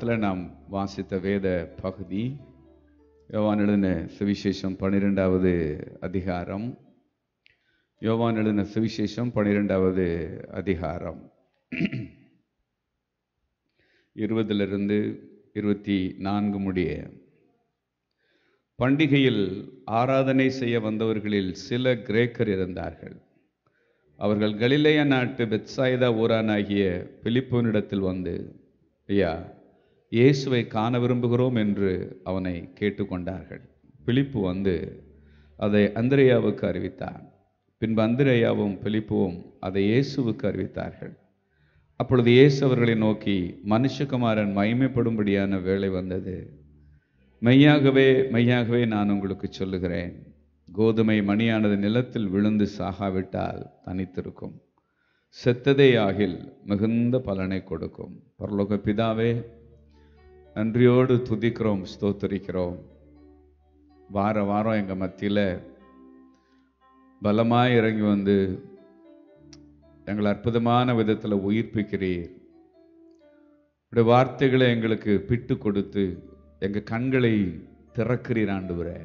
வாரத்தில் நாம் வாசித்த வேத பகுதி யோவான் எழுதின சுவிசேஷம் பன்னிரெண்டாவது அதிகாரம் யோவான் எழுதின சுவிசேஷம் பன்னிரெண்டாவது அதிகாரம் இருபதிலிருந்து இருபத்தி நான்கு முடிய பண்டிகையில் ஆராதனை செய்ய வந்தவர்களில் சில கிரேக்கர் இருந்தார்கள் அவர்கள் கலிலேய நாட்டு பெத்சாயிதா ஊரானாகிய பிலிப்போனிடத்தில் வந்து ஐயா இயேசுவை காண விரும்புகிறோம் என்று அவனை கேட்டுக்கொண்டார்கள் பிலிப்பு வந்து அதை அந்திரேயாவுக்கு அறிவித்தான் பின்பு அந்திரேயாவும் பிலிப்புவும் அதை இயேசுவுக்கு அறிவித்தார்கள் அப்பொழுது இயேசு அவர்களை நோக்கி மனுஷகுமாரன் மகிமைப்படும்படியான வேலை வந்தது மெய்யாகவே மெய்யாகவே நான் உங்களுக்கு சொல்லுகிறேன் கோதுமை மணியானது நிலத்தில் விழுந்து சாகாவிட்டால் தனித்திருக்கும் செத்ததே ஆகில் மிகுந்த பலனை கொடுக்கும் பரலோக பிதாவே நன்றியோடு துதிக்கிறோம் ஸ்தோத்தரிக்கிறோம் வார வாரம் எங்கள் மத்தியில் பலமாய் இறங்கி வந்து எங்களை அற்புதமான விதத்தில் உயிர்ப்பிக்கிறீர் உடைய வார்த்தைகளை எங்களுக்கு பிட்டு கொடுத்து எங்கள் கண்களை திறக்கிறீர் ஆண்டவரே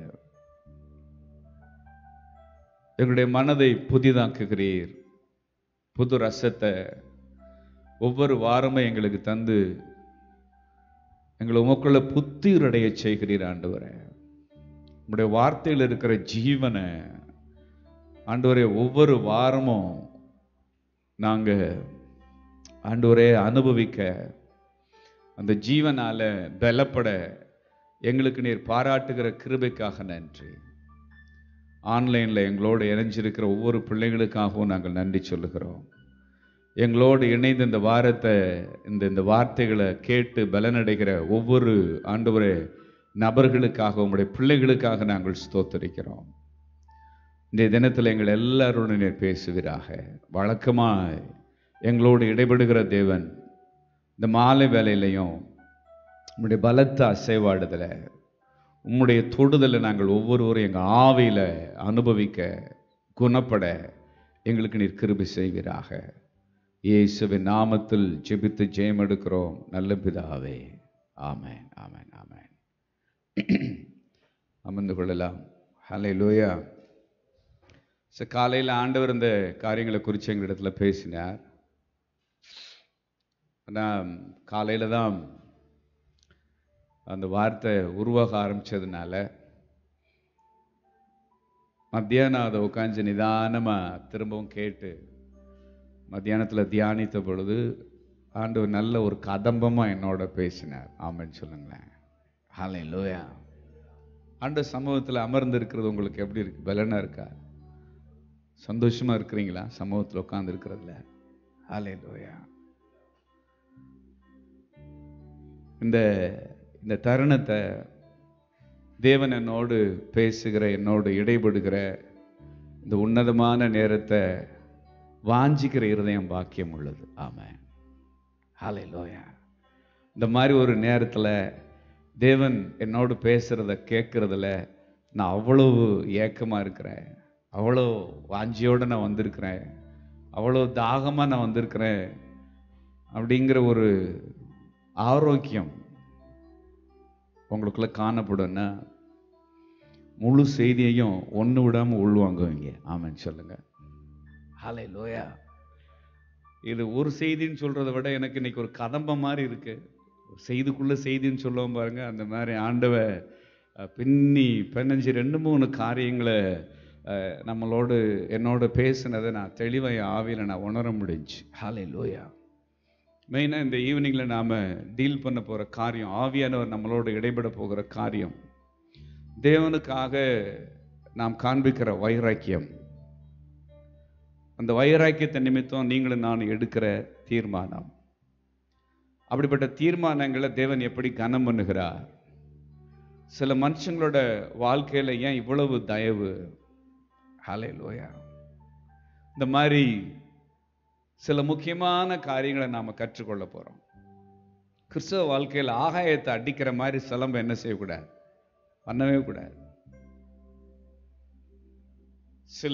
எங்களுடைய மனதை புதிதாக்குகிறீர் புது ரசத்தை ஒவ்வொரு வாரமும் எங்களுக்கு தந்து எங்களை உமக்குள்ள புத்துயிரடைய செய்கிறீர் ஆண்டவரே உங்களுடைய வார்த்தையில் இருக்கிற ஜீவனை ஆண்டவரே ஒவ்வொரு வாரமும் நாங்கள் ஆண்டவரே அனுபவிக்க அந்த ஜீவனால பலப்பட எங்களுக்கு நீர் பாராட்டுகிற கிருபைக்காக நன்றி ஆன்லைனில் எங்களோடு இணைஞ்சிருக்கிற ஒவ்வொரு பிள்ளைகளுக்காகவும் நாங்கள் நன்றி சொல்லுகிறோம் எங்களோடு இணைந்து இந்த வாரத்தை இந்த இந்த வார்த்தைகளை கேட்டு பலனடைகிற ஒவ்வொரு ஆண்டவரே நபர்களுக்காக உங்களுடைய பிள்ளைகளுக்காக நாங்கள் ஸ்தோத்தரிக்கிறோம் இன்றைய தினத்தில் எங்கள் எல்லாருடன் நீர் பேசுவீராக வழக்கமாக எங்களோடு இடைபடுகிற தேவன் இந்த மாலை வேலையிலையும் உம்முடைய பலத்த அசைவாடுதலை உம்முடைய தொடுதலை நாங்கள் ஒவ்வொருவரும் எங்கள் ஆவியில் அனுபவிக்க குணப்பட எங்களுக்கு நீர் கிருபி செய்வீராக இயேசுவின் நாமத்தில் ஜெபித்து ஜெயம் எடுக்கிறோம் நல்ல பிதாவே ஆமேன் ஆமேன் ஆமேன் அமர்ந்து கொள்ளலாம் ஹலே லோயா ஸோ காலையில் ஆண்டவர் இந்த காரியங்களை குறித்து எங்களிடத்துல பேசினார் ஆனால் காலையில் தான் அந்த வார்த்தை உருவாக ஆரம்பித்ததுனால மத்தியானம் அதை உட்காந்து நிதானமாக திரும்பவும் கேட்டு மத்தியானத்தில் தியானித்த பொழுது ஆண்டவர் நல்ல ஒரு கதம்பமாக என்னோட பேசினார் ஆமான்னு சொல்லுங்களேன் ஹாலை லோயா ஆண்டு சமூகத்தில் அமர்ந்து இருக்கிறது உங்களுக்கு எப்படி இருக்கு பலனாக இருக்கா சந்தோஷமா இருக்கிறீங்களா சமூகத்தில் உட்கார்ந்து இருக்கிறதுல ஹாலே லோயா இந்த இந்த தருணத்தை தேவன் என்னோடு பேசுகிற என்னோடு இடைபடுகிற இந்த உன்னதமான நேரத்தை வாஞ்சிக்கிற இருதயம் பாக்கியம் உள்ளது ஆமாம் ஹாலே லோயா இந்த மாதிரி ஒரு நேரத்தில் தேவன் என்னோடு பேசுகிறத கேட்குறதுல நான் அவ்வளவு ஏக்கமாக இருக்கிறேன் அவ்வளோ வாஞ்சியோடு நான் வந்திருக்கிறேன் அவ்வளோ தாகமாக நான் வந்திருக்கிறேன் அப்படிங்கிற ஒரு ஆரோக்கியம் உங்களுக்குள்ள காணப்படும்னா முழு செய்தியையும் ஒன்று விடாமல் உள்வாங்குவீங்க ஆமான்னு சொல்லுங்க ஹாலே லோயா இது ஒரு செய்தின்னு சொல்றதை விட எனக்கு இன்னைக்கு ஒரு கதம்பம் மாதிரி இருக்கு ஒரு செய்திக்குள்ள செய்தின்னு சொல்லுவோம் பாருங்க அந்த மாதிரி ஆண்டவ அஹ், பின்னி பதினஞ்சு ரெண்டு மூணு காரியங்களை அஹ், நம்மளோடு என்னோட பேசினதை நான் தெளிவாக என் ஆவியில் நான் உணர முடிஞ்சு ஹாலே லோயா மெயினாக இந்த ஈவினிங்கில் நாம் டீல் பண்ண போகிற காரியம் ஆவியானவர் நம்மளோடு இடைபட போகிற காரியம் தேவனுக்காக நாம் காண்பிக்கிற வைராக்கியம் அந்த வைராக்கியத்தை நிமித்தம் நீங்களும் நான் எடுக்கிற தீர்மானம் அப்படிப்பட்ட தீர்மானங்களை தேவன் எப்படி கனம் பண்ணுகிறார் சில மனுஷங்களோட வாழ்க்கையில ஏன் இவ்வளவு தயவு ஹலே லோயா இந்த மாதிரி சில முக்கியமான காரியங்களை நாம கற்றுக்கொள்ள போறோம் கிறிஸ்தவ வாழ்க்கையில் ஆகாயத்தை அடிக்கிற மாதிரி சிலம்ப என்ன செய்யக்கூடாது பண்ணவே கூடாது சில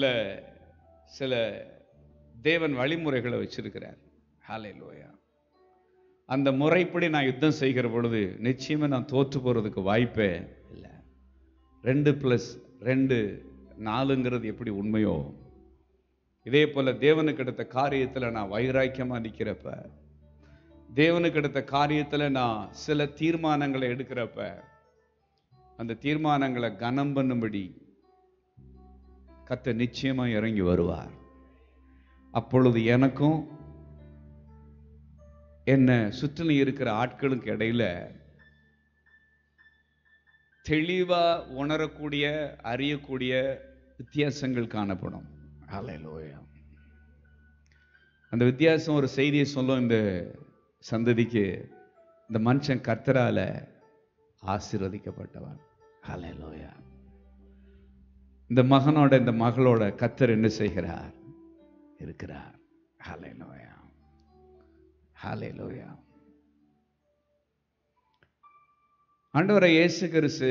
சில தேவன் வழிமுறைகளை வச்சிருக்கிறார் ஹாலே லோயா அந்த முறைப்படி நான் யுத்தம் செய்கிற பொழுது நிச்சயமா நான் தோற்று போறதுக்கு வாய்ப்பே இல்லை ரெண்டு ப்ளஸ் ரெண்டு நாலுங்கிறது எப்படி உண்மையோ இதே போல தேவனுக்கு எடுத்த காரியத்துல நான் வைராக்கியமா நிக்கிறப்ப தேவனுக்கு எடுத்த காரியத்துல நான் சில தீர்மானங்களை எடுக்கிறப்ப அந்த தீர்மானங்களை கனம் பண்ணும்படி கத்த நிச்சயமா இறங்கி வருவார் அப்பொழுது எனக்கும் என்ன சுற்றிலும் இருக்கிற ஆட்களுக்கு இடையில தெளிவா உணரக்கூடிய அறியக்கூடிய வித்தியாசங்கள் காணப்படும் ஹalleluya அந்த வித்தியாசம் ஒரு செய்தியை சொல்லும் இந்த சந்ததிக்கு இந்த மனுஷன் கர்த்தரால ஆசீர்வதிக்கப்பட்டவன் ஹalleluya இந்த மகனோட இந்த மகளோட கத்தர் என்ன செய்கிறார் இருக்கிறார் ஹalleluya ஹalleluya ஆண்டவரை இயேசு கிறிஸ்து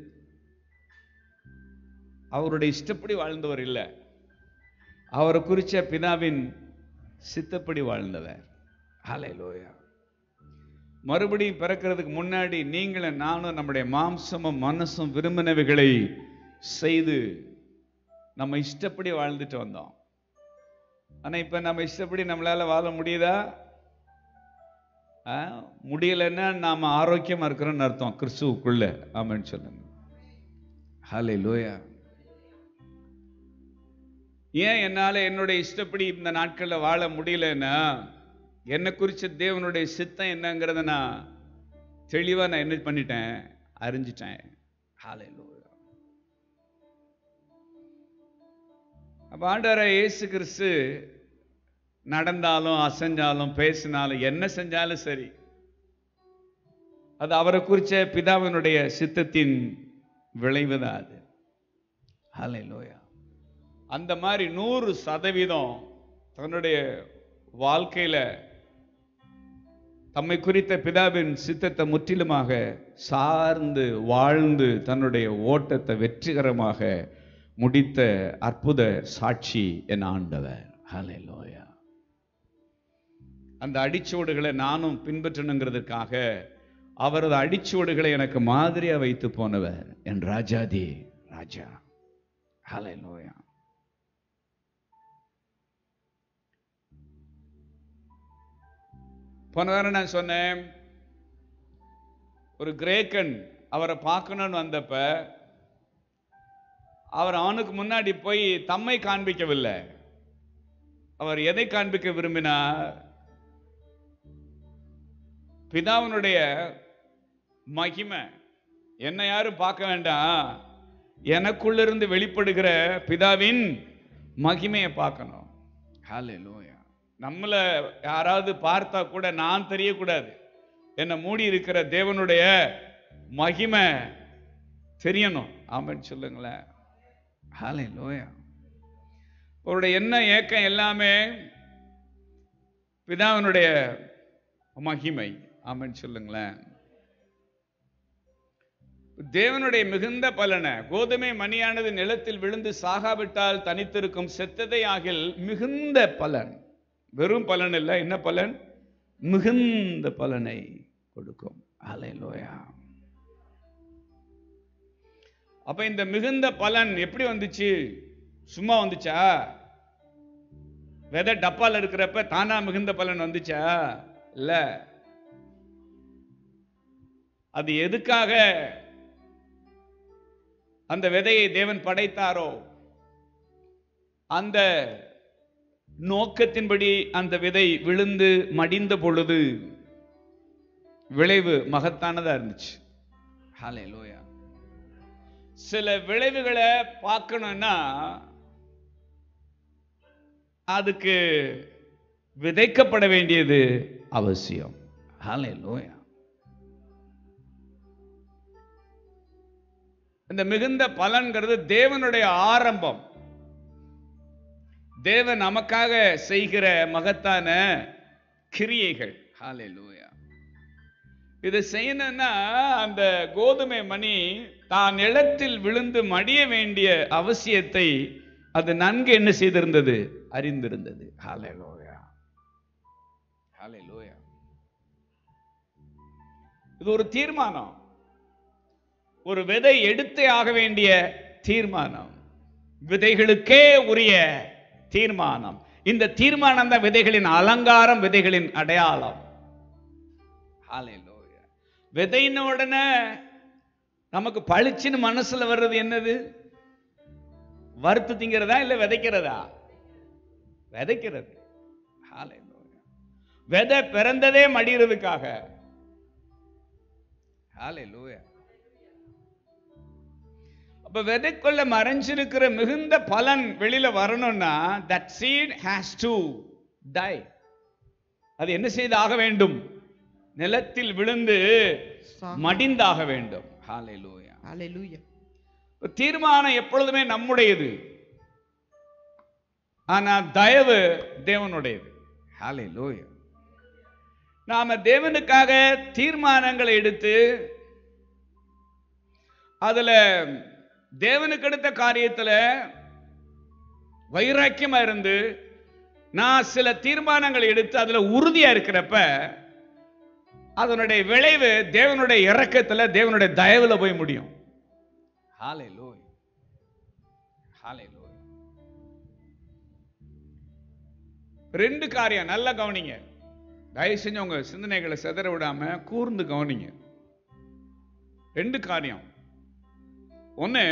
அவருடைய இஷ்டப்படி வாழ்ந்தவர் இல்லை அவரை குறிச்ச பிதாவின் சித்தப்படி வாழ்ந்தவர் ஹalleluya மறுபடியும் பிறக்கிறதுக்கு முன்னாடி நீங்களும் நானும் நம்முடைய மாம்சமும் மனசும் விரும்பினவைகளை செய்து நம்ம இஷ்டப்படி வாழ்ந்துட்டு வந்தோம் ஆனா இப்ப நம்ம இஷ்டப்படி நம்மளால வாழ முடியுதா ஆ, முடியலைன்னா நாம ஆரோக்கியமா இருக்கிறோம்னு அர்த்தம் கிறிஸ்துவுக்குள்ள ஆமென்னு சொல்லுங்க ஹலே லோயா ஏன் என்னால என்னுடைய இஷ்டப்படி இந்த நாட்கள்ல வாழ முடியலன்னா என்னை குறிச்ச தேவனுடைய சித்தம் என்னங்கிறத நான் தெளிவா நான் என்ன பண்ணிட்டேன் அறிஞ்சிட்டேன் ஹாலே லோயா அப்ப ஆண்டவரை இயேசு கிறிஸ்து நடந்தாலும் அசைஞ்சாலும் பேசினாலும் என்ன செஞ்சாலும் சரி அது அவரை குறிச்ச பிதாவினுடைய சித்தத்தின் விளைவுதான் அது ஹalleluya அந்த மாதிரி நூறு சதவீதம் தன்னுடைய வாழ்க்கையில தம்மை குறித்த பிதாவின் சித்தத்தை முற்றிலுமாக சார்ந்து வாழ்ந்து தன்னுடைய ஓட்டத்தை வெற்றிகரமாக முடித்த அற்புத சாட்சி என் ஆண்டவர் ஹalleluya அந்த அடிச்சுவடுகளை நானும் பின்பற்றணுங்கிறதுக்காக அவரது அடிச்சுவடுகளை எனக்கு மாதிரியா வைத்து போனவர் என் ராஜாதி ராஜா ஹalleluya போன வாரம் நான் சொன்னேன் ஒரு கிரேக்கன் அவரை பார்க்கணும்னு வந்தப்ப அவர் அவனுக்கு முன்னாடி போய் தம்மை காண்பிக்கவில்லை அவர் எதை காண்பிக்க விரும்பினார் பிதாவினுடைய மகிமை என்னை யாரும் பார்க்க வேண்டாம் எனக்குள்ளிருந்து வெளிப்படுகிற பிதாவின் மகிமையை பார்க்கணும் ஹalleluya நம்மள யாராவது பார்த்தா கூட நான் தெரியக்கூடாது என்னை மூடி இருக்கிற தேவனுடைய மகிமை தெரியணும் ஆமென்னு சொல்லுங்களேன் ஹalleluya அவருடைய என்ன ஏக்கம் எல்லாமே பிதாவினுடைய மகிமை ஆமென்னு சொல்லுங்களேன் தேவனுடைய மிகுந்த பலனை கோதுமை மணியானது நிலத்தில் விழுந்து சாகாவிட்டால் தனித்திருக்கும் செத்ததை ஆகில் மிகுந்த பலன் வெறும் பலன் இல்லை என்ன பலன் மிகுந்த பலனை கொடுக்கும் அலையிலோயா அப்ப இந்த மிகுந்த பலன் எப்படி வந்துச்சு சும்மா வந்துச்சா விதை டப்பால இருக்கிறப்ப தானா மிகுந்த பலன் வந்துச்சா இல்ல அது எதுக்காக அந்த விதையை தேவன் படைத்தாரோ அந்த நோக்கத்தின்படி அந்த விதை விழுந்து மடிந்த பொழுது விளைவு மகத்தானதா இருந்துச்சு ஹalleluya சில விளைவுகளை பார்க்கணும்னா அதுக்கு விதைக்கப்பட வேண்டியது அவசியம் ஹalleluya இந்த மிகுந்த பலன்கிறது தேவனுடைய ஆரம்பம் தேவன் நமக்காக செய்கிற மகத்தான கிரியைகள் ஹalleluya இதை செய்யணும்னா அந்த கோதுமை மணி தான் நிலத்தில் விழுந்து மடிய வேண்டிய அவசியத்தை அது நன்கு என்ன செய்திருந்தது அறிந்திருந்தது ஹalleluya ஹalleluya இது ஒரு தீர்மானம் ஒரு விதை எடுத்தே ஆக வேண்டிய தீர்மானம் விதைகளுக்கே உரிய தீர்மானம் இந்த தீர்மானம் தான் விதைகளின் அலங்காரம் விதைகளின் அடையாளம் Hallelujah. விதைன உடனே நமக்கு பளிச்சுன்னு மனசுல வர்றது என்னது வறுத்து திங்கிறதா இல்ல விதைக்கிறதா விதைக்கிறது Hallelujah. விதை பிறந்ததே மடிகிறதுக்காக Hallelujah. அப்ப விதைக்குள்ள மறைஞ்சிருக்கிற மிகுந்த பலன் வெளியில வரணும்னா that seed has to die அது என்ன செய்து ஆக வேண்டும் நிலத்தில் விழுந்து மடிந்தாக வேண்டும் ஹalleluya Hallelujah. தீர்மானம் எப்பொழுதுமே நம்முடையது ஆனா தயவு தேவனுடையது ஹalleluya நாம தேவனுக்காக தீர்மானங்களை எடுத்து அதுல தேவனுக்கு அடுத்த காரியத்துல வைராக்கியமா இருந்து நான் சில தீர்மானங்களை எடுத்து அதுல உறுதியா இருக்கிறப்ப அதனுடைய விளைவு தேவனுடைய இரக்கத்துல தேவனுடைய தயவுல போய் முடியும் ஹalleluya ஹalleluya ரெண்டு காரியம் நல்லா கவனிங்க தயவு செஞ்சு உங்க சிந்தனைகளை சிதற விடாம கூர்ந்து கவனிங்க ரெண்டு காரியம் ஒண்ணு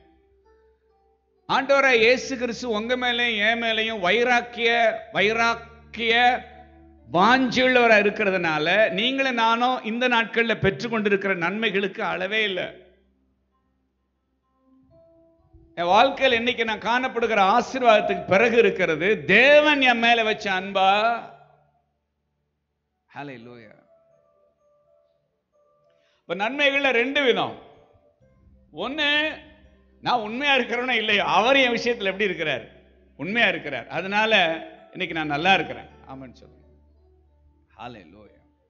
ஆண்டவரை இயேசு கிறிஸ்து உங்க மேலேயும் என் மேலேயும் வைராக்கிய வைராக்கிய வாஞ்சியுள்ளவரா இருக்கிறதுனால நீங்களும் நானும் இந்த நாட்கள்ல பெற்றுக்கொண்டிருக்கிற நன்மைகளுக்கு அளவே இல்லை என் வாழ்க்கையில் இன்னைக்கு நான் காணப்படுகிற ஆசீர்வாதத்துக்கு பிறகு இருக்கிறது தேவன் என் மேல வச்ச அன்பா ஹalleluya இப்ப நன்மைகள்ல ரெண்டு விதம் ஒண்ணு நான் உண்மையா இருக்கிறவனே இல்லையோ அவர் என் விஷயத்துல எப்படி இருக்கிறார் உண்மையா இருக்கிறார் அதனால இன்னைக்கு நான் நல்லா இருக்கிறேன் ஆமான்னு சொல்லுங்க ஹalleluya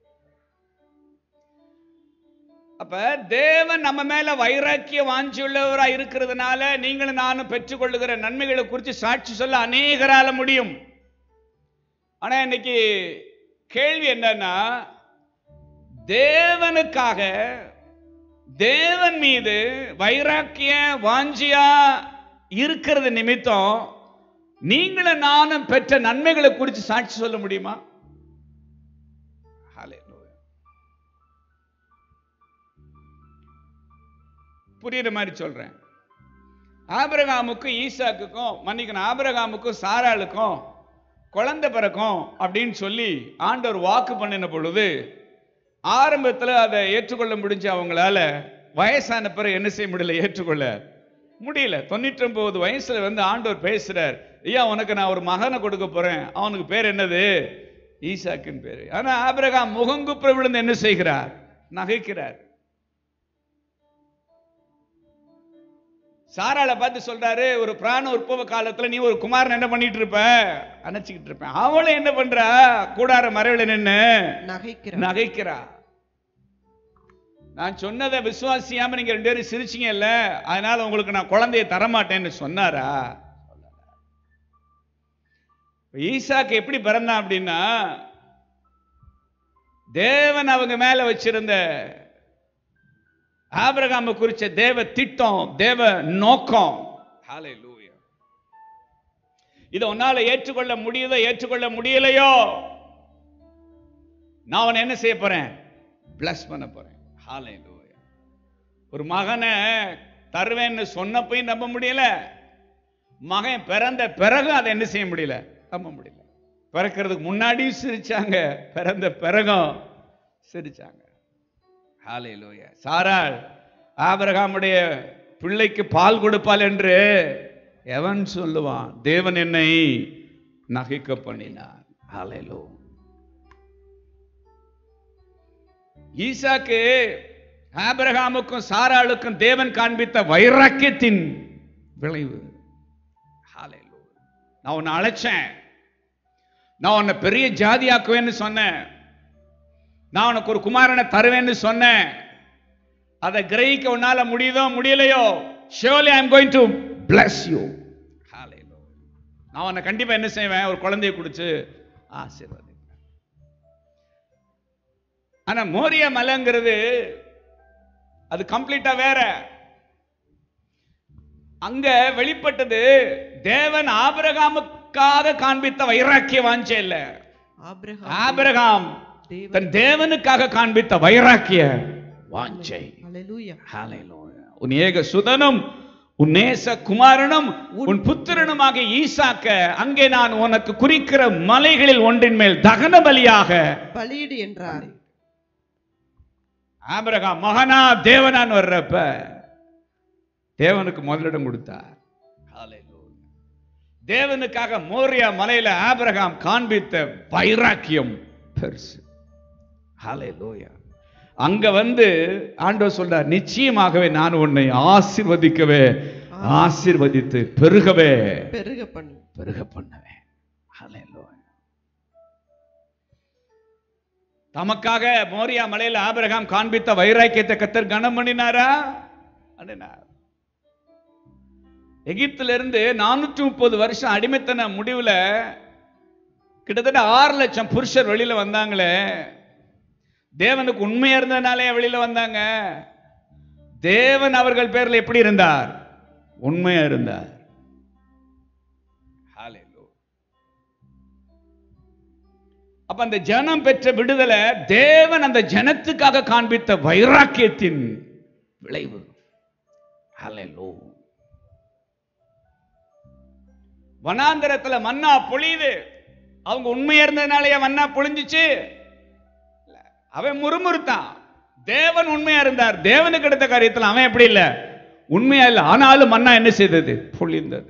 அப்ப தேவன் நம்ம மேல வைராக்கிய வாஞ்சியுள்ளவரா இருக்கிறதுனால நீங்களும் நானும் பெற்றுக்கொள்ளுகிற நன்மைகளை குறித்து சாட்சி சொல்ல அநேகரால முடியும் ஆனா இன்னைக்கு கேள்வி என்னன்னா தேவனுக்காக தேவன் மீது வைராக்கிய வாஞ்சியா இருக்கிறது நிமித்தம் நீங்களும் நானும் பெற்ற நன்மைகளை குறித்து சாட்சி சொல்ல முடியுமா Hallelujah. புரியுற மாதிரி சொல்றேன் ஆபிரகாமுக்கும் ஈசாக்குக்கும் மன்னிக்கணும் ஆபிரகாமுக்கும் சாராளுக்கும் குழந்தை பிறக்கும் அப்படின்னு சொல்லி ஆண்டவர் வாக்கு பண்ணின பொழுது ஆரம்பத்தில் அதை ஏற்றுக்கொள்ள முடிஞ்ச அவங்களால வயசான பிறகு என்ன செய்ய முடியல ஏற்றுக்கொள்ள முடியல தொண்ணூற்றி ஒன்பது வயசுல வந்து ஆண்டவர் பேசுறார் ஐயா உனக்கு நான் ஒரு மகனை கொடுக்க போறேன் அவனுக்கு பேர் என்னது ஈசாக்குன்னு பேரு ஆனா ஆபிரகாம் முகங்குப்புற விழுந்து என்ன செய்கிறார் நகைக்கிறார் சாராளை பார்த்து சொல்றாரு ஒரு பிராண உற்பவ காலத்துல நீ ஒரு குமாரன் என்ன பண்ணிட்டு இருப்ப அணைச்சிக்கிட்டு இருப்பேன் அவளும் என்ன பண்றா கூடார மறைவுல நின்னு நகைக்கிறார் நகைக்கிறா நான் சொன்னதை விசுவாசியாம நீங்க ரெண்டு பேரும் சிரிச்சீங்கல்ல அதனால உங்களுக்கு நான் குழந்தையை தரமாட்டேன்னு சொன்னாரா ஈசாக்கு எப்படி பிறந்தான் அப்படின்னா தேவன் அவங்க மேல வச்சிருந்த ஆபிரகாம குறிச்ச தேவ திட்டம் தேவ நோக்கம் Hallelujah. இதை உன்னால ஏற்றுக்கொள்ள முடியுதோ ஏற்றுக்கொள்ள முடியலையோ நான் அவனை என்ன செய்ய போறேன் பிளஸ் பண்ண போறேன் Hallelujah. ஒரு மகனை தருவேன்னு சொன்னப்பையும் நம்ப முடியல மகன் பிறந்த பிறகு அதை என்ன செய்ய முடியல நம்ப முடியல பிறக்கிறதுக்கு முன்னாடியும் சிரிச்சாங்க பிறந்த பிறகும் சிரிச்சாங்க ஹalleluya சாராள் ஆபிரகாமுடைய பிள்ளைக்கு பால் கொடுப்பாள் என்று எவன் சொல்லுவான் தேவன் என்னை நகைக்க பண்ணினார் ஹalleluya ஈசாக்கு ஆபிரகாமுக்கும் சாராளுக்கும் தேவன் காண்பித்த வைராக்கியத்தின் விளைவு Hallelujah. நான் உன்னை அழைச்சேன் நான் உன்னை பெரிய ஜாதியாக்குவேன்னு சொன்னேன் நான் உனக்கு ஒரு குமாரனை தருவேன்னு சொன்னேன் அதை கிரகிக்க உன்னால முடியுதோ முடியலையோ ஷியோலி I am going to bless you நான் உன்னை கண்டிப்பா என்ன செய்வேன் ஒரு குழந்தையை குடிச்சு ஆசீர்வதி ஆனா மோரிய மலைங்கிறது அது கம்ப்ளீட்டா வேற அங்க வெளிப்பட்டது தேவன் ஆபிரகாமுக்காக காண்பித்த வைராக்கிய வாஞ்சை இல்ல ஆபிரகாம் ஆபிரகாம் தேவன் தன் தேவனுக்காக காண்பித்த வைராக்கிய வாஞ்சை ஹalleluya ஹalleluya. உன் ஏக சுதனும் உன் நேச குமாரனும் உன் புத்திரனுமாக ஈசாக்க அங்கே நான் உனக்கு குறிக்கிற மலைகளில் ஒன்றின் மேல் தகன பலியாக பலியிடு என்றார் ஆபிரகாம் மகனா தேவனான்னு வர்றப்ப தேவனுக்கு முதலிடம் கொடுத்தார் Hallelujah. தேவனுக்காக மோரியா மலையில ஆபிரகாம் காண்பித்த வைராக்கியம் பெருசு Hallelujah. அங்க வந்து ஆண்டவர் சொல்றார் நிச்சயமாகவே நான் உன்னை ஆசீர்வதிக்கவே ஆசீர்வதித்து பெருகவே பெருக பண்ணு பெருக பண்ணுவேன் Hallelujah. தமக்காக மோரியா மலையில ஆபிரகாம் காண்பித்த வைராக்கியத்தை கத்தர் கனம் பண்ணினாரா பண்ணினார் எகிப்துல இருந்து நானூற்றி முப்பது வருஷம் அடிமைத்தன முடிவுல கிட்டத்தட்ட ஆறு லட்சம் புருஷர் வெளியில வந்தாங்களே தேவனுக்கு உண்மையா இருந்ததுனாலே வெளியில வந்தாங்க தேவன் அவர்கள் பேர்ல எப்படி இருந்தார் உண்மையா இருந்தார் Hallelujah. அப்ப அந்த ஜனம் பெற்ற விடுதலை தேவன் அந்த ஜனத்துக்காக காண்பித்த வைராக்கியத்தின் விளைவு Hallelujah. வனாந்தரத்துல மன்னா பொழியுது அவங்க உண்மையா இருந்ததுனாலயே மன்னா பொழிஞ்சுச்சு இல்ல. அவன் முறுமுறுத்தான் தேவன் உண்மையா இருந்தார் தேவனுக்கு எடுத்த காரியத்துல அவன் எப்படி இல்ல உண்மையா இல்ல ஆனாலும் மன்னா என்ன செய்தது பொழிந்தது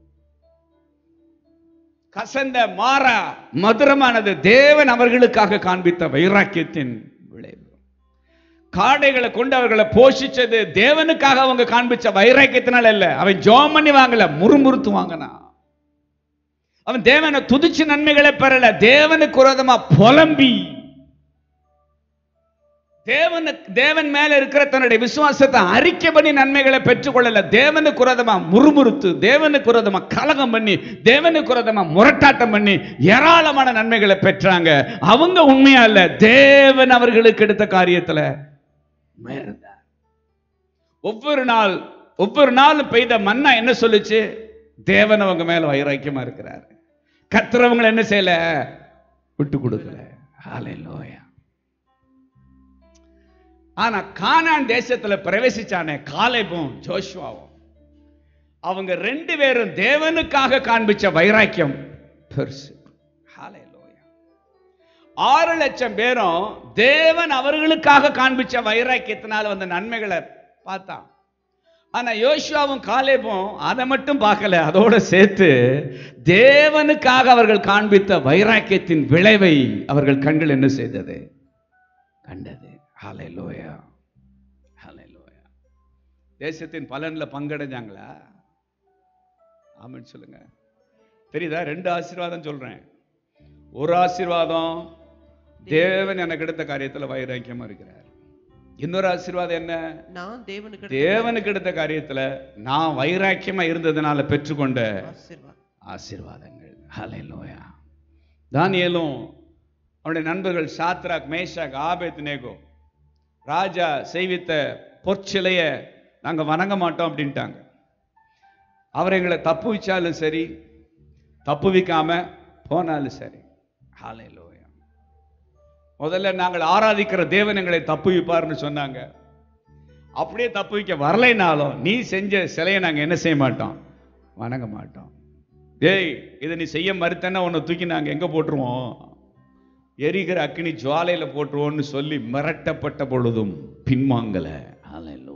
கசந்த மாறா மதுரமானது தேவன் அவர்களுக்காக காண்பித்த வைராக்கியத்தின் விளைவு காடைகளை கொண்டு அவர்களை போஷிச்சது தேவனுக்காக அவங்க காண்பிச்ச வைராக்கியத்தினால இல்ல அவன் ஜோம் பண்ணி வாங்கல முறுமுறுத்து வாங்கினான் அவன் தேவனை துதிச்சு நன்மைகளை பெறல தேவனுக்கு விரோதமா புலம்பி தேவனுக்கு தேவன் மேல இருக்கிற தன்னுடைய விசுவாசத்தை அறிக்கை பண்ணி நன்மைகளை பெற்றுக்கொள்ளல தேவனுக்கு விரோதமா முறுமுறுத்து தேவனுக்கு விரோதமா கலகம் பண்ணி தேவனுக்கு விரோதமா முரட்டாட்டம் பண்ணி ஏராளமான நன்மைகளை பெற்றாங்க அவங்க உண்மையா இல்ல தேவன் அவர்களுக்கு எடுத்த காரியத்துல உண்மையா இருந்தார். ஒவ்வொரு நாள் ஒவ்வொரு நாளும் பெய்த மன்னா என்ன சொல்லுச்சு தேவன் அவங்க மேல வைராக்கியமா இருக்கிறார் கத்துறவங்களை என்ன செய்யல விட்டு கொடுக்கல ஹalleluya ஆனா கானான் தேசத்துல பிரவேசிச்சானே காலேபும் ஜோஷுவாவும் அவங்க ரெண்டு பேரும் தேவனுக்காக காண்பிச்ச வைராக்கியம் பெருசு ஹalleluya ஆறு லட்சம் பேரும் தேவன் அவர்களுக்காக காண்பிச்ச வைராக்கியத்தினால வந்த நன்மைகளை பார்த்தான் ஆனா யோசுவாவும் காலேபும் அதை மட்டும் பார்க்கல அதோட சேர்த்து தேவனுக்காக அவர்கள் காண்பித்த வைராக்கியத்தின் விளைவை அவர்கள் கண்கள் என்ன செய்தது கண்டது ஹalleluya ஹalleluya தேசத்தின் பலன்ல பங்கடைஞ்சாங்களா ஆமென் சொல்லுங்க தெரியுதா ரெண்டு ஆசீர்வாதம் சொல்றேன் ஒரு ஆசீர்வாதம் தேவன் எனக்கு எடுத்த காரியத்துல வைராக்கியமா இருக்கிறார் இன்னொரு ஆசீர்வாதம் என்ன நான் தேவனுக்கு தேவனுக்கு எடுத்த காரியத்துல நான் வைராக்கியமா இருந்ததுனால பெற்றுக்கொண்ட ஆசீர்வாதம் ஆசீர்வாதங்கள் ஹalleluya தானியேலும் அவனுடைய நண்பர்கள் சாத்ராக் மேஷாக் ஆபேத் நேகோ ராஜா செய்வித்த பொற்சிலைய நாங்க வணங்க மாட்டோம் அப்படின்ட்டாங்க அவர் எங்களை தப்பு வச்சாலும் சரி தப்பு வைக்காம போனாலும் சரி ஹalleluya முதல்ல நாங்கள் ஆராதிக்கிற தேவன் எங்களை தப்பு வைப்பார்னு சொன்னாங்க அப்படியே தப்பு வைக்க வரலைனாலும் நீ செஞ்ச சிலையை நாங்க என்ன செய்ய மாட்டோம் வணங்க மாட்டோம் டேய் இதை நீ செய்ய மறுத்தேன்னா உன்னை தூக்கி நாங்க எங்க போட்டுருவோம் எரிகிற அக்கினி ஜுவாலையில போட்டுருவோம்னு சொல்லி மிரட்டப்பட்ட பொழுதும் பின்வாங்கல ஹalleluya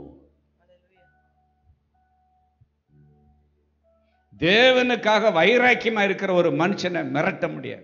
தேவனுக்காக வைராக்கியமா இருக்கிற ஒரு மனுஷனை மிரட்ட முடியாது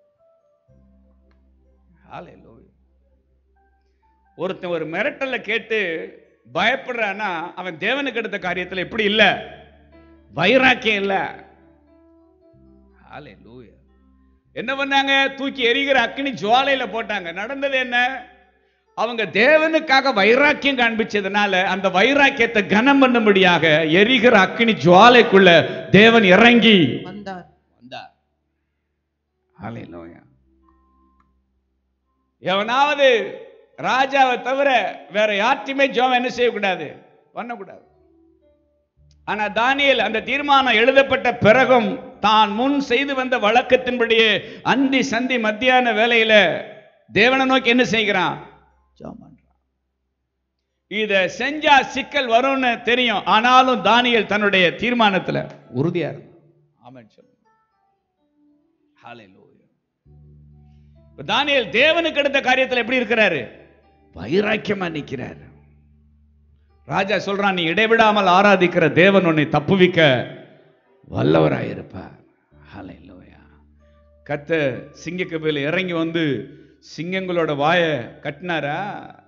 ஹalleluya ஒருத்தன் ஒரு மிரட்டல கேட்டு பயப்படுறானா அவன் தேவனுக்கு எடுத்த காரியத்துல எப்படி இல்ல வைராக்கியம் இல்ல ஹalleluya என்ன பண்ணாங்க தூக்கி எரிகிற அக்கினி ஜுவாலையில போட்டாங்க நடந்தது என்ன அவங்க தேவனுக்காக வைராக்கியம் காண்பிச்சதுனால அந்த வைராக்கியத்தை கனம் பண்ணும்படியாக எரிகிற அக்கினி ஜுவாலைக்குள்ள தேவன் இறங்கி வந்தார் வந்தார் ஹalleluya எவனாவது ராஜாவை தவிர வேற யார்ட்டையுமே ஜோம் என்ன செய்யக்கூடாது பண்ணக்கூடாது ஆனா தானியேல் அந்த தீர்மானம் எழுதப்பட்ட பிறகும் தான் முன் செய்து வந்த வழக்கத்தின்படியே அந்தி சந்தி மத்தியான வேலையில தேவனை நோக்கி என்ன செய்கிறான் ஜெபம் பண்றான் இத செஞ்சா சிக்கல் வரும்னு தெரியும் ஆனாலும் தானியேல் தன்னுடைய தீர்மானத்துல உறுதியா இருந்தான் ஆமென் சொல்லுங்க ஹalleluya இப்ப தானியேல் தேவனுக்கு அடுத்த காரியத்துல எப்படி இருக்கிறாரு வைராக்கியமா நிக்கிறாரு ராஜா சொல்றான் நீ இடைவிடாமல் ஆராதிக்கிற தேவன் உன்னை தப்புவிக்க வல்லவராயிருப்பார் ஹalleluya கத்த சிங்கக்கபில இறங்கி வந்து சிங்கங்களோட வாய கட்டினாரா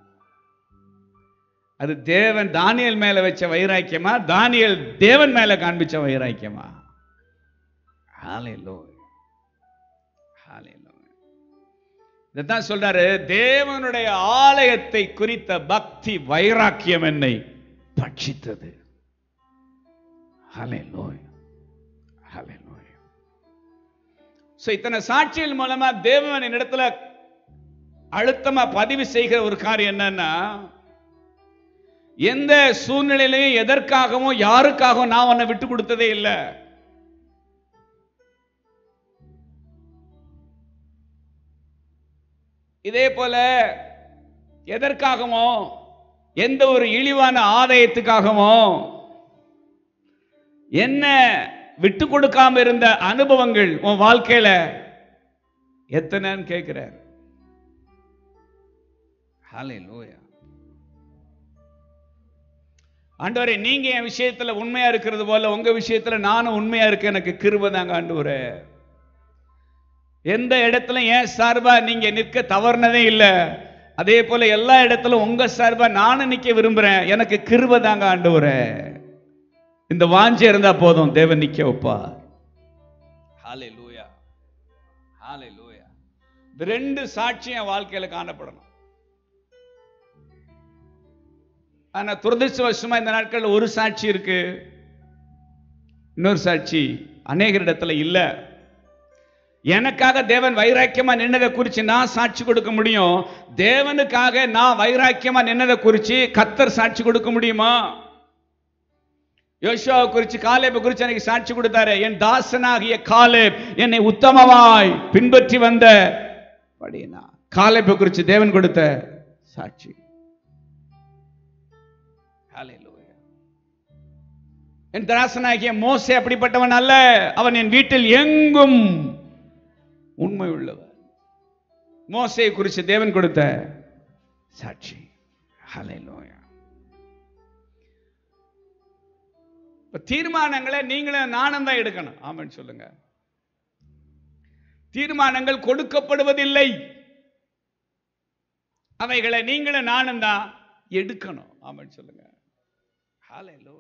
அது தேவன் தானியல் மேல வச்ச வைராக்கியமா தானியல் தேவன் மேல காண்பிச்ச வைராக்கியமா ஹalleluya ஹalleluya இதைத்தான் சொல்றாரு தேவனுடைய ஆலயத்தை குறித்த பக்தி வைராக்கியம் என்னை பட்சித்தது ஹalleluya ஹalleluya சோ இத்தனை சாட்சிகள் மூலமா தேவன் இடத்துல அழுத்தமா பதிவு செய்கிற ஒரு காரியம் என்னன்னா எந்த சூழ்நிலையிலையும் எதற்காகவும் யாருக்காகவும் நான் உன்னை விட்டு கொடுத்ததே இல்லை இதே போல எதற்காகவோ எந்த ஒரு இழிவான ஆதாயத்துக்காகவோ என்ன விட்டு கொடுக்காம இருந்த அனுபவங்கள் உன் வாழ்க்கையில எத்தனைன்னு கேட்கிறார் ஹalleluya ஆண்டவரே நீங்க என் விஷயத்துல உண்மையா இருக்கிறது போல உங்க விஷயத்துல நானும் உண்மையா இருக்க எனக்கு கிருபை தாங்க ஆண்டவரே எந்த இடத்துல ஏன் சார்பா நீங்க நிற்க தவறுனதே இல்ல அதே போல எல்லா இடத்துலும் உங்க சார்பா நானும் நிக்க விரும்புறேன் எனக்கு கிருபை தாங்க ஆண்டவரே இந்த வாஞ்சை இருந்தா போதும் தேவன் நிக்க வைப்பா ஹalleluya ஹalleluya இந்த ரெண்டு சாட்சியம் என் வாழ்க்கையில காணப்படணும் ஆனா துரதிருஷ்டவசமா இந்த நாட்கள்ல ஒரு சாட்சி இருக்கு இன்னொரு சாட்சி அநேகர் இடத்துல இல்ல எனக்காக தேவன் வைராக்கியமா நின்னதை குறித்து நான் சாட்சி கொடுக்க முடியும் தேவனுக்காக நான் வைராக்கியமா நின்னதை குறித்து கத்தர் சாட்சி கொடுக்க முடியுமா யோசுவாவை குறித்து காலேபை குறித்து எனக்கு சாட்சி கொடுத்தாரு என் தாசனாகிய காலேப் என்னை உத்தமமாய் பின்பற்றி வந்த படினா காலேபை குறித்து தேவன் கொடுத்த சாட்சி Hallelujah. என் தாசனாகிய மோசே அப்படிப்பட்டவன் அல்ல அவன் என் வீட்டில் எங்கும் உண்மை உள்ளவர் மோசையை குறித்து தேவன் கொடுத்த சாட்சி ஹalleluya இப்ப தீர்மானங்களை நீங்களும் நானும் தான் எடுக்கணும் ஆமென் சொல்லுங்க தீர்மானங்கள் கொடுக்கப்படுவதில்லை அவைகளை நீங்களும் நானும் தான் எடுக்கணும் ஆமென் சொல்லுங்க ஹalleluya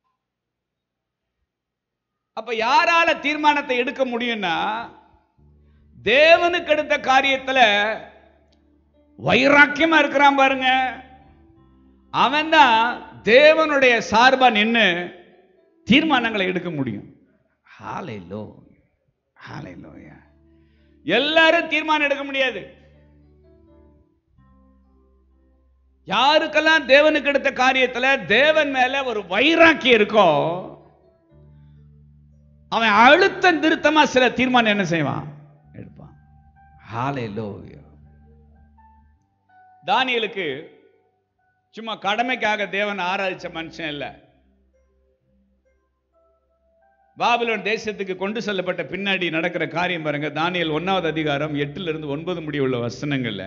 அப்ப யாரால தீர்மானத்தை எடுக்க முடியும்னா தேவனுக்கு அடுத்த காரியத்துல வைராக்கியமா இருக்கிறான் பாருங்க அவன் தான் தேவனுடைய சார்பா நின்னு தீர்மானங்களை எடுக்க முடியும் ஹாலைலோ ஹாலைலோயா எல்லாரும் தீர்மானம் எடுக்க முடியாது யாருக்கெல்லாம் தேவனுக்கு எடுத்த காரியத்துல தேவன் மேல ஒரு வைராக்கியம் இருக்கோ அவன் அழுத்தம் திருத்தமா சில தீர்மானம் என்ன செய்வான் எடுப்பான் ஹalleluya தானியலுக்கு சும்மா கடமைக்காக தேவன் ஆராதிச்ச மனுஷன் இல்ல பாபிலோன் தேசத்துக்கு கொண்டு செல்லப்பட்ட பின்னாடி நடக்கிற காரியம் பாருங்க தானியல் ஒன்னாவது அதிகாரம் எட்டுல இருந்து ஒன்பது முடிவுள்ள வசனங்கள்ல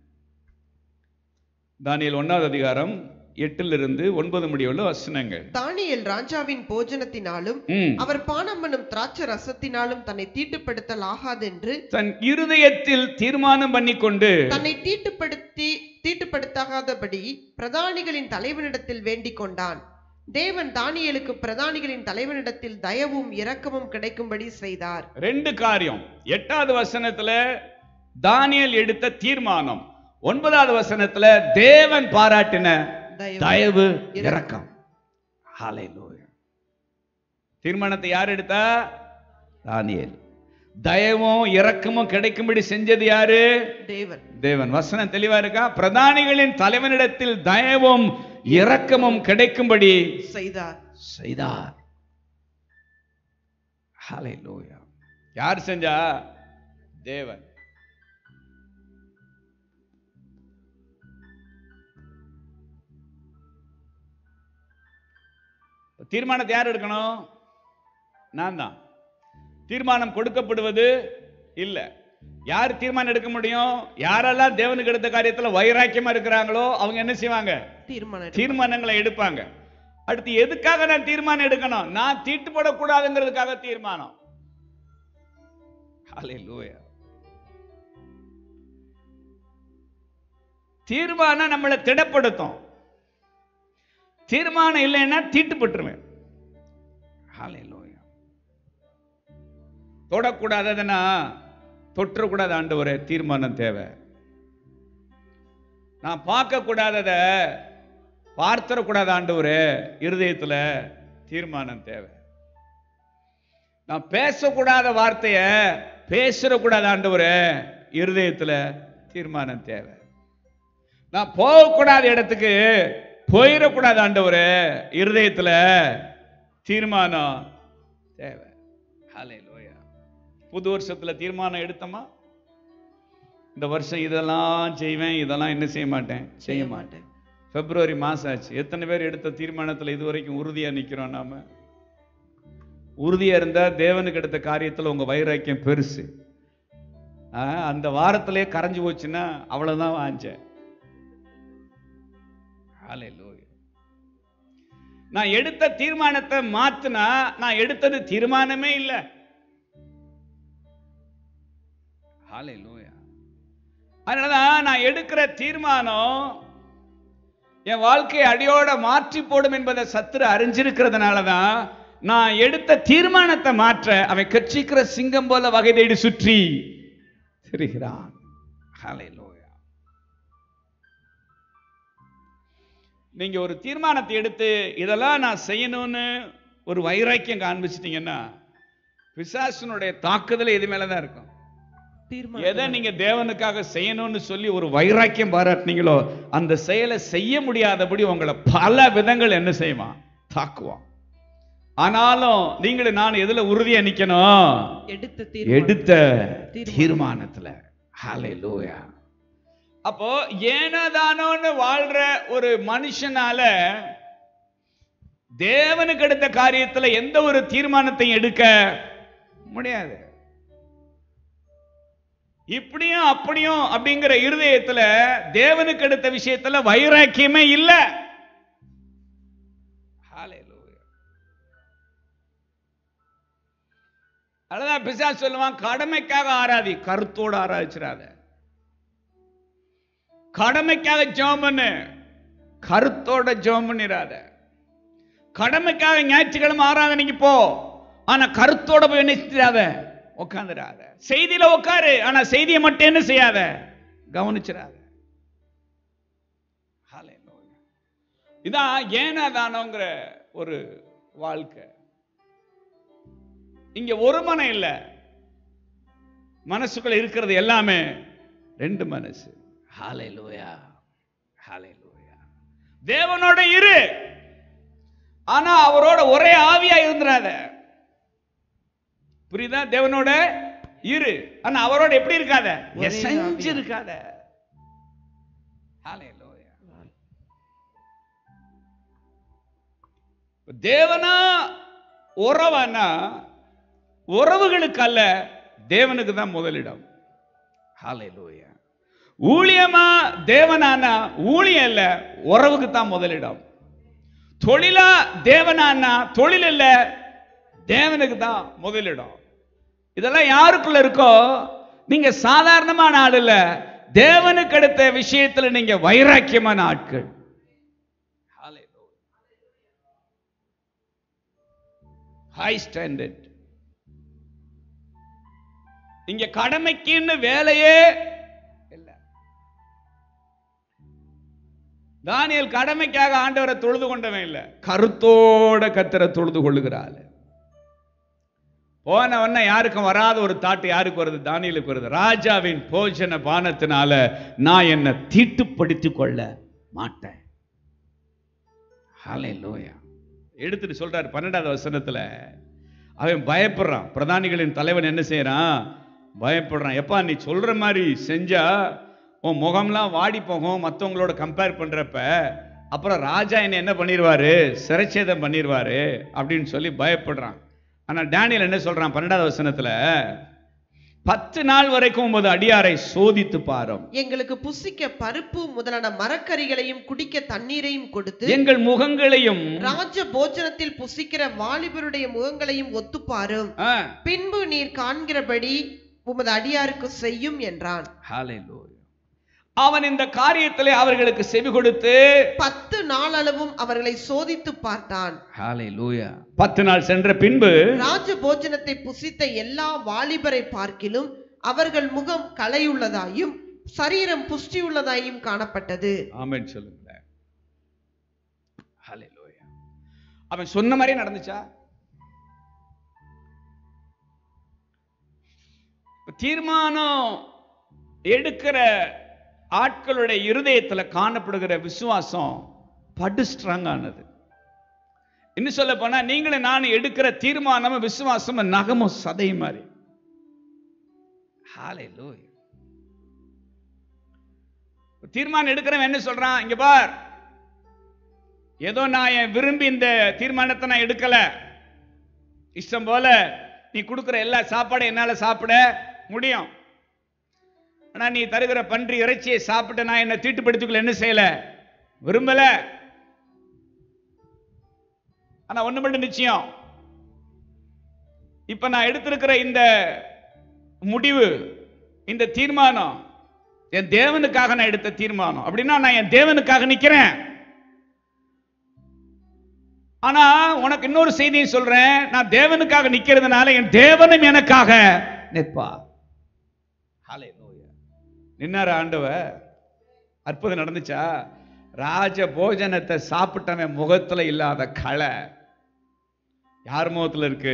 தானியல் ஒன்னாவது அதிகாரம் எட்டுல இருந்து ஒன்பது முடிவுள்ள வசனங்கள் தானியேல் ராஜாவின் போஜனத்தினாலும் ம். அவர் பானம் பண்ணும் திராட்சை ரசத்தினாலும் தன்னை தீட்டுப்படுத்தல் ஆகாதென்று தன் இருதயத்தில் தீர்மானம் பண்ணிக்கொண்டு தன்னை தீட்டுப்படுத்தி தீட்டுப்படுத்தாதபடி பிரதானிகளின் தலைவனிடத்தில் வேண்டிக் கொண்டான் தேவன் தானியேலுக்கு பிரதானிகளின் தலைவனிடத்தில் தயவும் இரக்கமும் கிடைக்கும்படி செய்தார் ரெண்டு காரியம் எட்டாவது வசனத்துல தானியேல் எடுத்த தீர்மானம் ஒன்பதாவது வசனத்துல தேவன் பாராட்டின தயவு தயவு இரக்கம் ஹalleluya தீர்மானத்தை யார் எடுத்தா தானியேல் தயவும் இரக்கமும் கிடைக்கும்படி செஞ்சது யாரு தேவன் தேவன் வசனம் தெளிவா இருக்கா பிரதானிகளின் தலைவனிடத்தில் தயவும் இரக்கமும் கிடைக்கும்படி செய்தார் செய்தார் ஹalleluya யார் செஞ்சா தேவன் தீர்மானத்தை யார் எடுக்கணும் நான் தான் தீர்மானம் கொடுக்கப்படுவது இல்ல யார் தீர்மானம் எடுக்க முடியும் யாரெல்லாம் தேவனுக்கு எடுத்த காரியத்துல வைராக்கியமா இருக்கிறாங்களோ அவங்க என்ன செய்வாங்க தீர்மானம் எடுப்பார். தீர்மானங்களை எடுப்பாங்க அடுத்து எதுக்காக நான் தீர்மானம் எடுக்கணும் நான் தீட்டுப்படக்கூடாதுங்கிறதுக்காக தீர்மானம் ஹalleluya தீர்மானம் நம்மளை திடப்படுத்தும் தீர்மானம் இல்லைன்னா தீட்டுப்பட்டுருவேன் ஹalleluya தொடக்கூடாததுன்னா தொற்றக்கூடாது ஆண்டவரே தீர்மானம் தேவை நான் பார்க்க கூடாதத பார்த்துடக்கூடாது ஆண்டவரே இருதயத்துல தீர்மானம் தேவை நான் பேசக்கூடாத வார்த்தைய பேசிடக்கூடாது ஆண்டவரே இருதயத்துல தீர்மானம் தேவை நான் போகக்கூடாத இடத்துக்கு போயிடக்கூடாது ஆண்டவரே இருதயத்துல தீர்மானம் தேவை ஹalleluya புது வருஷத்துல தீர்மானம் எடுத்தோமா இந்த வருஷம் இதெல்லாம் செய்வேன் இதெல்லாம் என்ன செய்ய மாட்டேன் செய்ய மாட்டேன் பிப்ரவரி மாசம் ஆச்சு எத்தனை பேர் எடுத்த தீர்மானத்துல இது வரைக்கும் உறுதியா நிக்கிறோம் நாம உறுதியா இருந்தா தேவனுக்கு எடுத்த காரியத்துல உங்க வைராக்கியம் பெருசு ஆ, அந்த வாரத்திலே கரைஞ்சு போச்சுன்னா அவ்வளவுதான் வாஞ்சேன் ஹalleluya நான் எடுத்த தீர்மானத்தை மாத்துனா நான் எடுத்தது தீர்மானமே இல்லை ஹalleluya அதனாலதான் நான் எடுக்கிற தீர்மானம் என் வாழ்க்கையை அடியோட மாற்றி போடும் என்பதை சத்துரு அறிஞ்சிருக்கிறதுனால தான் நான் எடுத்த தீர்மானத்தை மாற்ற அவன் கட்சிக்கிற சிங்கம் போல வகை தேடி சுற்றி திரிகிறான் ஹalleluya நீங்க ஒரு தீர்மானத்தை எடுத்து இதெல்லாம் நான் செய்யணும்னு ஒரு வைராக்கியம் காண்பிச்சிட்டீங்கன்னா பிசாசனுடைய தாக்குதல் இது மேல தான் இருக்கும் தீர்மானம் எதை நீங்க தேவனுக்காக செய்யணும்னு சொல்லி ஒரு வைராக்கியம் பாராட்டினீங்களோ அந்த செயலை செய்ய முடியாதபடி உங்களை பல விதங்கள் என்ன செய்வான் தாக்குவான் ஆனாலும் நீங்களும் நான் எதுல உறுதியா நிக்கணும் எடுத்த தீர்மானம் எடுத்த தீர்மானம். தீர்மானத்துல ஹalleluya அப்போ ஏனதானோன்னு வாழ்ற ஒரு மனுஷனால தேவனுக்கு எடுத்த காரியத்துல எந்த ஒரு தீர்மானத்தையும் எடுக்க முடியாது இப்படியும் அப்படியும் அப்படிங்கிற இருதயத்துல தேவனுக்கு எடுத்த விஷயத்துல வைராக்கியமே இல்ல Hallelujah. அதான் பிசாசு சொல்லுவான் கடமைக்காக ஆராதி கருத்தோட ஆராய்ச்சிடாத கடமைக்காக ஜெபம் பண்ணு கருத்தோட ஜெபம் பண்ணிடாத கடமைக்காக ஞாயிற்றுக்கிழமை ஆராதனைக்கு போ ஆனா கருத்தோட போய் என்ன செய்யாத உட்காந்துடாத செய்தியில உட்காரு ஆனா செய்தியை மட்டும் என்ன செய்யாத கவனிச்சிடாத Hallelujah. இதான் ஏனாதானோங்கிற ஒரு வாழ்க்கை இங்க ஒரு மனம் இல்ல மனசுக்குள்ள இருக்கிறது எல்லாமே ரெண்டு மனசு ஹalleluya ஹalleluya தேவனோட இரு ஆனா அவரோட ஒரே ஆவியா இருந்துராத புரியுதா தேவனோட இரு ஆனா அவரோட எப்படி இருக்காத ஒரே செஞ்சு ஆவியா. இருக்காத ஹalleluya தேவனா உறவானா உறவுகளுக்கு அல்ல தேவனுக்கு தான் முதலிடம் ஹalleluya ஊழியமா தேவனானா ஊழியம் இல்ல உறவுக்கு தான் முதலிடம் தொழிலா தேவனானா தொழில் இல்ல தேவனுக்கு தான் முதலிடம் இதெல்லாம் யாருக்குள்ள இருக்கோ நீங்க சாதாரணமான ஆள் இல்ல தேவனுக்கு அடுத்த விஷயத்துல நீங்க வைராக்கியமான ஆட்கள் ஹை ஸ்டாண்டர்ட் இங்க கடமைக்குன்னு வேலையே இல்ல தானியல் கடமைக்காக ஆண்டவரை தொழுது கொண்டவன் இல்ல கருத்தோட கத்தரை தொழுது கொள்ளுகிறாள் போன உடனே யாருக்கும் வராத ஒரு தாட்டு யாருக்கு வருது தானியலுக்கு வருது ராஜாவின் போஜன பானத்தினால நான் என்னை தீட்டுப்படுத்திக் கொள்ள மாட்டேன் ஹalleluya எடுத்துட்டு சொல்றாரு பன்னெண்டாவது வசனத்துல அவன் பயப்படுறான் பிரதானிகளின் தலைவன் என்ன செய்யறான் பயப்படுறான் எப்பா நீ சொல்ற மாதிரி செஞ்சா உன் முகம்லாம் வாடி போகும் மற்றவங்களோட கம்பேர் பண்றப்ப அப்புறம் ராஜா என்ன என்ன பண்ணிடுவாரு சிறைச்சேதம் பண்ணிடுவாரு அப்படின்னு சொல்லி பயப்படுறான் ஆனா டேனியல் என்ன சொல்றான் பன்னெண்டாவது வசனத்துல பத்து நாள் வரைக்கும் உமது அடியாரை சோதித்து பாரும் எங்களுக்கு புசிக்க பருப்பு முதலான மரக்கறிகளையும் குடிக்க தண்ணீரையும் கொடுத்து எங்கள் முகங்களையும் ராஜ போஜனத்தில் புசிக்கிற வாலிபருடைய முகங்களையும் ஒத்துப்பாரும் ஆ, பின்பு நீர் காண்கிறபடி உமது அடியாருக்கு செய்யும் என்றான் hallelujah. அவன் இந்த காரியத்திலே அவர்களுக்கு செவி கொடுத்து பத்து நாளளவும் அவர்களை சோதித்து பார்த்தான் ஹalleluya. பத்து நாள் சென்ற பின்பு ராஜ போஜனத்தை புசித்த எல்லா வாலிபரை பார்க்கிலும் அவர்கள் முகம் கலையுள்ளதாயும் சரீரம் புஷ்டியுள்ளதாயும் காணப்பட்டது ஆமென் சொல்லுங்களேன் ஹalleluya. அவன் சொன்ன மாதிரியே நடந்துச்சா தீர்மானம் எடுக்கிற ஆட்களுடைய இருதயத்துல காணப்படுகிற விசுவாசம் படு ஸ்ட்ராங் ஆனது இன்னும் சொல்ல போனா நீங்களும் நானும் எடுக்கிற தீர்மானமும் விசுவாசமும் நகமும் சதை மாதிரி ஹalleluya. தீர்மானம் எடுக்கிறவன் என்ன சொல்றான் இங்க பார் ஏதோ நான் என் விரும்பி இந்த தீர்மானத்தை நான் எடுக்கல இஷ்டம் போல நீ கொடுக்கிற எல்லா சாப்பாடும் என்னால சாப்பிட முடியும் ஆனா நீ தருகிற பன்றி இறைச்சியை சாப்பிட்டு நான் என்ன தீட்டுப்படுத்திக்கொள்ள என்ன செய்யல விரும்பல ஆனா ஒண்ணு மட்டும் நிச்சயம் இப்ப நான் எடுத்திருக்கிற இந்த முடிவு இந்த தீர்மானம் என் தேவனுக்காக நான் எடுத்த தீர்மானம் அப்படின்னா நான் என் தேவனுக்காக நிக்கிறேன் ஆனா உனக்கு இன்னொரு செய்தியும் சொல்றேன் நான் தேவனுக்காக நிக்கிறதுனால என் தேவனும் எனக்காக நிற்பா நின்னார ஆண்டவ அற்புதம் நடந்துச்சா ராஜ போஜனத்தை சாப்பிட்டவன் முகத்துல இல்லாத களை யார் முகத்துல இருக்கு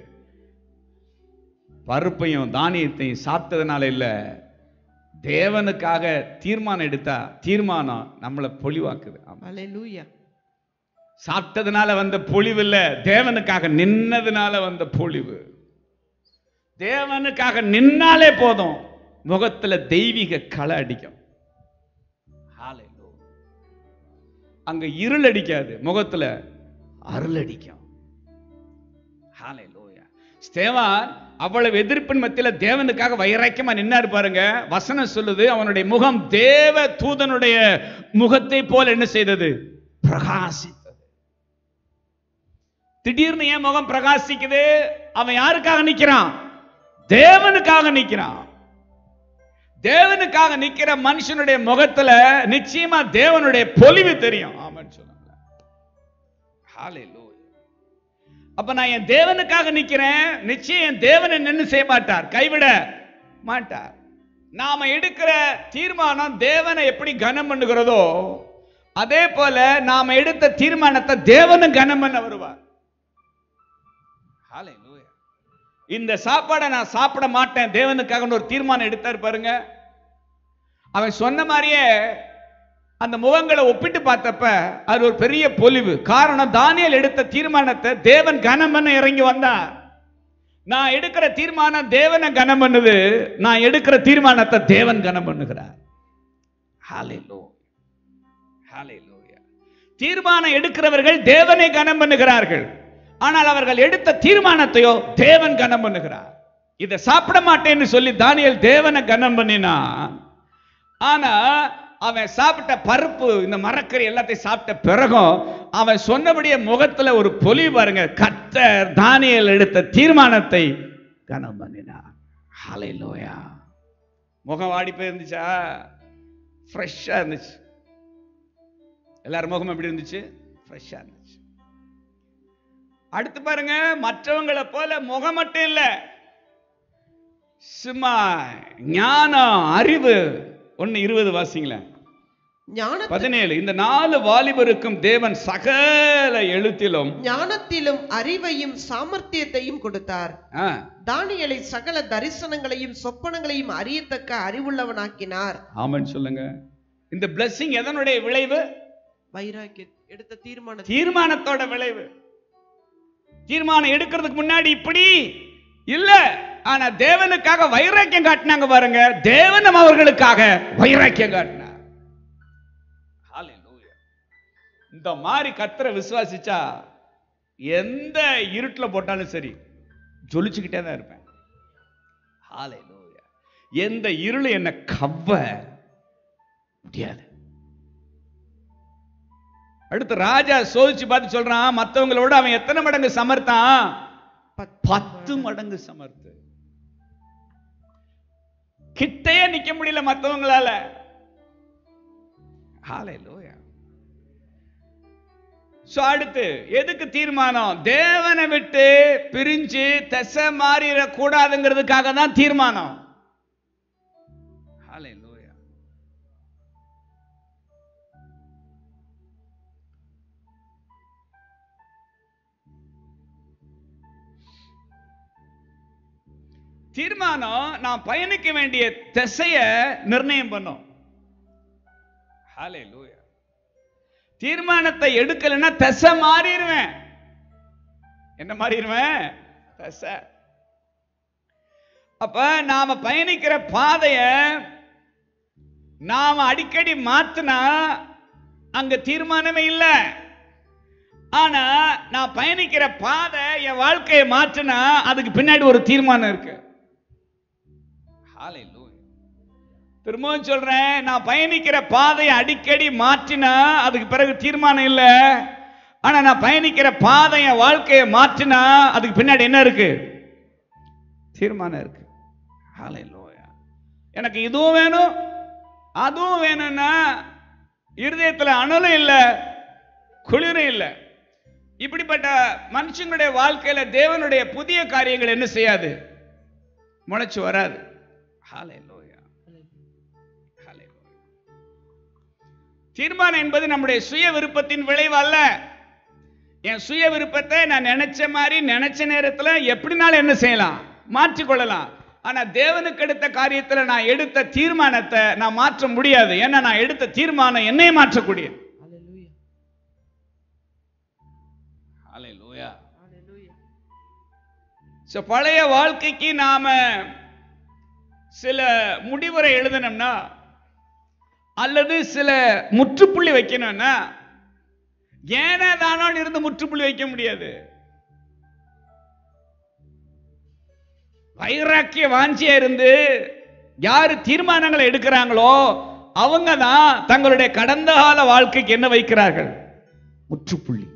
பருப்பையும் தானியத்தையும் சாப்பிட்டதுனால இல்ல தேவனுக்காக தீர்மானம் எடுத்தா தீர்மானம் நம்மளை பொலிவாக்குது ஆமா. அல்லேலூயா சாப்பிட்டதுனால வந்த பொழிவு இல்ல தேவனுக்காக நின்னதுனால வந்த பொழிவு தேவனுக்காக நின்னாலே போதும் முகத்துல தெய்வீக களை அடிக்கும் Hallelujah. அங்க இருள் அடிக்காது முகத்துல அருள் அடிக்கும் Hallelujah. ஸ்தேவான் அவ்வளவு எதிர்ப்பின் மத்தியில தேவனுக்காக வைராக்கியமா நின்னாரு பாருங்க வசனம் சொல்லுது அவனுடைய முகம் தேவ தூதனுடைய முகத்தை போல என்ன செய்தது பிரகாசித்தது திடீர்னு ஏன் முகம் பிரகாசிக்குது அவன் யாருக்காக நிக்கிறான் தேவனுக்காக நிக்கிறான் தேவனுக்காக நிக்கிற மனுஷனுடைய முகத்துல நிச்சயமா தேவனுடைய பொலிவு தெரியும் ஆமென்னு சொன்னாங்க ஹalleluya அப்ப நான் என் தேவனுக்காக நிக்கிறேன் நிச்சயம் என் தேவன் என்ன செய்ய மாட்டார் கைவிட மாட்டார் நாம எடுக்கிற தீர்மானம் தேவனை எப்படி கனம் பண்ணுகிறதோ அதே போல நாம எடுத்த தீர்மானத்தை தேவனும் கனம் பண்ண வருவார் Hallelujah. இந்த சாப்பாடை நான் சாப்பிட மாட்டேன் தேவனுக்காக ஒரு தீர்மானம் எடுத்தார் பாருங்க அவன் சொன்ன மாதிரியே அந்த முகங்களை ஒப்பிட்டு பார்த்தப்ப அது ஒரு பெரிய பொலிவு காரணம் தானியேல் எடுத்த தீர்மானத்தை தேவன் கனம் பண்ண இறங்கி வந்தார் நான் எடுக்கிற தீர்மானம் தேவனை கனம் பண்ணுது நான் எடுக்கிற தீர்மானத்தை தேவன் கனம் பண்ணுகிறார் Hallelujah. Hallelujah. தீர்மானம் எடுக்கிறவர்கள் தேவனை கனம் பண்ணுகிறார்கள் ஆனால் அவர்கள் எடுத்த தீர்மானத்தையோ தேவன் கனம் பண்ணுகிறார் இதை சாப்பிட மாட்டேன்னு சொல்லி தானியேல் தேவனை கனம் பண்ணினான் ஆனா அவன் சாப்பிட்ட பருப்பு இந்த மரக்கறி எல்லாத்தையும் சாப்பிட்ட பிறகும் அவன் சொன்னபடியே முகத்துல ஒரு பொலி பாருங்க கத்தர் தானியேல் எடுத்த தீர்மானத்தை கனம் பண்ணினான் ஹalleluya முகம் வாடி போயிருந்துச்சா ஃப்ரெஷ்ஷாக இருந்துச்சு எல்லாரும் முகம் எப்படி இருந்துச்சு ஃப்ரெஷ்ஷாக இருந்துச்சு அடுத்து பாருங்க மற்றவங்களை போல முகம் மட்டும் இல்ல சும்மா ஞானம் அறிவு ஒன்னு இருபது வாசிங்களேன் ஞான பதினேழு இந்த நாலு வாலிபருக்கும் தேவன் சகல எழுத்திலும் ஞானத்திலும் அறிவையும் சாமர்த்தியத்தையும் கொடுத்தார் ஆ, தானியலை சகல தரிசனங்களையும் சொப்பனங்களையும் அறியத்தக்க அறிவுள்ளவனாக்கினார் ஆமென் சொல்லுங்க இந்த blessing எதனுடைய விளைவு வைராக்கிய எடுத்த தீர்மானம் தீர்மானத்தோட விளைவு தீர்மானம் எடுக்கிறதுக்கு முன்னாடி இப்படி இல்ல ஆனா தேவனுக்காக வைராக்கியம் காட்டினாங்க பாருங்க தேவனும் அவர்களுக்காக வைராக்கியம் காட்டினார் Hallelujah. இந்த மாதிரி கத்தரை விசுவாசிச்சா எந்த இருட்டுல போட்டாலும் சரி ஜொலிச்சுக்கிட்டே தான் இருப்பேன் Hallelujah. எந்த இருள் என்ன கவ்வ முடியாது அடுத்து ராஜா சோதிச்சு பார்த்து சொல்றான் மத்தவங்களோட அவன் எத்தனை மடங்கு சமர்த்தான் பத்து மடங்கு சமர்த்து கிட்டையே நிக்க முடியல மத்தவங்களால ஹalleluya சோ அடுத்து எதுக்கு தீர்மானம் தேவனை விட்டு பிரிஞ்சு திசை மாறிட கூடாதுங்கிறதுக்காக தான் தீர்மானம் ஹalleluya தீர்மானம் நான் பயணிக்க வேண்டிய திசைய நிர்ணயம் பண்ணும் ஹalleluya தீர்மானத்தை எடுக்கலைன்னா திசை மாறிடுவேன் என்ன மாறிடுவேன் திசை அப்ப நாம பயணிக்கிற பாதைய நாம அடிக்கடி மாத்தினா அங்க தீர்மானமே இல்லை ஆனா நான் பயணிக்கிற பாதை என் வாழ்க்கையை மாற்றினா அதுக்கு பின்னாடி ஒரு தீர்மானம் இருக்கு Hallelujah. திரும்பவும் சொல்றேன் நான் பயணிக்கிற பாதையை அடிக்கடி மாற்றினா அதுக்கு பிறகு தீர்மானம் இல்லை ஆனா நான் பயணிக்கிற பாதை என் வாழ்க்கையை மாற்றினா அதுக்கு பின்னாடி என்ன இருக்கு தீர்மானம் இருக்கு Hallelujah. எனக்கு இதுவும் வேணும் அதுவும் வேணும்னா இருதயத்துல அனலும் இல்லை குளிரும் இல்லை இப்படிப்பட்ட மனுஷங்களுடைய வாழ்க்கையில தேவனுடைய புதிய காரியங்கள் என்ன செய்யாது முளைச்சு வராது Hallelujah. Hallelujah. தீர்மானம் என்பது நம்முடைய சுய விருப்பத்தின் விளைவு அல்ல என் சுய விருப்பத்தை நான் நினைச்ச மாதிரி நினைச்ச நேரத்துல எப்படினாலும் என்ன செய்யலாம் மாற்றிக்கொள்ளலாம் ஆனா தேவனுக்கு எடுத்த காரியத்துல நான் எடுத்த தீர்மானத்தை நான் மாற்ற முடியாது ஏன்னா நான் எடுத்த தீர்மானம் என்னை மாற்றக்கூடியது Hallelujah. Hallelujah. Hallelujah. So, பழைய வாழ்க்கைக்கு நாம சில முடிவுரை எழுதணும்னா அல்லது சில முற்றுப்புள்ளி வைக்கணும்னா ஏனே தானோன்னு இருந்து முற்றுப்புள்ளி வைக்க முடியாது வைராக்கிய வாஞ்சியா இருந்து யாரு தீர்மானங்களை எடுக்கிறாங்களோ அவங்க தான் தங்களுடைய கடந்த கால வாழ்க்கைக்கு என்ன வைக்கிறார்கள் முற்றுப்புள்ளி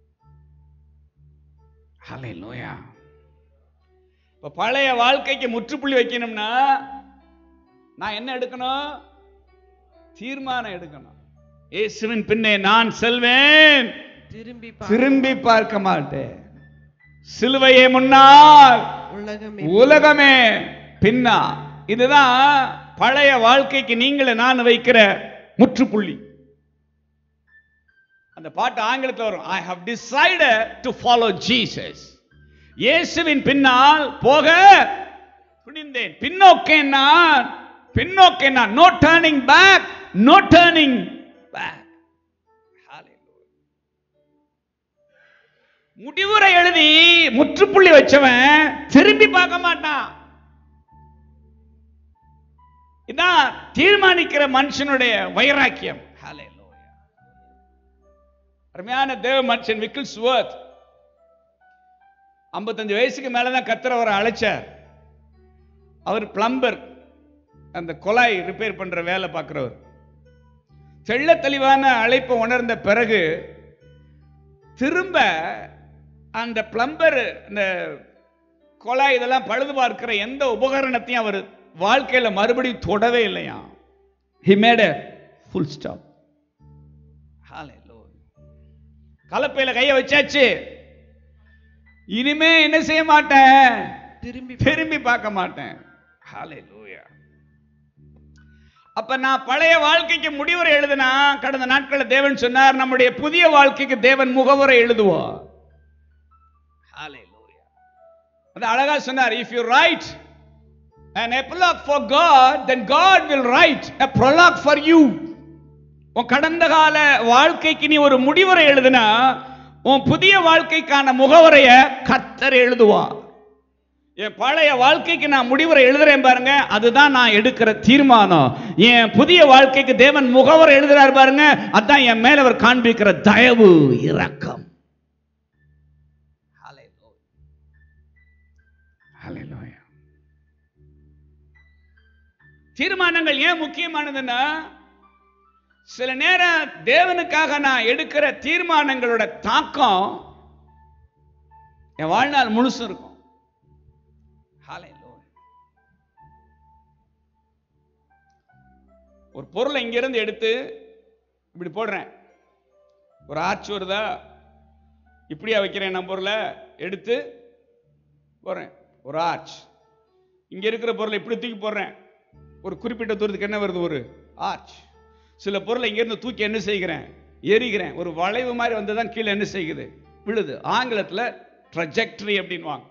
ஹalleluya இப்ப பழைய வாழ்க்கைக்கு முற்றுப்புள்ளி வைக்கணும்னா நான் என்ன எடுக்கணும் தீர்மானம் எடுக்கணும் இயேசுவின் பின்னே நான் செல்வேன் திரும்பி பா- திரும்பி பார்க்க மாட்டேன் சிலுவையே முன்னால் உலகமே உலகமே பின்னா இதுதான் பழைய வாழ்க்கைக்கு நீங்களே நான் வைக்கிற முற்றுப்புள்ளி அந்த பாட்டு ஆங்கிலத்தில் வரும் I have decided to follow Jesus இயேசுவின் பின்னால் போக துணிந்தேன் பின்னோக்கே நான் பின்னோக்கே நான் no turning back no turning back முடிவுரை எழுதி முற்றுப்புள்ளி வச்சவன் திரும்பி பார்க்க மாட்டான் இதான் தீர்மானிக்கிற மனுஷனுடைய வைராக்கியம் Hallelujah. அருமையான தேவ மனுஷன் விக்கில் சுவத் ஐம்பத்தஞ்சு வயசுக்கு மேலதான் கத்திர அவரை அழைச்சார் அவர் பிளம்பர் அந்த குழாய் ரிப்பேர் பண்ற வேலை பார்க்கிறவர் தெள்ள தெளிவான அழைப்பை உணர்ந்த பிறகு திரும்ப அந்த பிளம்பர் இந்த குழாய் இதெல்லாம் பழுது பார்க்கிற எந்த உபகரணத்தையும் அவர் வாழ்க்கையில மறுபடியும் தொடவே இல்லையா ஹி மேட் ஃபுல் ஸ்டாப் கலப்பையில கைய வச்சாச்சு இனிமே என்ன செய்ய மாட்டேன் திரும்பி திரும்பி பார்க்க மாட்டேன் Hallelujah. அப்ப நான் பழைய வாழ்க்கைக்கு முடிவுரை எழுதுனா கடந்த நாட்களில் தேவன் சொன்னார் நம்முடைய புதிய வாழ்க்கைக்கு தேவன் முகவுரை எழுதுவார் Hallelujah. அது அழகா சொன்னார் if you write an epilogue for God then God will write a prologue for you உன் கடந்த கால வாழ்க்கைக்கு நீ ஒரு முடிவுரை எழுதுனா உன் புதிய வாழ்க்கைக்கான முகவரைய கர்த்தர் எழுதுவார் என் பழைய வாழ்க்கைக்கு நான் முடிவுரை எழுதுறேன் பாருங்க அதுதான் நான் எடுக்கிற தீர்மானம் என் புதிய வாழ்க்கைக்கு தேவன் முகவரை எழுதுறாரு பாருங்க அதான் என் மேல அவர் காண்பிக்கிற தயவு இரக்கம் Hallelujah. தீர்மானங்கள் ஏன் முக்கியமானதுன்னா சில நேரம் தேவனுக்காக நான் எடுக்கிற தீர்மானங்களோட தாக்கம் என் வாழ்நாள் முழுசும் இருக்கும் Hallelujah. ஒரு பொருளை இங்கிருந்து எடுத்து இப்படி போடுறேன் ஒரு ஆச்சு வருதா இப்படியா வைக்கிறேன் நான் பொருளை எடுத்து போடுறேன் ஒரு ஆர்ச் இங்க இருக்கிற பொருளை இப்படி தூக்கி போடுறேன் ஒரு குறிப்பிட்ட தூரத்துக்கு என்ன வருது ஒரு ஆர்ச் சில பொருளை இங்கிருந்து தூக்கி என்ன செய்கிறேன் எரிகிறேன் ஒரு வளைவு மாதிரி வந்து தான் கீழே என்ன செய்யுது விழுது ஆங்கிலத்தில் ட்ரஜெக்டரி அப்படின்வாங்க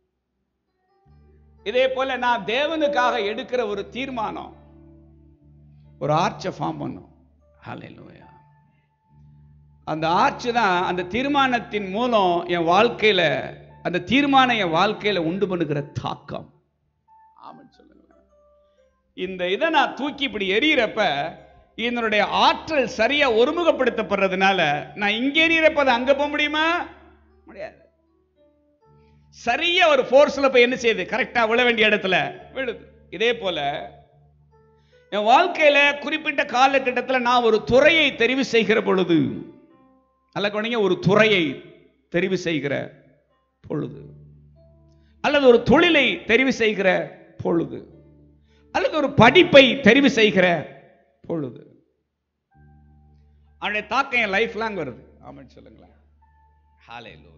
இதே போல நான் தேவனுக்காக எடுக்கிற ஒரு தீர்மானம் ஒரு ஆர்ச்சை ஃபார்ம் பண்ணும் ஹalleluya அந்த ஆர்ச் தான் அந்த தீர்மானத்தின் மூலம் என் வாழ்க்கையில அந்த தீர்மானம் என் வாழ்க்கையில உண்டு பண்ணுகிற தாக்கம் ஆமான்னு சொல்லுங்க இந்த இதை நான் தூக்கி இப்படி எரியறப்ப இதனுடைய ஆற்றல் சரியா ஒருமுகப்படுத்தப்படுறதுனால நான் இங்க எரியறப்ப அது அங்க போக முடியுமா முடியாது சரியா ஒரு ஃபோர்ஸ்ல போய் என்ன செய்யுது கரெக்டா விழ வேண்டிய இடத்துல விழுது இதே போல என் வாழ்க்கையில குறிப்பிட்ட காலகட்டத்தில் நான் ஒரு துறையை தெரிவு செய்கிற பொழுது நல்ல குழந்தைங்க ஒரு துறையை தெரிவு செய்கிற பொழுது அல்லது ஒரு தொழிலை தெரிவு செய்கிற பொழுது அல்லது ஒரு படிப்பை தெரிவு செய்கிற பொழுது அவனுடைய தாக்கம் என் லைஃப் லாங் வருது ஆமான்னு சொல்லுங்களேன் ஹalleluya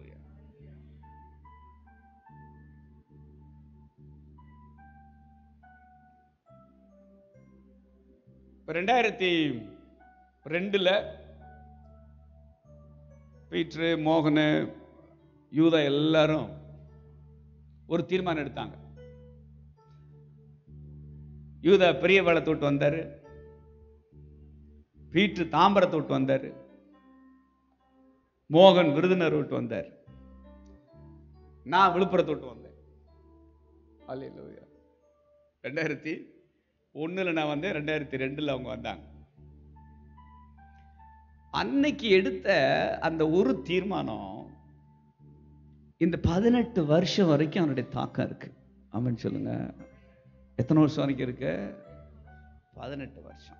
இப்போ ரெண்டாயிரத்தி ரெண்டுல பீட்ரு மோகனு யூதா எல்லாரும் ஒரு தீர்மானம் எடுத்தாங்க யூதா பெரிய பாலத்தை விட்டு வந்தாரு பீட்ரு தாம்பரத்தை விட்டு வந்தாரு மோகன் விருதுநர் விட்டு வந்தார் நான் விழுப்புரத்தை விட்டு வந்தேன் அல்லேலூயா ரெண்டாயிரத்தி ஒண்ணுல நான் வந்தேன் ரெண்டாயிரத்தி ரெண்டுல அவங்க வந்தாங்க அன்னைக்கு எடுத்த அந்த ஒரு தீர்மானம் இந்த பதினெட்டு வருஷம் வரைக்கும் அவனுடைய தாக்கம் இருக்கு ஆமான்னு சொல்லுங்க எத்தனை வருஷம் வரைக்கும் இருக்கு பதினெட்டு வருஷம்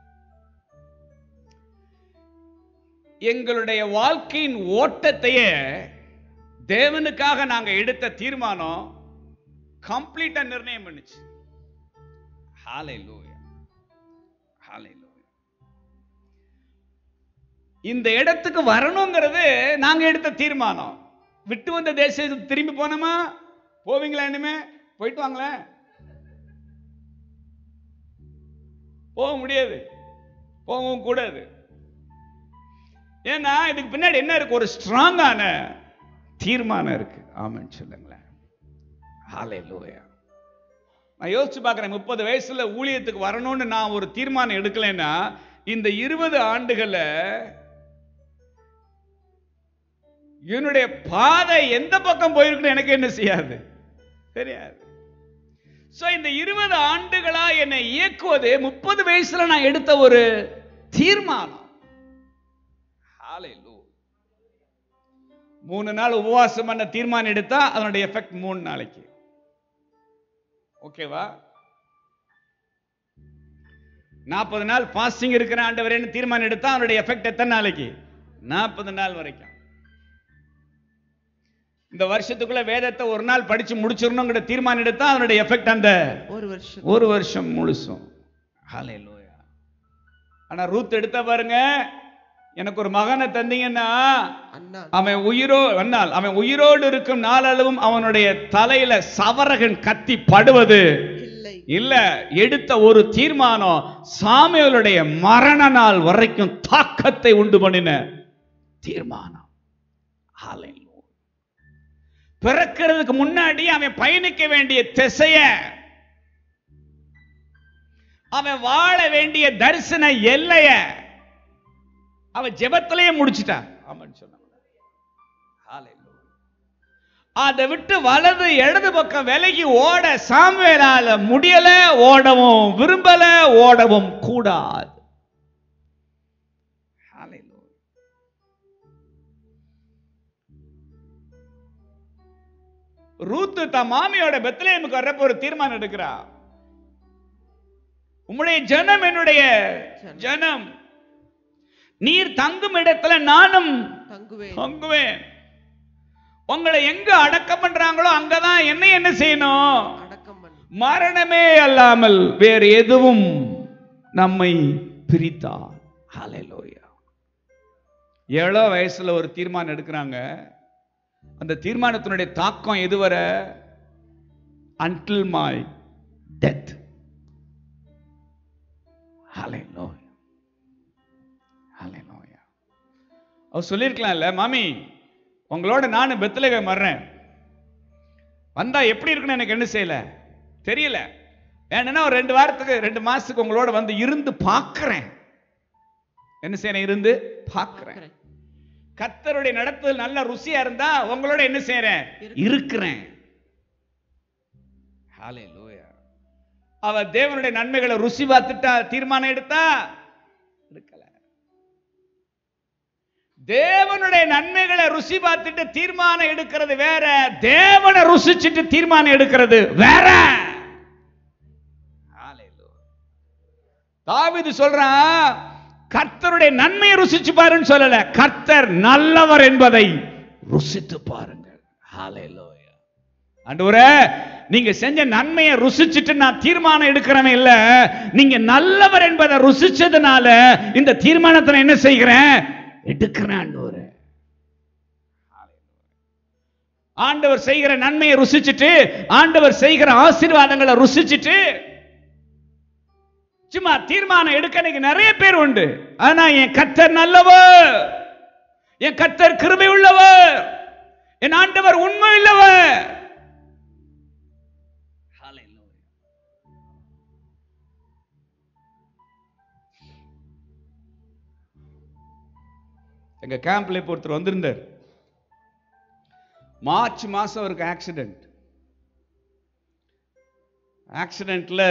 எங்களுடைய வாழ்க்கையின் ஓட்டத்தையே தேவனுக்காக நாங்க எடுத்த தீர்மானம் கம்ப்ளீட்டா நிர்ணயம் பண்ணுச்சு ஹalleluya ஹalleluya இந்த இடத்துக்கு வரணுங்கிறது நாங்க எடுத்த தீர்மானம் விட்டு வந்த தேசத்துக்கு திரும்பி போனோமா போவீங்களா இனிமே போயிட்டு வாங்களேன் போக முடியாது போகவும் கூடாது ஏன்னா இதுக்கு பின்னாடி என்ன இருக்கு ஒரு ஸ்ட்ராங்கான தீர்மானம் இருக்கு ஆமென்னு சொல்லுங்களேன் ஹalleluya நான் யோசிச்சு பார்க்குறேன் முப்பது வயசுல ஊழியத்துக்கு வரணும்னு நான் ஒரு தீர்மானம் எடுக்கலைன்னா இந்த இருபது ஆண்டுகள்ல என்னுடைய பாதை எந்த பக்கம் போயிருக்குன்னு எனக்கு என்ன செய்யாது தெரியாது சோ இந்த இருபது ஆண்டுகளா என்னை இயக்குவது முப்பது வயசுல நான் எடுத்த ஒரு தீர்மானம் Hallelujah. மூணு நாள் உபவாசம் பண்ண தீர்மானம் எடுத்தா அதனுடைய எஃபெக்ட் மூணு நாளைக்கு ஓகேவா நாற்பது நாள் ஃபாஸ்டிங் இருக்கிற ஆண்டவரேன்னு தீர்மானம் எடுத்தா அதனுடைய எஃபெக்ட் எத்தனை நாளைக்கு நாற்பது நாள் வரைக்கும் இந்த வருஷத்துக்குள்ள வேதத்தை ஒரு நாள் படிச்சு முடிச்சிடணுங்கிற தீர்மானம் எடுத்தா அதனுடைய எஃபெக்ட் அந்த ஒரு வருஷம் ஒரு வருஷம் முழுசும் ஹalleluya ஆனா ரூத் எடுத்த பாருங்க எனக்கு ஒரு மகனை தந்தீங்கன்னா அண்ணா அவன் உயிரோ வந்தால் அவன் உயிரோடு இருக்கும் நாளளவும் அவனுடைய தலையில சவரகன் கத்தி படுவது இல்லை இல்ல எடுத்த ஒரு தீர்மானம் சாமுவேலுடைய மரண நாள் வரைக்கும் தாக்கத்தை உண்டு பண்ணின தீர்மானம் Hallelujah. பிறக்கிறதுக்கு முன்னாடி அவன் பயணிக்க வேண்டிய திசைய அவன் வாழ வேண்டிய தரிசன எல்லைய அவன் ஜெபத்திலேயே முடிச்சிட்டான் ஆமான்னு சொன்னான் Hallelujah. அதை விட்டு வலது இடது பக்கம் விலகி ஓட சாமுவேலால முடியல ஓடவும் விரும்பல ஓடவும் கூடாது Hallelujah. ரூத்து தன் மாமியோட பெத்லேமுக்கு வர்றப்ப ஒரு தீர்மானம் எடுக்கிறா உம்முடைய ஜனம் என்னுடைய ஜனம் நீர் தங்கும் இடத்துல நானும் தங்குவேன் தங்குவேன் உங்களை எங்க அடக்கம் பண்றாங்களோ அங்கதான் என்ன என்ன செய்யணும் அடக்கம் பண்ணு மரணமே அல்லாமல் வேறு எதுவும் நம்மை பிரித்தார் ஹalleluya ஏழோ வயசுல ஒரு தீர்மானம் எடுக்கிறாங்க அந்த தீர்மானத்தினுடைய தாக்கம் எதுவரை until my death hallelujah hallelujah அவர் சொல்லியிருக்கலாம்ல மாமி உங்களோட நானும் பெத்தலகம் வர்றேன் வந்தா எப்படி இருக்குன்னு எனக்கு என்ன செய்யல தெரியல வேணும்னா ஒரு ரெண்டு வாரத்துக்கு ரெண்டு மாசத்துக்கு உங்களோட வந்து இருந்து பார்க்கிறேன் என்ன செய்யறேன் இருந்து பார்க்கிறேன் பார்க்கிறேன். கத்தருடைய நடத்துதல் நல்ல ருசியா இருந்தா உங்களோட என்ன செய்யறேன் இருக்கிறேன் Hallelujah. அவ தேவனுடைய நன்மைகளை ருசி பார்த்துட்டா தீர்மானம் எடுத்தா எடுக்கல தேவனுடைய நன்மைகளை ருசி பார்த்துட்டு தீர்மானம் எடுக்கிறது வேற தேவனை ருசிச்சிட்டு தீர்மானம் எடுக்கிறது வேற Hallelujah. தாவீது சொல்றான் கர்த்தருடைய நன்மையை ருசிச்சு பாருன்னு சொல்லல கர்த்தர் நல்லவர் என்பதை ருசித்து பாருங்க ஹalleluya ஆண்டவரே நீங்க செஞ்ச நன்மையை ருசிச்சிட்டு நான் தீர்மானம் எடுக்கிறவன் இல்ல நீங்க நல்லவர் என்பதை ருசிச்சதுனால இந்த தீர்மானத்தை நான் என்ன செய்கிறேன் எடுக்கிறேன் ஆண்டவரே ஆண்டவர் செய்கிற நன்மையை ருசிச்சிட்டு ஆண்டவர் செய்கிற ஆசீர்வாதங்களை ருசிச்சிட்டு சும்மா தீர்மானம் எடுக்க இன்னைக்கு நிறைய பேர் உண்டு ஆனா என் கத்தர் நல்லவர் என் கத்தர் கிருபை உள்ளவர் என் ஆண்டவர் உண்மை உள்ளவர் எங்க கேம்ப்ல இப்போ ஒருத்தர் வந்திருந்தார் மார்ச் மாசம் அவருக்கு ஆக்சிடென்ட் ஆக்சிடென்ட்ல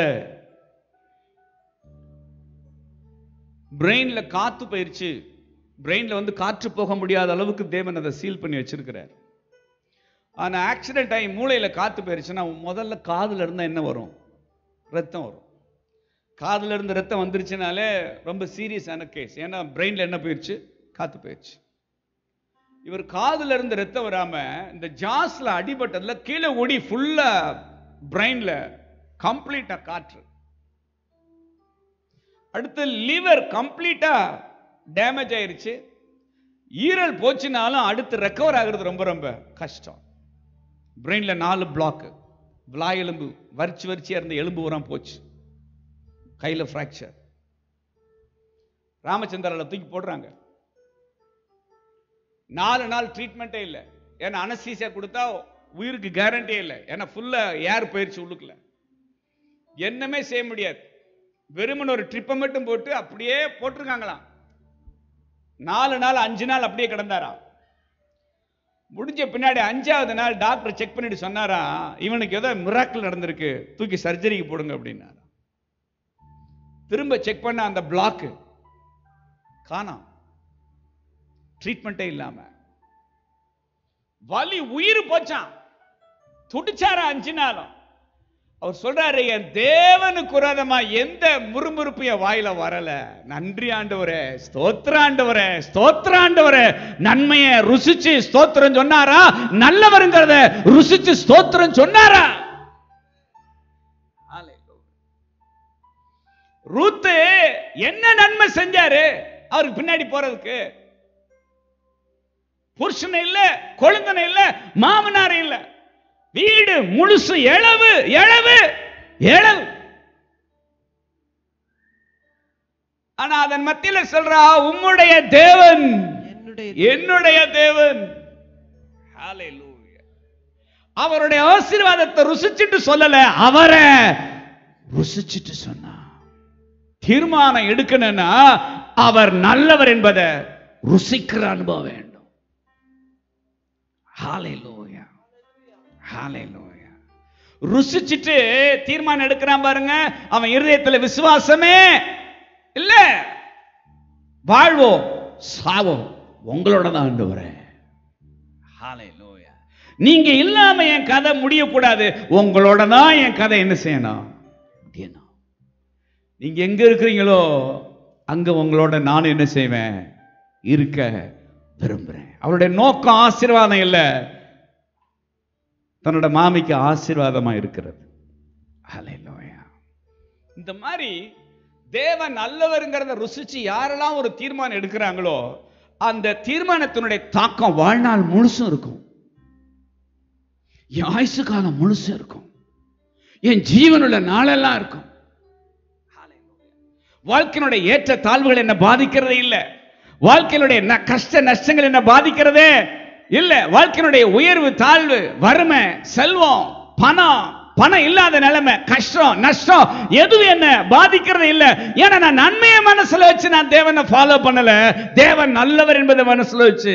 பிரெயின்ல காத்து போயிருச்சு பிரெயின்ல வந்து காற்று போக முடியாத அளவுக்கு தேவன் அதை சீல் பண்ணி வச்சிருக்கிறார் ஆனா ஆக்சிடென்ட் ஆகி மூளையில காத்து போயிருச்சுன்னா முதல்ல காதுல இருந்தா என்ன வரும் ரத்தம் வரும் காதுல இருந்து ரத்தம் வந்துருச்சுனாலே ரொம்ப சீரியஸான கேஸ் ஏன்னா பிரெயின்ல என்ன போயிருச்சு காத்து போயிருச்சு இவர் காதுல இருந்து ரத்தம் வராம இந்த ஜாஸ்ல அடிபட்டதுல கீழே ஓடி ஃபுல்லா பிரெயின்ல கம்ப்ளீட்டா காற்று அடுத்து லிவர் கம்ப்ளீட்டா டேமேஜ் ஆயிருச்சு ஈரல் போச்சுனாலும் அடுத்து ரெக்கவர் ஆகுறது ரொம்ப ரொம்ப கஷ்டம் பிரெயின்ல நாலு பிளாக் விழா எலும்பு வரிச்சு வரிச்சியா இருந்த எலும்பு உரம் போச்சு கையில ஃப்ராக்சர் ராமச்சந்திரால தூக்கி போடுறாங்க நாலு நாள் ட்ரீட்மெண்ட்டே இல்லை ஏன்னா அனஸ்தீசியா கொடுத்தா உயிருக்கு கேரண்டியே இல்லை ஏன்னா ஃபுல்லா ஏர் போயிருச்சு உள்ளுக்குள்ள என்னமே செய்ய முடியாது வெறுமன் ஒரு ட்ரிப்பை மட்டும் போட்டு அப்படியே போட்டிருக்காங்களாம் நாலு நாள் அஞ்சு நாள் அப்படியே கிடந்தாராம் முடிஞ்ச பின்னாடி அஞ்சாவது நாள் டாக்டர் செக் பண்ணிட்டு சொன்னாராம் இவனுக்கு ஏதோ மிராக்கிள் நடந்திருக்கு தூக்கி சர்ஜரிக்கு போடுங்க அப்படின்னாராம் திரும்ப செக் பண்ண அந்த பிளாக் காணாம் ட்ரீட்மெண்ட்டே இல்லாம வலி உயிர் போச்சான் துடிச்சாரா அஞ்சு நாளும் அவர் சொல்றாரு என் தேவனுக்கு உரதமா எந்த முறுமுறுப்பு என் வாயில வரல நன்றி ஆண்டவரே ஸ்தோத்திர ஆண்டவரே ஸ்தோத்திர ஆண்டவரே நன்மையை ருசிச்சு ஸ்தோத்திரம் சொன்னாரா நல்லவருங்கிறத ருசிச்சு ஸ்தோத்திரம் சொன்னாரா ரூத்து என்ன நன்மை செஞ்சாரு அவருக்கு பின்னாடி போறதுக்கு புருஷன் இல்ல கொழுந்தன இல்ல மாமனார் இல்ல வீடு முழுசு எழவு எழவு எழவு ஆனா அதன் மத்தியில சொல்றா உம்முடைய தேவன் என்னுடைய என்னுடைய தேவன் Hallelujah. அவருடைய ஆசீர்வாதத்தை ருசிச்சிட்டு சொல்லல அவரை ருசிச்சிட்டு சொன்னா தீர்மானம் எடுக்கணும்னா அவர் நல்லவர் என்பதை ருசிக்கிற அனுபவம் வேண்டும் Hallelujah. Hallelujah. ருசிச்சிட்டு தீர்மானம் எடுக்கிறான் பாருங்க அவன் இருதயத்துல விசுவாசமே இல்ல வாழ்வோம் சாவோம் உங்களோட தான் ஆண்டவரே Hallelujah. நீங்க இல்லாம என் கதை முடியக்கூடாது உங்களோட தான் என் கதை என்ன செய்யணும் முடியணும் நீங்க எங்க இருக்கிறீங்களோ அங்க உங்களோட நான் என்ன செய்வேன் இருக்க விரும்புறேன் அவருடைய நோக்கம் ஆசீர்வாதம் இல்லை தன்னோட மாமிக்கு ஆசீர்வாதமா இருக்கிறது Hallelujah. இந்த மாதிரி தேவன் நல்லவருங்கிறத ருசிச்சு யாரெல்லாம் ஒரு தீர்மானம் எடுக்கிறாங்களோ அந்த தீர்மானத்தினுடைய தாக்கம் வாழ்நாள் முழுசும் இருக்கும் என் ஆயுசு காலம் முழுசும் இருக்கும் என் ஜீவனுள்ள நாளெல்லாம் இருக்கும் வாழ்க்கையினுடைய ஏற்ற தாழ்வுகள் என்ன பாதிக்கிறதே இல்ல வாழ்க்கையினுடைய ந- கஷ்ட நஷ்டங்கள் என்ன பாதிக்கிறதே இல்ல வாழ்க்கையினுடைய உயர்வு தாழ்வு வறுமை செல்வம் பணம் பணம் இல்லாத நிலைமை கஷ்டம் நஷ்டம் எதுவும் என்ன பாதிக்கிறது இல்ல ஏன்னா நான் நன்மையை மனசுல வச்சு நான் தேவனை ஃபாலோ பண்ணல தேவன் நல்லவர் என்பதை மனசுல வச்சு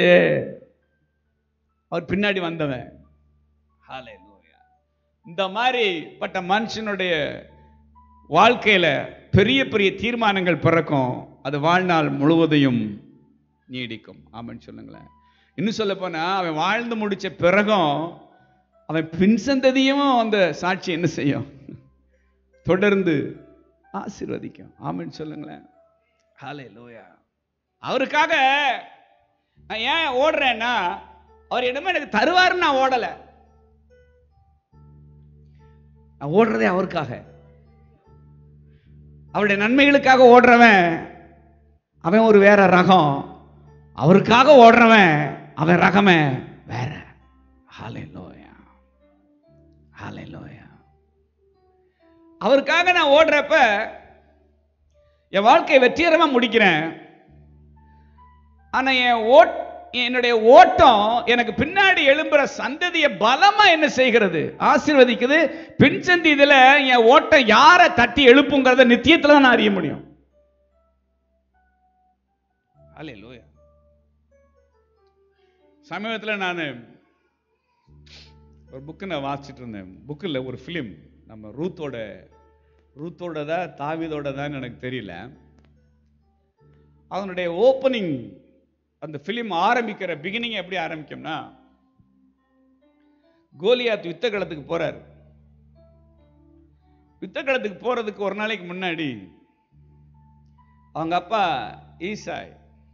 அவர் பின்னாடி வந்தவன் Hallelujah. இந்த மாதிரி பட்ட மனுஷனுடைய வாழ்க்கையில பெரிய பெரிய தீர்மானங்கள் பிறக்கும் அது வாழ்நாள் முழுவதையும் நீடிக்கும் ஆமென்னு சொல்லுங்களேன் இன்னும் சொல்ல போனா அவன் வாழ்ந்து முடிச்ச பிறகும் அவன் பின் சந்ததியும் அந்த சாட்சி என்ன செய்யும் தொடர்ந்து ஆசீர்வதிக்கும் ஆமென்னு சொல்லுங்களேன் ஹாலே லோயா அவருக்காக நான் ஏன் ஓடுறேன்னா அவர் என்னமோ எனக்கு தருவாருன்னு நான் ஓடலை நான் ஓடுறதே அவருக்காக அவருடைய நன்மைகளுக்காக ஓடுறவன் அவன் ஒரு வேற ரகம் அவருக்காக ஓடுறவன் அவன் ரகமே வேற ஹalleluya ஹalleluya அவருக்காக நான் ஓடுறப்ப என் வாழ்க்கையை வெற்றிகரமா முடிக்கிறேன் ஆனா என் ஓட் என்னுடைய ஓட்டம் எனக்கு பின்னாடி எழும்புற சந்ததியை பலமா என்ன செய்கிறது ஆசீர்வதிக்குது பின் சந்தி இதுல என் ஓட்டம் யாரை தட்டி எழுப்புங்கிறத நித்தியத்துல தான் நான் அறிய முடியும் அல்லேலூயா சமீபத்தில் நான் ஒரு புக்கு நான் வாசிச்சுட்டு இருந்தேன் புக்கில் ஒரு ஃபிலிம் நம்ம ரூத்தோட ரூத்தோடதா தாவிதோடதான்னு எனக்கு தெரியல அதனுடைய ஓப்பனிங் அந்த ஃபிலிம் ஆரம்பிக்கிற பிகினிங் எப்படி ஆரம்பிக்கும்னா கோலியாத் யுத்த களத்துக்கு போறார் யுத்த களத்துக்கு போறதுக்கு ஒரு நாளைக்கு முன்னாடி அவங்க அப்பா ஈசாய்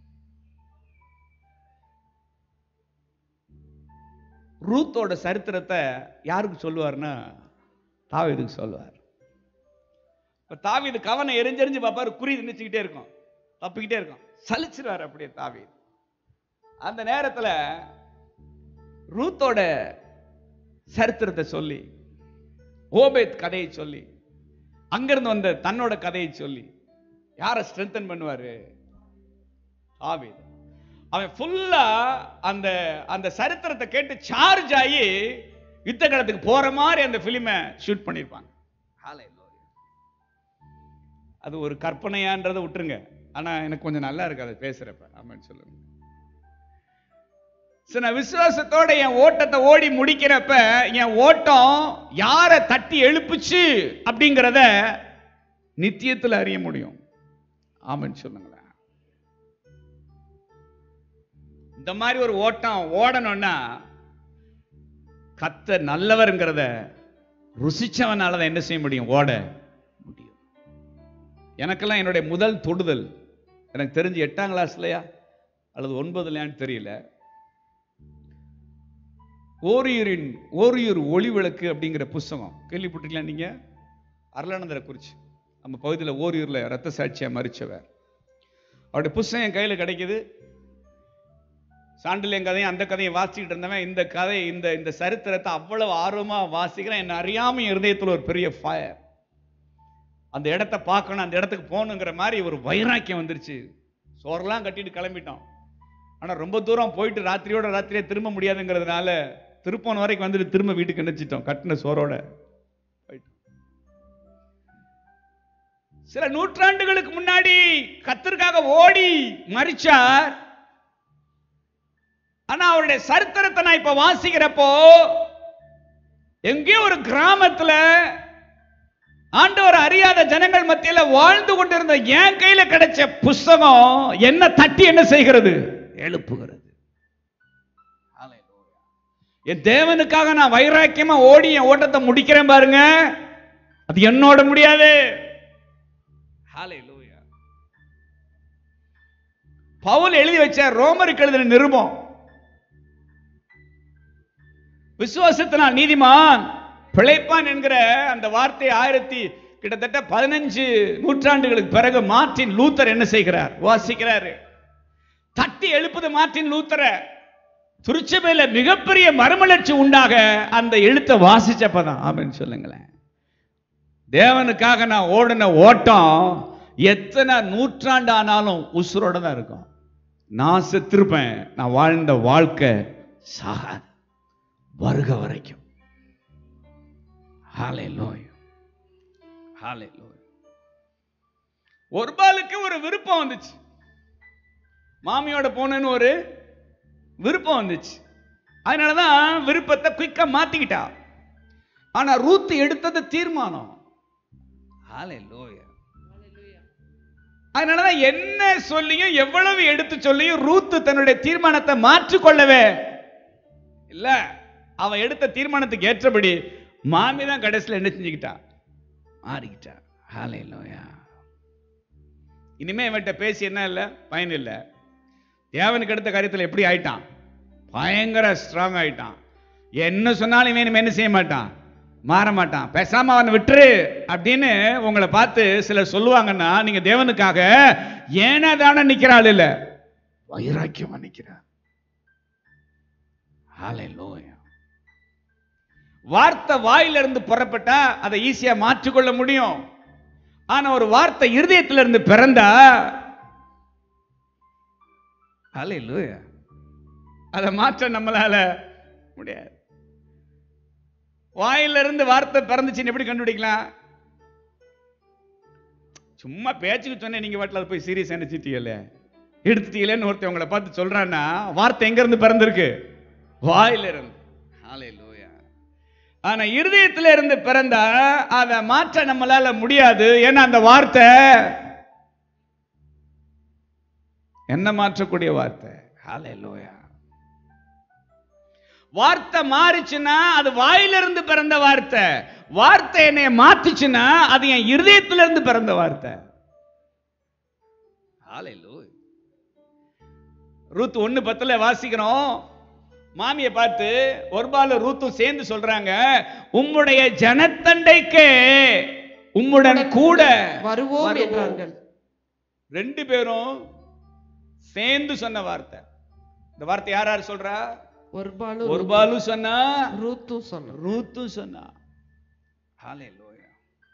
ரூத்தோட சரித்திரத்தை யாருக்கு சொல்லுவார்னா தாவீதுக்கு சொல்லுவார் இப்ப தாவீது கவனம் எரிஞ்செறிஞ்சு பார்ப்பாரு குறி நினைச்சுக்கிட்டே இருக்கும் தப்பிக்கிட்டே இருக்கும் சலிச்சிருவார் அப்படியே தாவீது அந்த நேரத்துல ரூத்தோட சரித்திரத்தை சொல்லி ஓபேத் கதையை சொல்லி அங்கிருந்து வந்த தன்னோட கதையை சொல்லி யாரை ஸ்ட்ரென்தன் பண்ணுவாரு தாவீது அவன் ஃபுல்லா அந்த அந்த சரித்திரத்தை கேட்டு சார்ஜ் ஆகி யுத்த களத்துக்கு போற மாதிரி அந்த பிலிமை ஷூட் பண்ணியிருப்பாங்க Hallelujah. அது ஒரு கற்பனையான்றதை விட்டுருங்க ஆனா எனக்கு கொஞ்சம் நல்லா இருக்கு அதை பேசுறப்ப ஆமான்னு சொல்லுங்க சரி, நான் விசுவாசத்தோட என் ஓட்டத்தை ஓடி முடிக்கிறப்ப என் ஓட்டம் யாரை தட்டி எழுப்புச்சு அப்படிங்கிறத நித்தியத்தில் அறிய முடியும் ஆமான்னு சொல்லுங்களேன் இந்த மாதிரி ஒரு ஓட்டம் ஓடணும்னா கத்த நல்லவர்ங்கிறத ருசிச்சவனால தான் என்ன செய்ய முடியும் ஓட முடியும் எனக்கெல்லாம் என்னுடைய முதல் தொடுதல் எனக்கு தெரிஞ்சு எட்டாம் கிளாஸ்லயா அல்லது ஒன்பதுலையான்னு தெரியல ஓரியூரின் ஓரியூர் ஒளி விளக்கு அப்படிங்கிற புஸ்தகம் கேள்விப்பட்டிருக்கலாம் நீங்க அருளானந்தரை குறிச்சு நம்ம பகுதியில் ஓரியூர்ல ரத்த சாட்சியா மறிச்சவர் அவருடைய புஸ்தகம் என் கையில கிடைக்குது சாண்டிலியன் கதையும் அந்த கதையை வாசிச்சுட்டு இருந்தவன் இந்த கதை இந்த இந்த சரித்திரத்தை அவ்வளவு ஆர்வமா வாசிக்கிறேன் என்ன அறியாம என் இருதயத்துல ஒரு பெரிய ஃபயர் அந்த இடத்த பார்க்கணும் அந்த இடத்துக்கு போகணுங்கிற மாதிரி ஒரு வைராக்கியம் வந்துருச்சு சோறெல்லாம் கட்டிட்டு கிளம்பிட்டோம் ஆனா ரொம்ப தூரம் போயிட்டு ராத்திரியோட ராத்திரியே திரும்ப முடியாதுங்கிறதுனால திருப்போன வரைக்கும் வந்துட்டு திரும்ப வீட்டுக்கு நினைச்சிட்டோம் கட்டின சோறோட போயிட்டோம். சில நூற்றாண்டுகளுக்கு முன்னாடி கத்தருக்காக ஓடி மறிச்சார் ஆனா அவருடைய சரித்திரத்தை நான் இப்ப வாசிக்கிறப்போ எங்கேயோ ஒரு கிராமத்துல ஆண்டவர் அறியாத ஜனங்கள் மத்தியில வாழ்ந்து கொண்டிருந்த என் கையில கிடைச்ச புஸ்தகம் என்ன தட்டி என்ன செய்கிறது எழுப்புகிறது என் தேவனுக்காக நான் வைராக்கியமா ஓடி என் ஓட்டத்தை முடிக்கிறேன் பாருங்க அது என்னோட முடியாது Hallelujah. பவுல் எழுதி வச்ச ரோமருக்கு எழுதின நிருபம் விசுவாசத்தினால் நீதிமான் பிழைப்பான் என்கிற அந்த வார்த்தை ஆயிரத்தி கிட்டத்தட்ட பதினஞ்சு நூற்றாண்டுகளுக்கு பிறகு மார்ட்டின் லூத்தர் என்ன செய்கிறார் வாசிக்கிறாரு தட்டி எழுப்புது மார்ட்டின் லூத்தர திருச்சபையில மிகப்பெரிய மறுமலர்ச்சி உண்டாக அந்த எழுத்தை வாசிச்சப்பதான் ஆமென்னு சொல்லுங்களேன் தேவனுக்காக நான் ஓடின ஓட்டம் எத்தனை நூற்றாண்டு ஆனாலும் உசுரோட தான் இருக்கும் நான் செத்திருப்பேன் நான் வாழ்ந்த வாழ்க்கை சாகாது வருக வரைக்கும் ஹalleluya ஹalleluya ஒரு பாலுக்கு ஒரு விருப்பம் வந்துச்சு மாமியோட போனேன்னு ஒரு விருப்பம் வந்துச்சு அதனாலதான் விருப்பத்தை குயிக்கா மாத்திக்கிட்டா ஆனா ரூத் எடுத்தது தீர்மானம் ஹalleluya அதனாலதான் என்ன சொல்லியும் எவ்வளவு எடுத்து சொல்லியும் ரூத்து தன்னுடைய தீர்மானத்தை மாற்றிக்கொள்ளவே இல்ல அவன் எடுத்த தீர்மானத்துக்கு ஏற்றபடி மாமி தான் கடைசியில் என்ன செஞ்சுக்கிட்டா மாறிக்கிட்டா ஹalleluya இனிமே இவன்கிட்ட பேசி என்ன இல்லை பயன் இல்லை தேவனுக்கு எடுத்த காரியத்தில் எப்படி ஆயிட்டான் பயங்கர ஸ்ட்ராங் ஆயிட்டான் என்ன சொன்னாலும் இவன் இனிமே என்ன செய்ய மாட்டான் மாற மாட்டான் பேசாம அவனை விட்டுரு அப்படின்னு உங்களை பார்த்து சிலர் சொல்லுவாங்கன்னா நீங்க தேவனுக்காக ஏனா தானே நிக்கிறாள் இல்ல வைராக்கியமா நிக்கிறார் ஹalleluya வார்த்தை வாயிலிருந்து புறப்பட்டா அதை ஈஸியா மாற்றிக்கொள்ள முடியும் ஆனா ஒரு வார்த்தை இருதயத்திலிருந்து பிறந்தா ஹalleluya அதை மாற்ற நம்மளால முடியாது வாயிலிருந்து வார்த்தை பிறந்துச்சுன்னு எப்படி கண்டுபிடிக்கலாம் சும்மா பேச்சுக்கு சொன்னேன் நீங்க வாட்டில் போய் சீரியஸ் நினைச்சிட்டீங்கல்ல எடுத்துட்டீங்களேன்னு ஒருத்தன் உங்களை பார்த்து சொல்றான்னா வார்த்தை எங்க இருந்து பிறந்திருக்கு வாயிலிருந்து ஹalleluya ஆனா இருதயத்துல இருந்து பிறந்தா அதை மாற்ற நம்மளால முடியாது ஏன்னா அந்த வார்த்தை என்ன மாற்றக்கூடிய வார்த்தை ஹalleluya வார்த்தை மாறுச்சுன்னா அது வாயிலிருந்து பிறந்த வார்த்தை வார்த்தை என்னை மாத்துச்சுன்னா அது என் இருதயத்திலிருந்து பிறந்த வார்த்தை ஹalleluya ரூத் ஒண்ணு பத்துல வாசிக்கிறோம் மாமியை பார்த்து ஒருபால ரூத்தும் சேர்ந்து சொல்றாங்க உம்முடைய ஜனத்தண்டைக்கே உம்முடன் கூட வருவோம் என்றார்கள் ரெண்டு பேரும் சேர்ந்து சொன்ன வார்த்தை இந்த வார்த்தை யார் யார் சொல்றா ஒரு பாலு ஒரு பாலு சொன்னா ரூத்தும் சொன்னான் ரூத்தும் சொன்னா ஹalleluya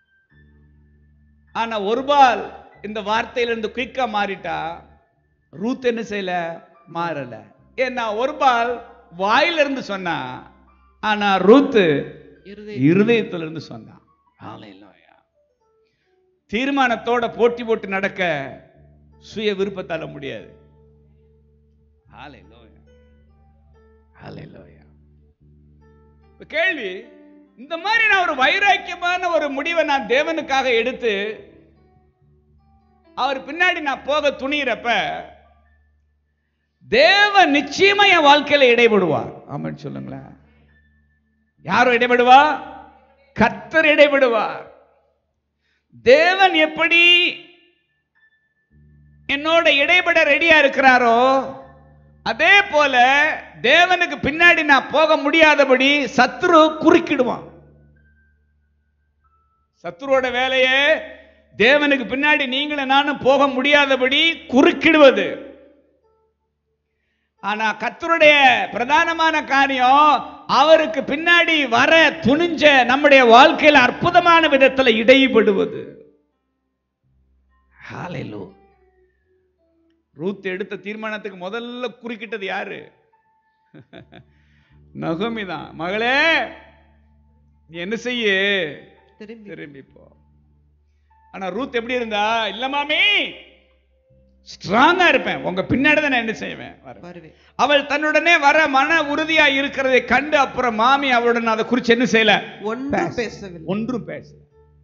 ஆனா ஒரு பால் இந்த வார்த்தையில இருந்து குயிக்கா மாறிட்டா ரூத் என்ன செய்யல மாறல ஏன்னா ஒரு பால் வாயில இருந்து சொன்னா ஆனா ரூத் இருதய இருதயத்துல இருந்து சொன்னான் ஹalleluya தீர்மானத்தோட போட்டி போட்டு நடக்க சுய விருப்பத்தால முடியாது ஹalleluya ஹalleluya இப்ப கேள்வி இந்த மாதிரி நான் ஒரு வைராக்கியமான ஒரு முடிவை நான் தேவனுக்காக எடுத்து அவர் பின்னாடி நான் போக துணியிறப்ப தேவன் நிச்சயமா என் வாழ்க்கையில இடைபடுவார் ஆமான்னு சொல்லுங்களேன் யாரும் இடைபடுவா கர்த்தர் இடைபடுவார் தேவன் எப்படி என்னோட இடைபட ரெடியா இருக்கிறாரோ அதே போல தேவனுக்கு பின்னாடி நான் போக முடியாதபடி சத்ரு குறுக்கிடுவான் சத்ருவோட வேலையே தேவனுக்கு பின்னாடி நீங்களும் நானும் போக முடியாதபடி குறுக்கிடுவது ஆனா கர்த்தருடைய பிரதானமான காரியம் அவருக்கு பின்னாடி வர துணிஞ்ச நம்முடைய வாழ்க்கையில அற்புதமான விதத்துல இடைபடுவது ஹalleluya ரூத் எடுத்த தீர்மானத்துக்கு முதல்ல குறுக்கிட்டது யாரு நகோமி தான் மகளே நீ என்ன செய்ய திரும்பி திரும்பி போ ஆனா ரூத் எப்படி இருந்தா இல்ல மாமி ஸ்ட்ராங்கா இருப்பேன் உங்க பின்னாடி தான் நான் என்ன செய்வேன் வரேன் வருவேன் அவள் தன்னுடனே வர மன உறுதியா இருக்கிறதை கண்டு அப்புறம் மாமி அவளுடன் அதை குறித்து என்ன செய்யல ஒன்றும் பேசவில்லை ஒன்றும் பேசல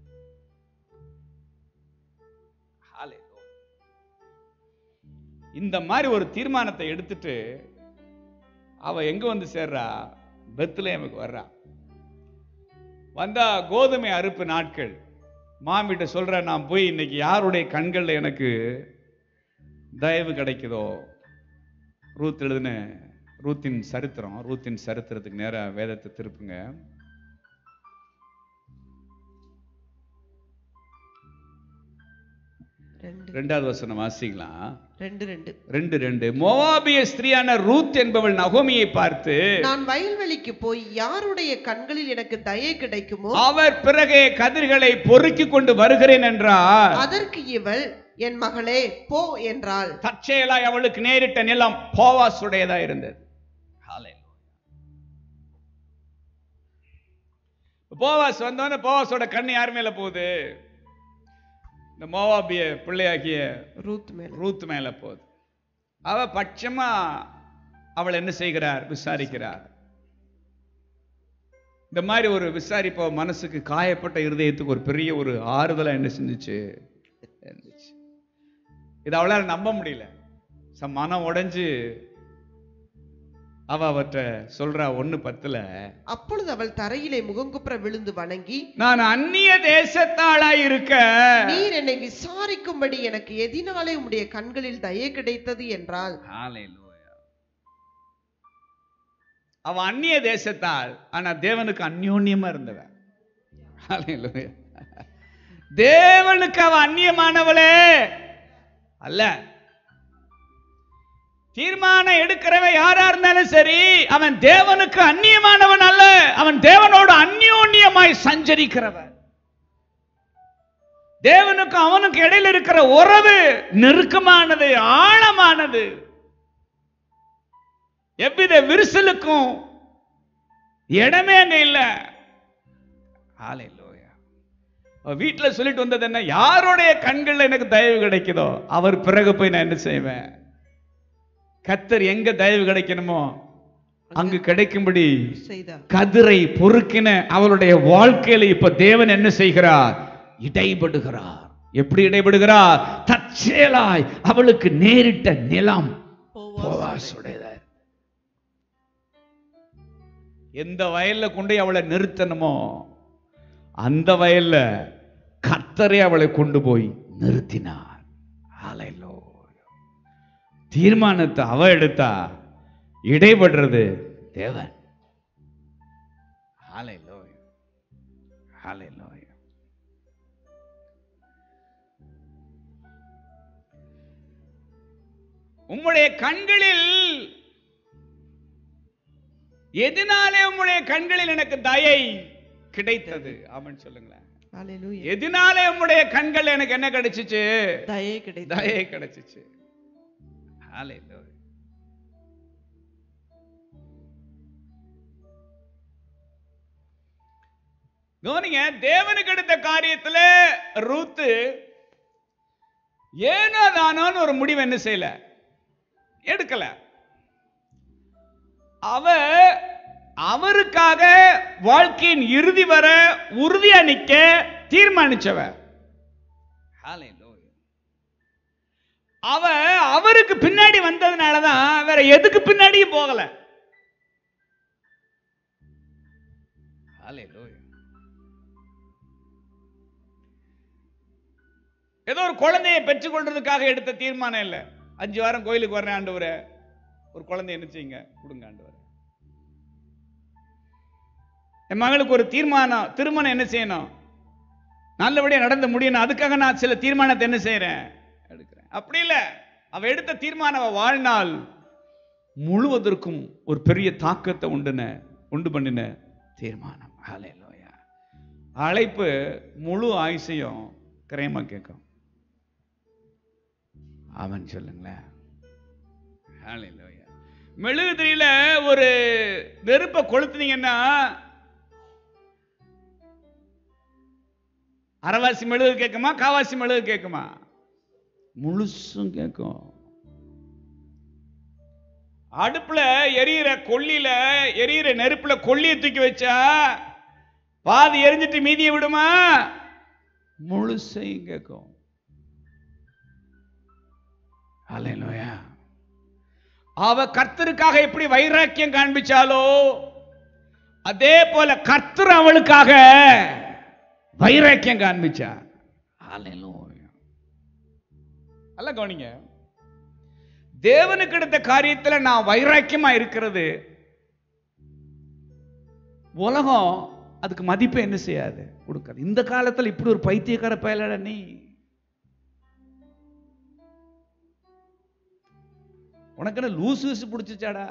Hallelujah. இந்த மாதிரி ஒரு தீர்மானத்தை எடுத்துட்டு அவ எங்க வந்து சேர்றா பெத்லேமுக்கு வர்றா வந்தா கோதுமை அறுப்பு நாட்கள் மாமிட்ட சொல்ற நான் போய் இன்னைக்கு யாருடைய கண்கள்ல எனக்கு தயவு கிடைக்குதோ ரூத் எழுதின ரூத்தின் சரித்திரம் ரூத்தின் சரித்திரத்துக்கு நேரா வேதத்தை திருப்புங்க ரெண்டு ரெண்டாவது வசனம் வாசிக்கலாம் ரெண்டு ரெண்டு ரெண்டு ரெண்டு மோவாபிய ஸ்திரியான ரூத் என்பவள் நகோமியை பார்த்து நான் வயல்வெளிக்கு போய் யாருடைய கண்களில் எனக்கு தயை கிடைக்குமோ அவர் பிறகே கதிர்களை பொறுக்கி கொண்டு வருகிறேன் என்றார் அதற்கு இவள் என் மகளே போ என்றாள் தற்செயலாய் அவளுக்கு நேரிட்ட நிலம் போவாசுடையதா இருந்தது Hallelujah. போவாஸ் வந்தோடனே போவாஸோட கண்ணு யார் மேல போகுது இந்த மோவாபிய பிள்ளையாகிய ரூத் மேல் ரூத் மேல போகுது அவ பட்சமா அவள் என்ன செய்கிறார் விசாரிக்கிறார் இந்த மாதிரி ஒரு விசாரிப்ப மனசுக்கு காயப்பட்ட இருதயத்துக்கு ஒரு பெரிய ஒரு ஆறுதலா என்ன செஞ்சுச்சு இருந்துச்சு இது அவளால நம்ப முடியல சம் மனம் உடைஞ்சு அவ அவற்றை சொல்றா ஒண்ணு பத்துல அப்பொழுது அவள் தரையிலே முகங்குப்புற விழுந்து வணங்கி நான் அந்நிய தேசத்தாளா இருக்க நீர் என்னை விசாரிக்கும்படி எனக்கு எதினாலே உம்முடைய கண்களில் தயை கிடைத்தது என்றால் Hallelujah. அவ அந்நிய தேசத்தால் ஆனா தேவனுக்கு அந்யோன்யமா இருந்தவ Hallelujah. தேவனுக்கு அவ அந்நியமானவளே அல்ல தீர்மானம் எடுக்கிறவன் யாரா இருந்தாலும் சரி அவன் தேவனுக்கு அந்நியமானவன் அல்ல அவன் தேவனோடு அந்யோன்யமாய் சஞ்சரிக்கிறவன் தேவனுக்கு அவனுக்கு இடையில இருக்கிற உறவு நெருக்கமானது ஆழமானது எவ்வித விரிசலுக்கும் இடமே அங்க இல்ல ஹalleluya. அவ வீட்டுல சொல்லிட்டு வந்தது என்ன யாருடைய கண்கள்ல எனக்கு தயவு கிடைக்குதோ அவர் பிறகு போய் நான் என்ன செய்வேன் கத்தர் எங்க தயவு கிடைக்கணுமோ அங்கு கிடைக்கும்படி செய்தார் கதிரை பொறுக்கின அவளுடைய வாழ்க்கையில இப்ப தேவன் என்ன செய்கிறார் இடைபடுகிறார் எப்படி இடைபடுகிறார் தற்செயலாய் அவளுக்கு நேரிட்ட நிலம் போவாசுடையது எந்த வயல்ல கொண்டு போய் அவளை நிறுத்தணுமோ அந்த வயல்ல கர்த்தரே அவளை கொண்டு போய் நிறுத்தினார் ஹalleluya. தீர்மானத்தை அவ எடுத்தா இடைபடுறது தேவன் ஹalleluya. ஹalleluya. உம்முடைய கண்களில் எதனாலே உம்முடைய கண்களில் எனக்கு தயை கிடைத்தது ஆமென் சொல்லுங்களேன் ஹalleluya. எதனாலே உம்முடைய கண்கள் எனக்கு என்ன கிடைச்சிச்சு தயை கிடைத்தது தயை கிடைச்சிச்சு ஹalleluya. கவனிங்க தேவனுக்கு எடுத்த காரியத்துல ரூத்து ஏனோ தானோன்னு ஒரு முடிவு என்ன செய்யல எடுக்கல அவ அவருக்காக வாழ்க்கையின் இறுதி வர உறுதியா நிக்க தீர்மானிச்சவ Hallelujah. அவ அவருக்கு பின்னாடி வந்ததுனாலதான் வேற எதுக்கு பின்னாடியும் போகல Hallelujah. ஏதோ ஒரு குழந்தையை பெற்றுக்கொள்றதுக்காக எடுத்த தீர்மானம் இல்ல அஞ்சு வாரம் கோயிலுக்கு வர்றேன் ஆண்டவரே ஒரு குழந்தை என்ன செய்யுங்க கொடுங்க ஆண்டவரே என் மகளுக்கு ஒரு தீர்மானம் திருமணம் என்ன செய்யணும் நல்லபடியா நடந்து முடியணும் அதுக்காக நான் சில தீர்மானத்தை என்ன செய்யறேன் எடுக்கிறேன் அப்படி இல்ல அவ எடுத்த தீர்மானம் அவ வாழ்நாள் முழுவதற்கும் ஒரு பெரிய தாக்கத்தை உண்டுன உண்டு பண்ணின தீர்மானம் ஹalleluya அழைப்பு முழு ஆயுசையும் கிரயமா கேட்கும் அவன் சொல்லுங்களேன் Hallelujah. மெழுகுதிரியில ஒரு நெருப்பை கொளுத்துனீங்கன்னா அரைவாசி மெழுகு கேட்குமா காவாசி மெழுகு கேட்குமா முழுசும் கேட்கும் அடுப்புல எரியிற கொள்ளியில எரியிற நெருப்புல கொள்ளியை தூக்கி வச்சா பாதி எரிஞ்சிட்டு மீதியை விடுமா முழுசையும் கேட்கும் அல்லேலூயா அவ கர்த்தருக்காக எப்படி வைராக்கியம் காண்பிச்சாலோ அதே போல கர்த்தர் அவளுக்காக வைராக்கியம் காண்பிச்சா அல்லேலூயா அல்ல கவனிங்க தேவனுக்கு எடுத்த காரியத்துல நான் வைராக்கியமா இருக்கிறது உலகம் அதுக்கு மதிப்பு என்ன செய்யாது கொடுக்காது இந்த காலத்துல இப்படி ஒரு பைத்தியக்கார பயலட நீ உனக்கு என்ன லூசு லூசு பிடிச்சிச்சாடா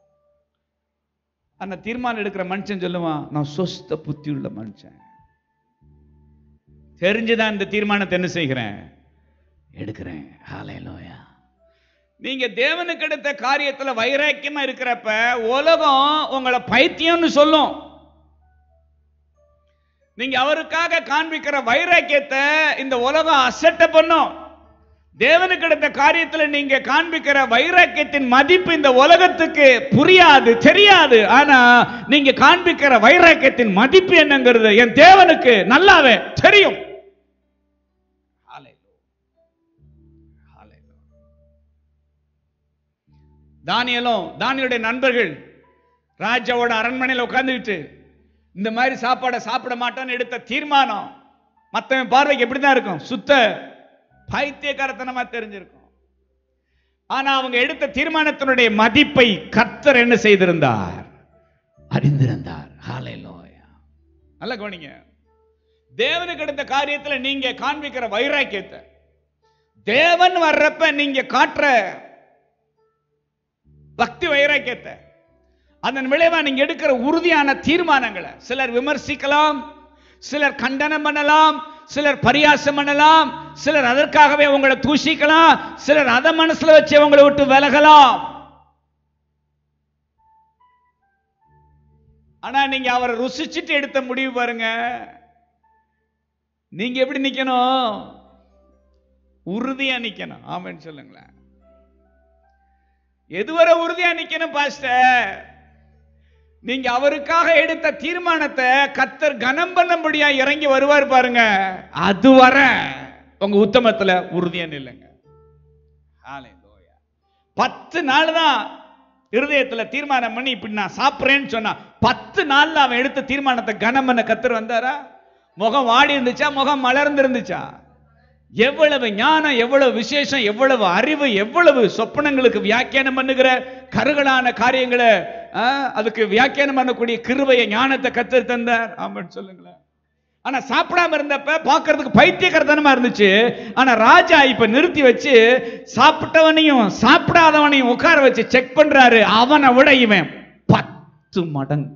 அந்த தீர்மானம் எடுக்கிற மனுஷன் சொல்லுவான் நான் சொஸ்த புத்தி உள்ள மனுஷன் தெரிஞ்சுதான் இந்த தீர்மானத்தை என்ன செய்கிறேன் எடுக்கிறேன் ஹalleluya நீங்க தேவனுக்கு எடுத்த காரியத்துல வைராக்கியமா இருக்கிறப்ப உலகம் உங்களை பைத்தியம்னு சொல்லும் நீங்க அவருக்காக காண்பிக்கிற வைராக்கியத்தை இந்த உலகம் அசட்ட பண்ணும் தேவனுக்கு எடுத்த காரியத்துல நீங்க காண்பிக்கிற வைராக்கியத்தின் மதிப்பு இந்த உலகத்துக்கு புரியாது தெரியாது ஆனா நீங்க காண்பிக்கிற வைராக்கியத்தின் மதிப்பு என்னங்கிறது என் தேவனுக்கு நல்லாவே தெரியும் Hallelujah. Hallelujah. தானியலும் தானியுடைய நண்பர்கள் ராஜாவோட அரண்மனையில் உட்கார்ந்துக்கிட்டு இந்த மாதிரி சாப்பாடை சாப்பிட மாட்டான்னு எடுத்த தீர்மானம் மத்தவன் பார்வைக்கு எப்படிதான் இருக்கும் சுத்த பைத்தியக்காரத்தனமா தெரிஞ்சிருக்கும் ஆனா அவங்க எடுத்த தீர்மானத்தினுடைய மதிப்பை கர்த்தர் என்ன செய்திருந்தார் அறிந்திருந்தார் ஹalleluya நல்ல கவனிங்க தேவனுக்கு எடுத்த காரியத்துல நீங்க காண்பிக்கிற வைராக்கியத்தை தேவன் வர்றப்ப நீங்க காட்டுற பக்தி வைராக்கியத்தை அதன் விளைவா நீங்க எடுக்கிற உறுதியான தீர்மானங்களை சிலர் விமர்சிக்கலாம் சிலர் கண்டனம் பண்ணலாம் சிலர் பரியாசம் பண்ணலாம் சிலர் அதற்காகவே உங்களை தூஷிக்கலாம் சிலர் அதை மனசுல வச்சு உங்களை விட்டு விலகலாம் ஆனா நீங்க அவரை ருசிச்சுட்டு எடுத்த முடிவு பாருங்க நீங்க எப்படி நிக்கணும் உறுதியா நிக்கணும் ஆமென்னு சொல்லுங்களேன் எதுவரை உறுதியா நிக்கணும் பாஸ்டர் நீங்க அவருக்காக எடுத்த தீர்மானத்தை கத்தர் கனம் பண்ணும்படியா இறங்கி வருவார் பாருங்க அது வர உங்க உத்தமத்துல உறுதியா நில்லுங்க Hallelujah. பத்து நாள் தான் இருதயத்துல தீர்மானம் பண்ணி இப்படி நான் சாப்பிடுறேன்னு சொன்னா பத்து நாள்ல அவன் எடுத்த தீர்மானத்தை கனம் பண்ண கத்தர் வந்தாரா முகம் வாடி இருந்துச்சா முகம் மலர்ந்து இருந்துச்சா எவ்வளவு ஞானம் எவ்வளவு விசேஷம் எவ்வளவு அறிவு எவ்வளவு சொப்பனங்களுக்கு வியாக்கியானம் பண்ணுகிற கருகலான காரியங்களை ஆ, அதுக்கு வியாக்கியானம் பண்ணக்கூடிய கிருபையை ஞானத்தை கத்து தந்தார் ஆமான்னு சொல்லுங்களேன் ஆனா சாப்பிடாம இருந்தப்ப பார்க்கிறதுக்கு பைத்தியக்காரத்தனமா இருந்துச்சு ஆனா ராஜா இப்ப நிறுத்தி வச்சு சாப்பிட்டவனையும் சாப்பிடாதவனையும் உட்கார வச்சு செக் பண்றாரு அவனை விட இவன் பத்து மடங்கு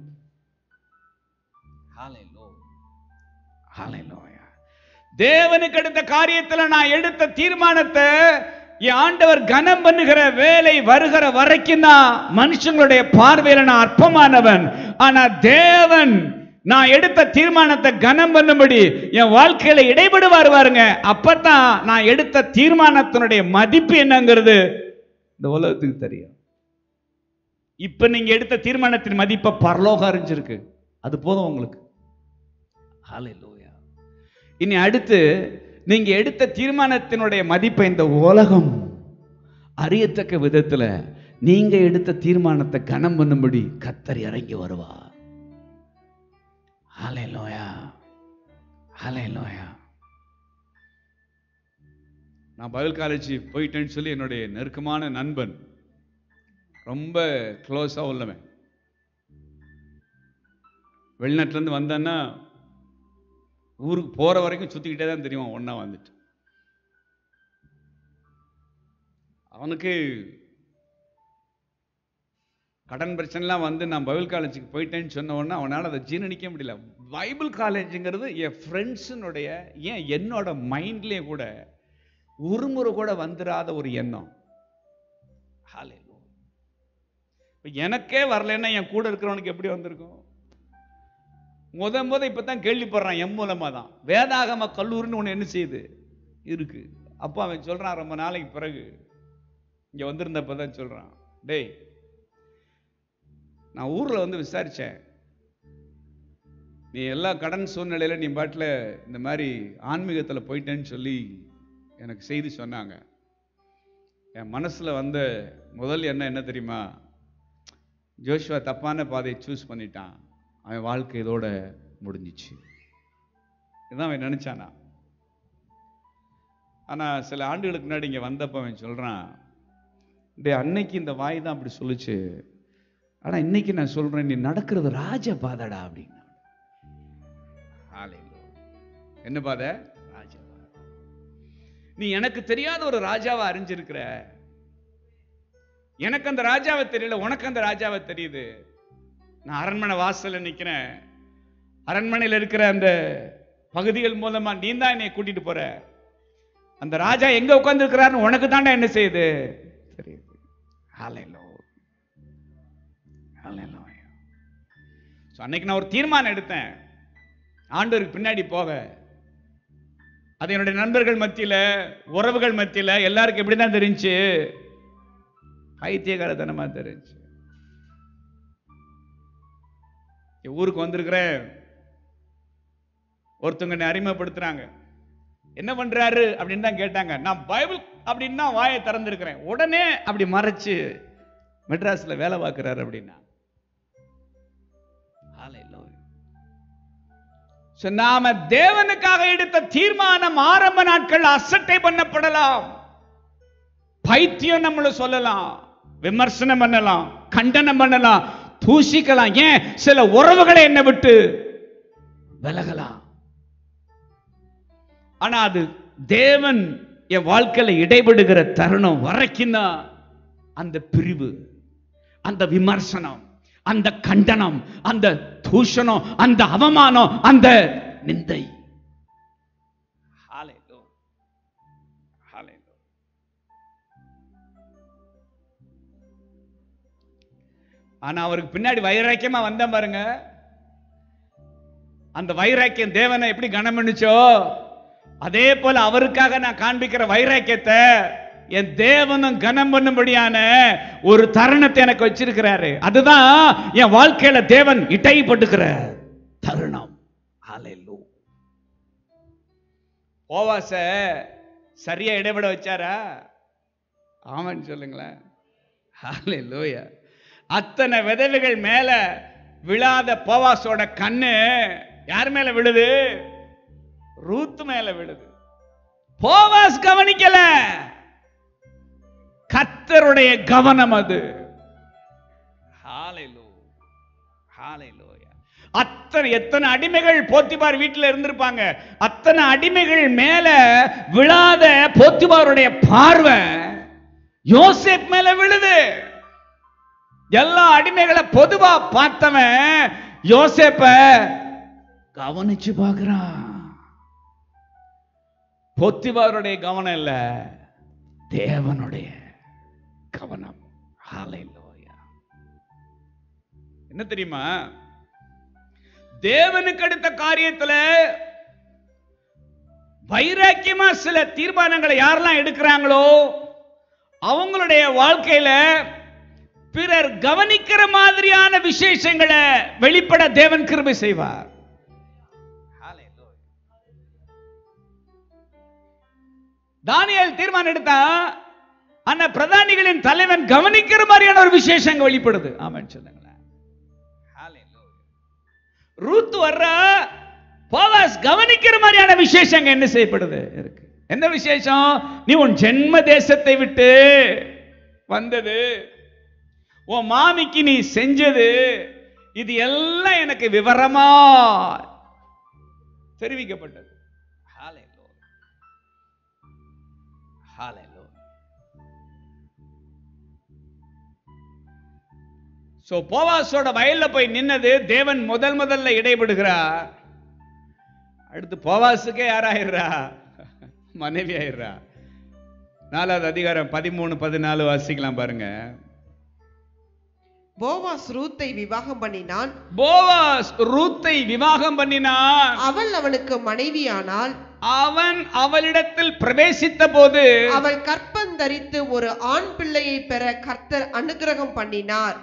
Hallelujah. தேவனுக்கு எடுத்த காரியத்துல நான் எடுத்த தீர்மானத்தை என் ஆண்டவர் கனம் பண்ணுகிற வேலை வருகிற வரைக்கும் தான் மனுஷங்களுடைய பார்வையில நான் அற்பமானவன் ஆனா தேவன் நான் எடுத்த தீர்மானத்தை கனம் பண்ணும்படி என் வாழ்க்கையில இடைபடுவார் பாருங்க அப்பதான் நான் எடுத்த தீர்மானத்தினுடைய மதிப்பு என்னங்கிறது இந்த உலகத்துக்கு தெரியும் இப்ப நீங்க எடுத்த தீர்மானத்தின் மதிப்பை பரலோகம் அறிஞ்சிருக்கு அது போதும் உங்களுக்கு Hallelujah. இனி அடுத்து நீங்க எடுத்த தீர்மானத்தினுடைய மதிப்பை இந்த உலகம் அறியத்தக்க விதத்துல நீங்க எடுத்த தீர்மானத்தை கனம் பண்ணும்படி கத்தர் இறங்கி வருவார் ஹalleluya ஹalleluya நான் பைபிள் காலேஜ் போயிட்டேன்னு சொல்லி என்னுடைய நெருக்கமான நண்பன் ரொம்ப க்ளோஸாக உள்ளவன் வெளிநாட்டிலேருந்து வந்தான்னா ஊருக்கு போகிற வரைக்கும் சுற்றிக்கிட்டே தான் தெரியும் ஒன்றா வந்துட்டு அவனுக்கு கடன் பிரச்சனைலாம் வந்து நான் பைபிள் காலேஜுக்கு போயிட்டேன்னு சொன்ன உடனே அவனால் அதை ஜீரணிக்க முடியல பைபிள் காலேஜுங்கிறது என் ஃப்ரெண்ட்ஸினுடைய ஏன் என்னோட மைண்ட்லேயே கூட ஒரு முறை கூட வந்துடாத ஒரு எண்ணம் Hallelujah. இப்ப எனக்கே வரலைன்னா என் கூட இருக்கிறவனுக்கு எப்படி வந்திருக்கும் முத முத இப்பதான் கேள்விப்படுறான் என் மூலமா தான் வேதாகம கல்லூரின்னு ஒண்ணு என்ன செய்யுது இருக்கு அப்போ அவன் சொல்றான் ரொம்ப நாளைக்கு பிறகு இங்க வந்திருந்தப்ப தான் சொல்றான் டேய் நான் ஊர்ல வந்து விசாரிச்சேன் நீ எல்லா கடன் சூழ்நிலையில நீ பாட்டில் இந்த மாதிரி ஆன்மீகத்துல போயிட்டேன்னு சொல்லி எனக்கு செய்தி சொன்னாங்க என் மனசுல வந்த முதல் எண்ணம் என்ன தெரியுமா ஜோஷுவா தப்பான பாதையை சூஸ் பண்ணிட்டான் அவன் வாழ்க்கை இதோட முடிஞ்சிச்சு இதுதான் அவன் நினைச்சானா ஆனா சில ஆண்டுகளுக்கு முன்னாடி இங்க வந்தப்ப அவன் சொல்றான் டேய் அன்னைக்கு இந்த வாய் தான் அப்படி சொல்லுச்சு ஆனா இன்னைக்கு நான் சொல்றேன் நீ நடக்கிறது ராஜ பாதடா அப்படின்னா Hallelujah. என்ன பாதை ராஜ பாதை நீ எனக்கு தெரியாத ஒரு ராஜாவை அறிஞ்சிருக்கிற எனக்கு அந்த ராஜாவை தெரியல உனக்கு அந்த ராஜாவை தெரியுது நான் அரண்மனை வாசல்ல நிக்கிறேன் அரண்மனையில் இருக்கிற அந்த பகுதிகள் மூலமா நீ தான் என்னை கூட்டிட்டு போற அந்த ராஜா எங்க உட்கார்ந்து உனக்கு தாண்டா என்ன செய்யுது தெரியுது Hallelujah. Hallelujah. So, அன்னைக்கு நான் ஒரு தீர்மானம் எடுத்தேன் ஆண்டவருக்கு பின்னாடி போக அது என்னுடைய நண்பர்கள் மத்தியில உறவுகள் மத்தியில எல்லாருக்கும் எப்படிதான் தெரிஞ்சு பைத்தியகாரத்தனமா தெரிஞ்சு ஊருக்கு வந்திருக்கிறேன் ஒருத்தவங்க என்னை அறிமுகப்படுத்துறாங்க என்ன பண்றாரு அப்படின்னு தான் கேட்டாங்க நான் பைபிள் அப்படின்னா வாயை திறந்திருக்கிறேன் உடனே அப்படி மறைச்சு மெட்ராஸ்ல வேலை பார்க்கிறாரு அப்படின்னா Hallelujah. So, நாம தேவனுக்காக எடுத்த தீர்மானம் ஆரம்ப நாட்கள் அசட்டை பண்ணப்படலாம் பைத்தியம் நம்மள சொல்லலாம் விமர்சனம் பண்ணலாம் கண்டனம் பண்ணலாம் தூசிக்கலாம் ஏன் சில உறவுகளை என்ன விட்டு விலகலாம் ஆனா அது தேவன் என் வாழ்க்கையில இடைபடுகிற தருணம் வரைக்கும் தான் அந்த பிரிவு அந்த விமர்சனம் அந்த கண்டனம் அந்த தூஷணம் அந்த அவமானம் அந்த நிந்தை Hallelujah. Hallelujah. ஆனா அவருக்கு பின்னாடி வைராக்கியமா வந்தேன் பாருங்க அந்த வைராக்கியம் தேவனை எப்படி கனம் பண்ணுச்சோ அதே போல அவருக்காக நான் காண்பிக்கிற வைராக்கியத்தை என் தேவனும் கனம் பண்ணும்படியான ஒரு தருணத்தை எனக்கு வச்சிருக்கிறாரு அதுதான் என் வாழ்க்கையில தேவன் இடைப்பட்டுக்கிற தருணம் ஹalleluya போவாச சரியா இடைபட வச்சாரா ஆமான்னு சொல்லுங்களேன் ஹalleluya அத்தனை விதவைகள் மேல விழாத போவாசோட கண்ணு யார் மேல விழுது ரூத் மேல விழுது போவாஸ் கவனிக்கல கத்தருடைய கவனம் அது Hallelujah. Hallelujah. அத்தனை எத்தனை அடிமைகள் போத்திபார் வீட்டில் இருந்திருப்பாங்க அத்தனை அடிமைகள் மேல விழாத போத்திபாருடைய பார்வை யோசேப் மேல விழுது எல்லா அடிமைகளை பொதுவா பார்த்தவன் யோசேப்ப கவனிச்சு பார்க்கிறான் பொத்திபாருடைய கவனம் இல்ல தேவனுடைய கவனம் Hallelujah. என்ன தெரியுமா தேவனுக்கு அடுத்த காரியத்துல வைராக்கியமா சில தீர்மானங்களை யாரெல்லாம் எடுக்கிறாங்களோ அவங்களுடைய வாழ்க்கையில பிறர் கவனிக்கிற மாதிரியான விசேஷங்களை வெளிப்பட தேவன் கிருபை செய்வார் தானியேல் தீர்மானம் எடுத்தா அந்த பிரதானிகளின் தலைவன் கவனிக்கிற மாதிரியான ஒரு விசேஷங்க வெளிப்படுது ஆமான்னு சொல்லுங்களேன் ரூத் வர்றா போவாஸ் கவனிக்கிற மாதிரியான விசேஷங்க என்ன செய்யப்படுது இருக்கு என்ன விசேஷம் நீ உன் ஜென்ம தேசத்தை விட்டு வந்தது உன் மாமிக்கு நீ செஞ்சது இது எல்லாம் எனக்கு விவரமா தெரிவிக்கப்பட்டது Hallelujah. Hallelujah. சோ போவாசோட வயல்ல போய் நின்னது தேவன் முதல் முதல்ல இடைபடுகிறார் அடுத்து போவாசுக்கே யாராயிடுறா மனைவி ஆயிடுறா நாலாவது அதிகாரம் பதிமூணு பதினாலு வாசிக்கலாம் பாருங்க போவாஸ் ரூத்தை விவாகம் பண்ணினான் போவாஸ் ரூத்தை விவாகம் பண்ணினான் அவள் அவனுக்கு மனைவியானால் அவன் அவளிடத்தில் பிரவேசித்த போது அவள் கற்பந்தரித்து ஒரு ஆண் பிள்ளையை பெற கர்த்தர் அனுக்கிரகம் பண்ணினார்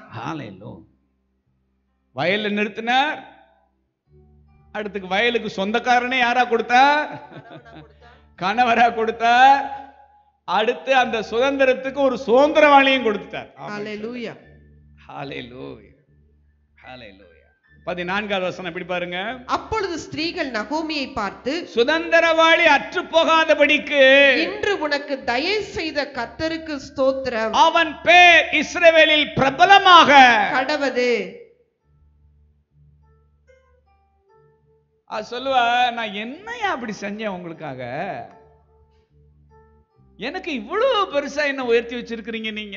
வயல்ல நிறுத்தினார் அடுத்துக்கு வயலுக்கு சொந்தக்காரனே யாரா கொடுத்தார் கணவரா கொடுத்தார் அடுத்து அந்த சுதந்திரத்துக்கு ஒரு சுதந்திரவாளியும் கொடுத்துட்டார் ஹalleluya ஹalleluya ஹalleluya பதினான்காவது வசனம் எப்படி பாருங்க அப்பொழுது ஸ்திரீகள் நகோமியை பார்த்து சுதந்திரவாளி அற்று போகாதபடிக்கு இன்று உனக்கு தயை செய்த கர்த்தருக்கு ஸ்தோத்திரம் அவன் பேர் இஸ்ரவேலில் பிரபலமாக கடவது அது சொல்லுவா நான் என்னையா அப்படி செஞ்சேன் உங்களுக்காக எனக்கு இவ்வளவு பெருசா என்ன உயர்த்தி வச்சிருக்கிறீங்க நீங்க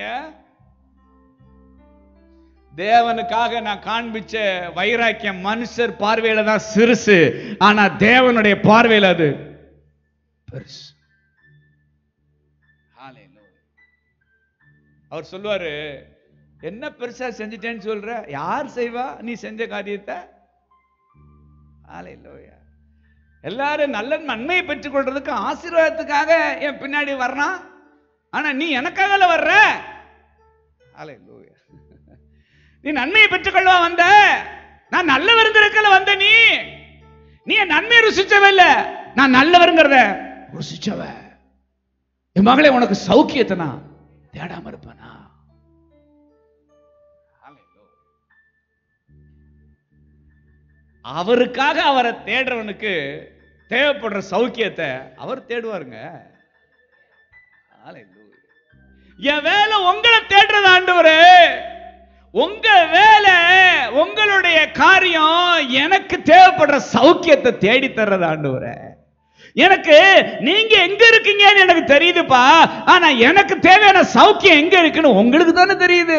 தேவனுக்காக நான் காண்பிச்ச வைராக்கியம் மனுஷர் பார்வையில தான் சிறுசு ஆனா தேவனுடைய பார்வையில அது பெருசு Hallelujah. அவர் சொல்லுவாரு என்ன பெருசா செஞ்சிட்டேன்னு சொல்ற யார் செய்வா நீ செஞ்ச காரியத்தை Hallelujah. எல்லாரும் நல்ல நன்மையை பெற்றுக்கொள்றதுக்கு ஆசீர்வாதத்துக்காக என் பின்னாடி வர்றான் ஆனா நீ எனக்காக வர்ற Hallelujah. நீ நன்மையை பெற்றுக்கொள்ளவா வந்த நான் நல்லவருங்கிறதுல வந்த நீ நீ என் நன்மையை ருசிச்சவ இல்ல நான் நல்லவருங்கிறத ருசிச்சவ என் மகளே உனக்கு சௌக்கியத்தை நான் தேடாம இருப்பேனா Hallelujah. அவருக்காக அவரை தேடுறவனுக்கு தேவைப்படுற சௌக்கியத்தை அவர் தேடுவாருங்க Hallelujah. என் வேலை உங்களை தேடுறது ஆண்டவரே உங்க வேலை உங்களுடைய காரியம் எனக்கு தேவைப்படுற சௌக்கியத்தை தேடி தர்றது ஆண்டவரே எனக்கு நீங்க எங்க இருக்கீங்கன்னு எனக்கு தெரியுதுப்பா ஆனா எனக்கு தேவையான சௌக்கியம் எங்க இருக்குன்னு உங்களுக்கு தானே தெரியுது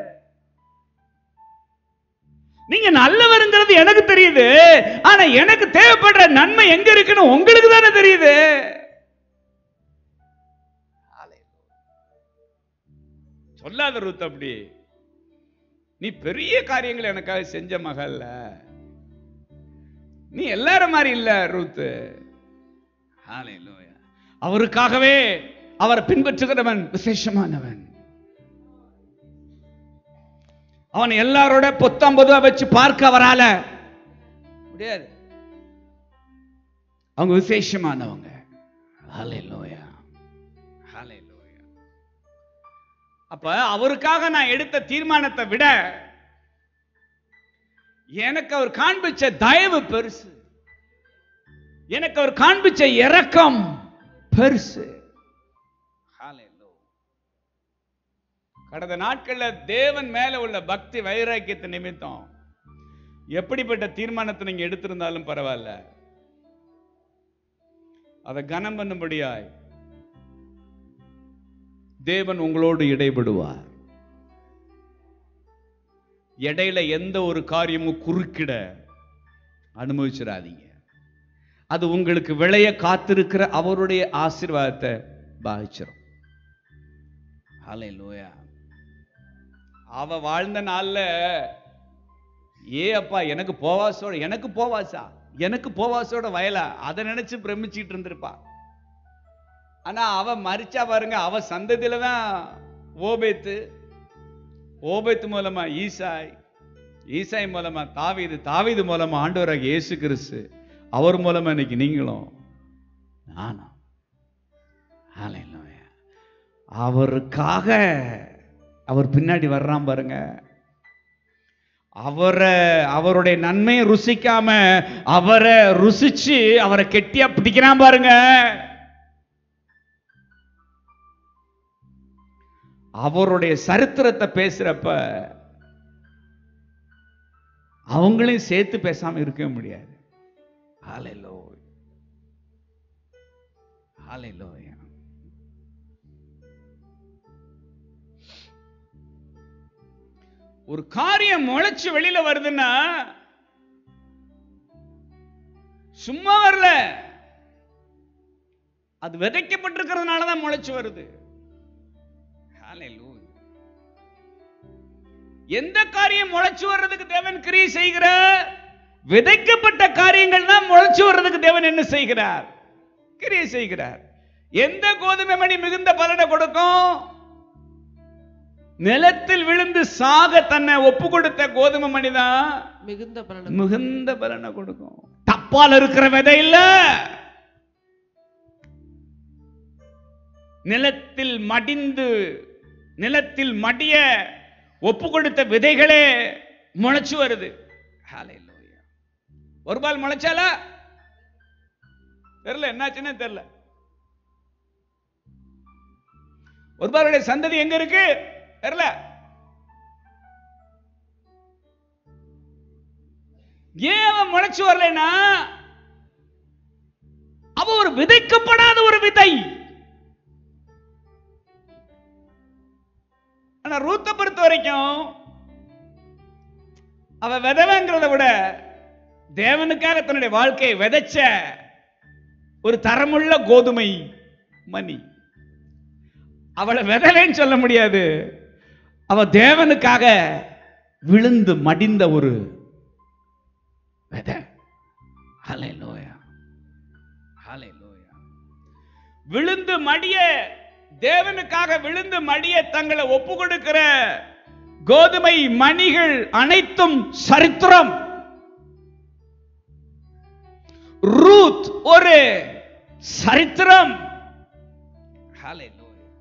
நீங்க நல்லவருங்கிறது எனக்கு தெரியுது ஆனா எனக்கு தேவைப்படுற நன்மை எங்க இருக்குன்னு உங்களுக்கு தானே தெரியுது சொல்லாத ரூத் அப்படி நீ பெரிய காரியங்கள் எனக்காக செஞ்ச மகள்ல நீ எல்லாரும் மாதிரி இல்ல ரூத் ஹalleluya அவருக்காகவே அவரை பின்பற்றுகிறவன் விசேஷமானவன் அவன் எல்லாரோட பொத்தாம் பொதுவா வச்சு பார்க்க வரால முடியாது அவங்க விசேஷமானவங்க ஹalleluya ஹalleluya அப்ப அவருக்காக நான் எடுத்த தீர்மானத்தை விட எனக்கு அவர் காண்பிச்ச தயவு பெருசு எனக்கு அவர் காண்பிச்ச இரக்கம் பெருசு Hallelujah. கடந்த நாட்கள்ல தேவன் மேல உள்ள பக்தி வைராக்கியத்தை நிமித்தம் எப்படிப்பட்ட தீர்மானத்தை நீங்க எடுத்திருந்தாலும் பரவாயில்ல அதை கனம் பண்ணும்படியாய் தேவன் உங்களோடு இடைபடுவார் இடையில எந்த ஒரு காரியமும் குறுக்கிட அனுபவிச்சிடாதீங்க அது உங்களுக்கு விளைய காத்திருக்கிற அவருடைய ஆசீர்வாதத்தை பாதிச்சிடும் ஹalleluya அவ வாழ்ந்த நாள்ல ஏ அப்பா எனக்கு போவாசோட எனக்கு போவாசா எனக்கு போவாசோட வயலா அதை நினைச்சு பிரமிச்சிட்டு இருந்திருப்பா ஆனா அவ மறிச்சா பாருங்க அவ சந்ததியில தான் ஓபேத்து ஓபேத்து மூலமா ஈசாய் ஈசாய் மூலமா தாவீது தாவீது மூலமா ஆண்டவராக இயேசு கிறிஸ்து அவர் மூலமா இன்னைக்கு நீங்களும் நானும் ஹalleluya. அவருக்காக அவர் பின்னாடி வர்றான் பாருங்க அவரை அவருடைய நன்மையை ருசிக்காம அவரை ருசிச்சு அவரை கெட்டியா பிடிக்கிறான் பாருங்க அவருடைய சரித்திரத்தை பேசுறப்ப அவங்களையும் சேர்த்து பேசாம இருக்கவே முடியாது Hallelujah. Hallelujah. ஒரு காரியம் முளைச்சு வெளியில வருதுன்னா சும்மா வரல அது விதைக்கப்பட்டிருக்கிறதுனால தான் முளைச்சு வருது Hallelujah. எந்த காரியம் முளைச்சு வர்றதுக்கு தேவன் கிரியை செய்கிறார் விதைக்கப்பட்ட காரியங்கள் தான் முளைச்சு வர்றதுக்கு தேவன் என்ன செய்கிறார் கிரியை செய்கிறார் எந்த கோதுமை மணி மிகுந்த பலனை கொடுக்கும் நிலத்தில் விழுந்து சாக தன்னை ஒப்பு கொடுத்த கோதுமை மணி தான் மிகுந்த பலன் மிகுந்த பலனை கொடுக்கும் தப்பால் இருக்கிற விதை இல்ல நிலத்தில் மடிந்து நிலத்தில் மடிய ஒப்பு கொடுத்த விதைகளே முளைச்சு வருது Hallelujah. ஒரு பால் முளைச்சாலா தெரியல என்னாச்சுன்னு தெரியல ஒரு பாலுடைய சந்ததி எங்க இருக்கு தெரியல ஏன் அவன் முளைச்சு வரலைன்னா அவ ஒரு விதைக்கப்படாத ஒரு விதை ஆனா ரூத்தை பொறுத்த வரைக்கும் அவ விதவைங்கிறத விட தேவனுக்காக தன்னுடைய வாழ்க்கையை விதைச்ச ஒரு தரமுள்ள கோதுமை மணி அவளை விதலைன்னு சொல்ல முடியாது அவ தேவனுக்காக விழுந்து மடிந்த ஒரு விதை ஹalleluya ஹalleluya விழுந்து மடிய தேவனுக்காக விழுந்து மடிய தங்களை ஒப்பு கொடுக்கிற கோதுமை மணிகள் அனைத்தும் சரித்திரம் ரூத் ஒரு சரித்திரம் ஹalleluya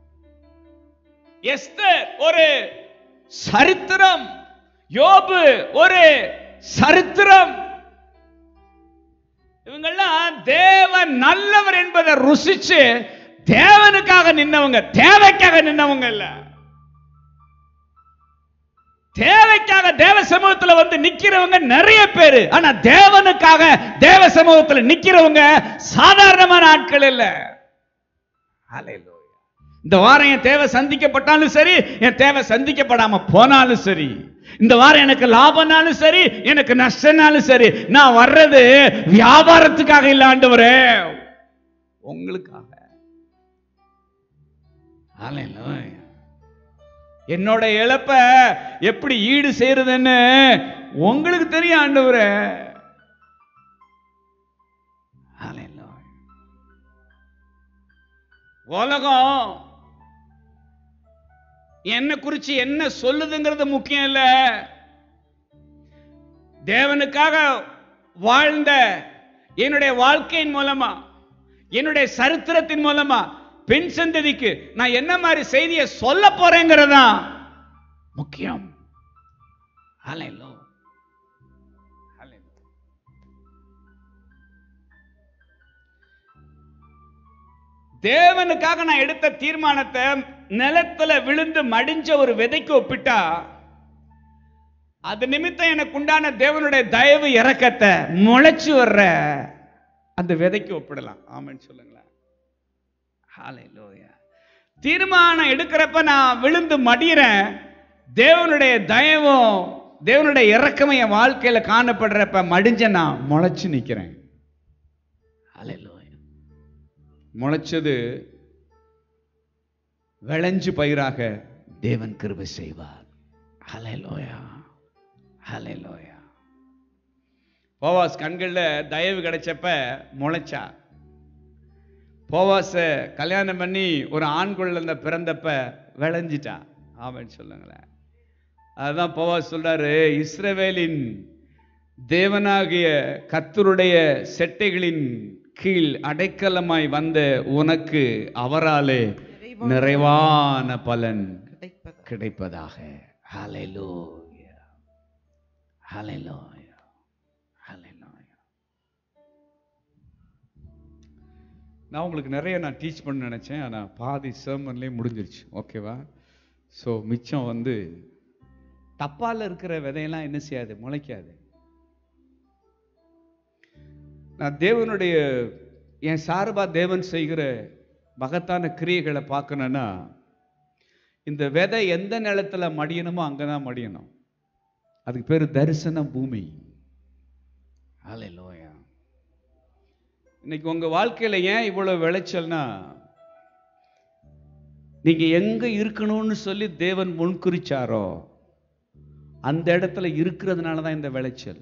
எஸ்தர் ஒரு சரித்திரம் யோபு ஒரு சரித்திரம் இவங்கெல்லாம் தேவன் நல்லவர் என்பதை ருசிச்சு தேவனுக்காக நின்னவங்க தேவைக்காக நின்னவங்க இல்ல தேவைக்காக தேவ சமூகத்துல வந்து நிக்கிறவங்க நிறைய பேரு ஆனா தேவனுக்காக தேவ சமூகத்துல நிக்கிறவங்க சாதாரணமான ஆட்கள் இல்ல Hallelujah. இந்த வாரம் என் தேவை சந்திக்கப்பட்டாலும் சரி என் தேவை சந்திக்கப்படாம போனாலும் சரி இந்த வாரம் எனக்கு லாபம்னாலும் சரி எனக்கு நஷ்டம்னாலும் சரி நான் வர்றது வியாபாரத்துக்காக இல்ல ஆண்டவரே உங்களுக்காக Hallelujah. என்னோட இழப்ப எப்படி ஈடு செய்யறதுன்னு உங்களுக்கு தெரியும் ஆண்டவரே Hallelujah. உலகம் என்ன குறிச்சு என்ன சொல்லுதுங்கிறது முக்கியம் இல்ல தேவனுக்காக வாழ்ந்த என்னுடைய வாழ்க்கையின் மூலமா என்னுடைய சரித்திரத்தின் மூலமா பெண் சந்ததிக்கு நான் என்ன மாதிரி செய்தியை சொல்ல போறேங்கிறதா முக்கியம் Hallelujah. Hallelujah. தேவனுக்காக நான் எடுத்த தீர்மானத்தை நிலத்துல விழுந்து மடிஞ்ச ஒரு விதைக்கு ஒப்பிட்டா அது நிமித்தம் எனக்கு உண்டான தேவனுடைய தயவு இறக்கத்தை முளைச்சு வர்ற அந்த விதைக்கு ஒப்பிடலாம் ஆமென்னு சொல்லுங்களேன் ஹalleluya தீர்மானம் எடுக்கிறப்ப நான் விழுந்து மடியிறேன் தேவனுடைய தயவும் தேவனுடைய இறக்கமும் என் வாழ்க்கையில காணப்படுறப்ப மடிஞ்ச நான் முளைச்சு நிக்கிறேன் ஹalleluya முளைச்சது விளைஞ்சு பயிராக தேவன் கிருபை செய்வார் ஹalleluya ஹalleluya போவாஸ் கண்கள்ல தயவு கிடைச்சப்ப முளைச்சா போவாஸ கல்யாணம் பண்ணி ஒரு ஆண் குழந்தை பிறந்தப்ப விளைஞ்சிட்டா ஆமென்னு சொல்லுங்களேன் அதுதான் போவாஸ் சொல்றாரு இஸ்ரவேலின் தேவனாகிய கர்த்தருடைய செட்டைகளின் கீழ் அடைக்கலமாய் வந்த உனக்கு அவராலே நிறைவான பலன் கிடைப்பது கிடைப்பதாக ஹalleluya ஹalleluya ஹalleluya நான் உங்களுக்கு நிறைய நான் டீச் பண்ண நினைச்சேன் ஆனா பாதி sermonலயே முடிஞ்சிருச்சு ஓகேவா ஸோ மிச்சம் வந்து தப்பால இருக்கிற விதையெல்லாம் என்ன செய்யாது முளைக்காது நான் தேவனுடைய என் சார்பா தேவன் செய்கிற மகத்தான கிரியைகளை பார்க்கணும்னா இந்த விதை எந்த நிலத்துல மடியணுமோ அங்கதான் மடியணும் அதுக்கு பேர் தரிசன பூமி ஹalleluya இன்னைக்கு உங்க வாழ்க்கையில ஏன் இவ்வளவு விளைச்சல்னா நீங்க எங்க இருக்கணும்னு சொல்லி தேவன் முன்குறிச்சாரோ அந்த இடத்துல இருக்கிறதுனால தான் இந்த விளைச்சல்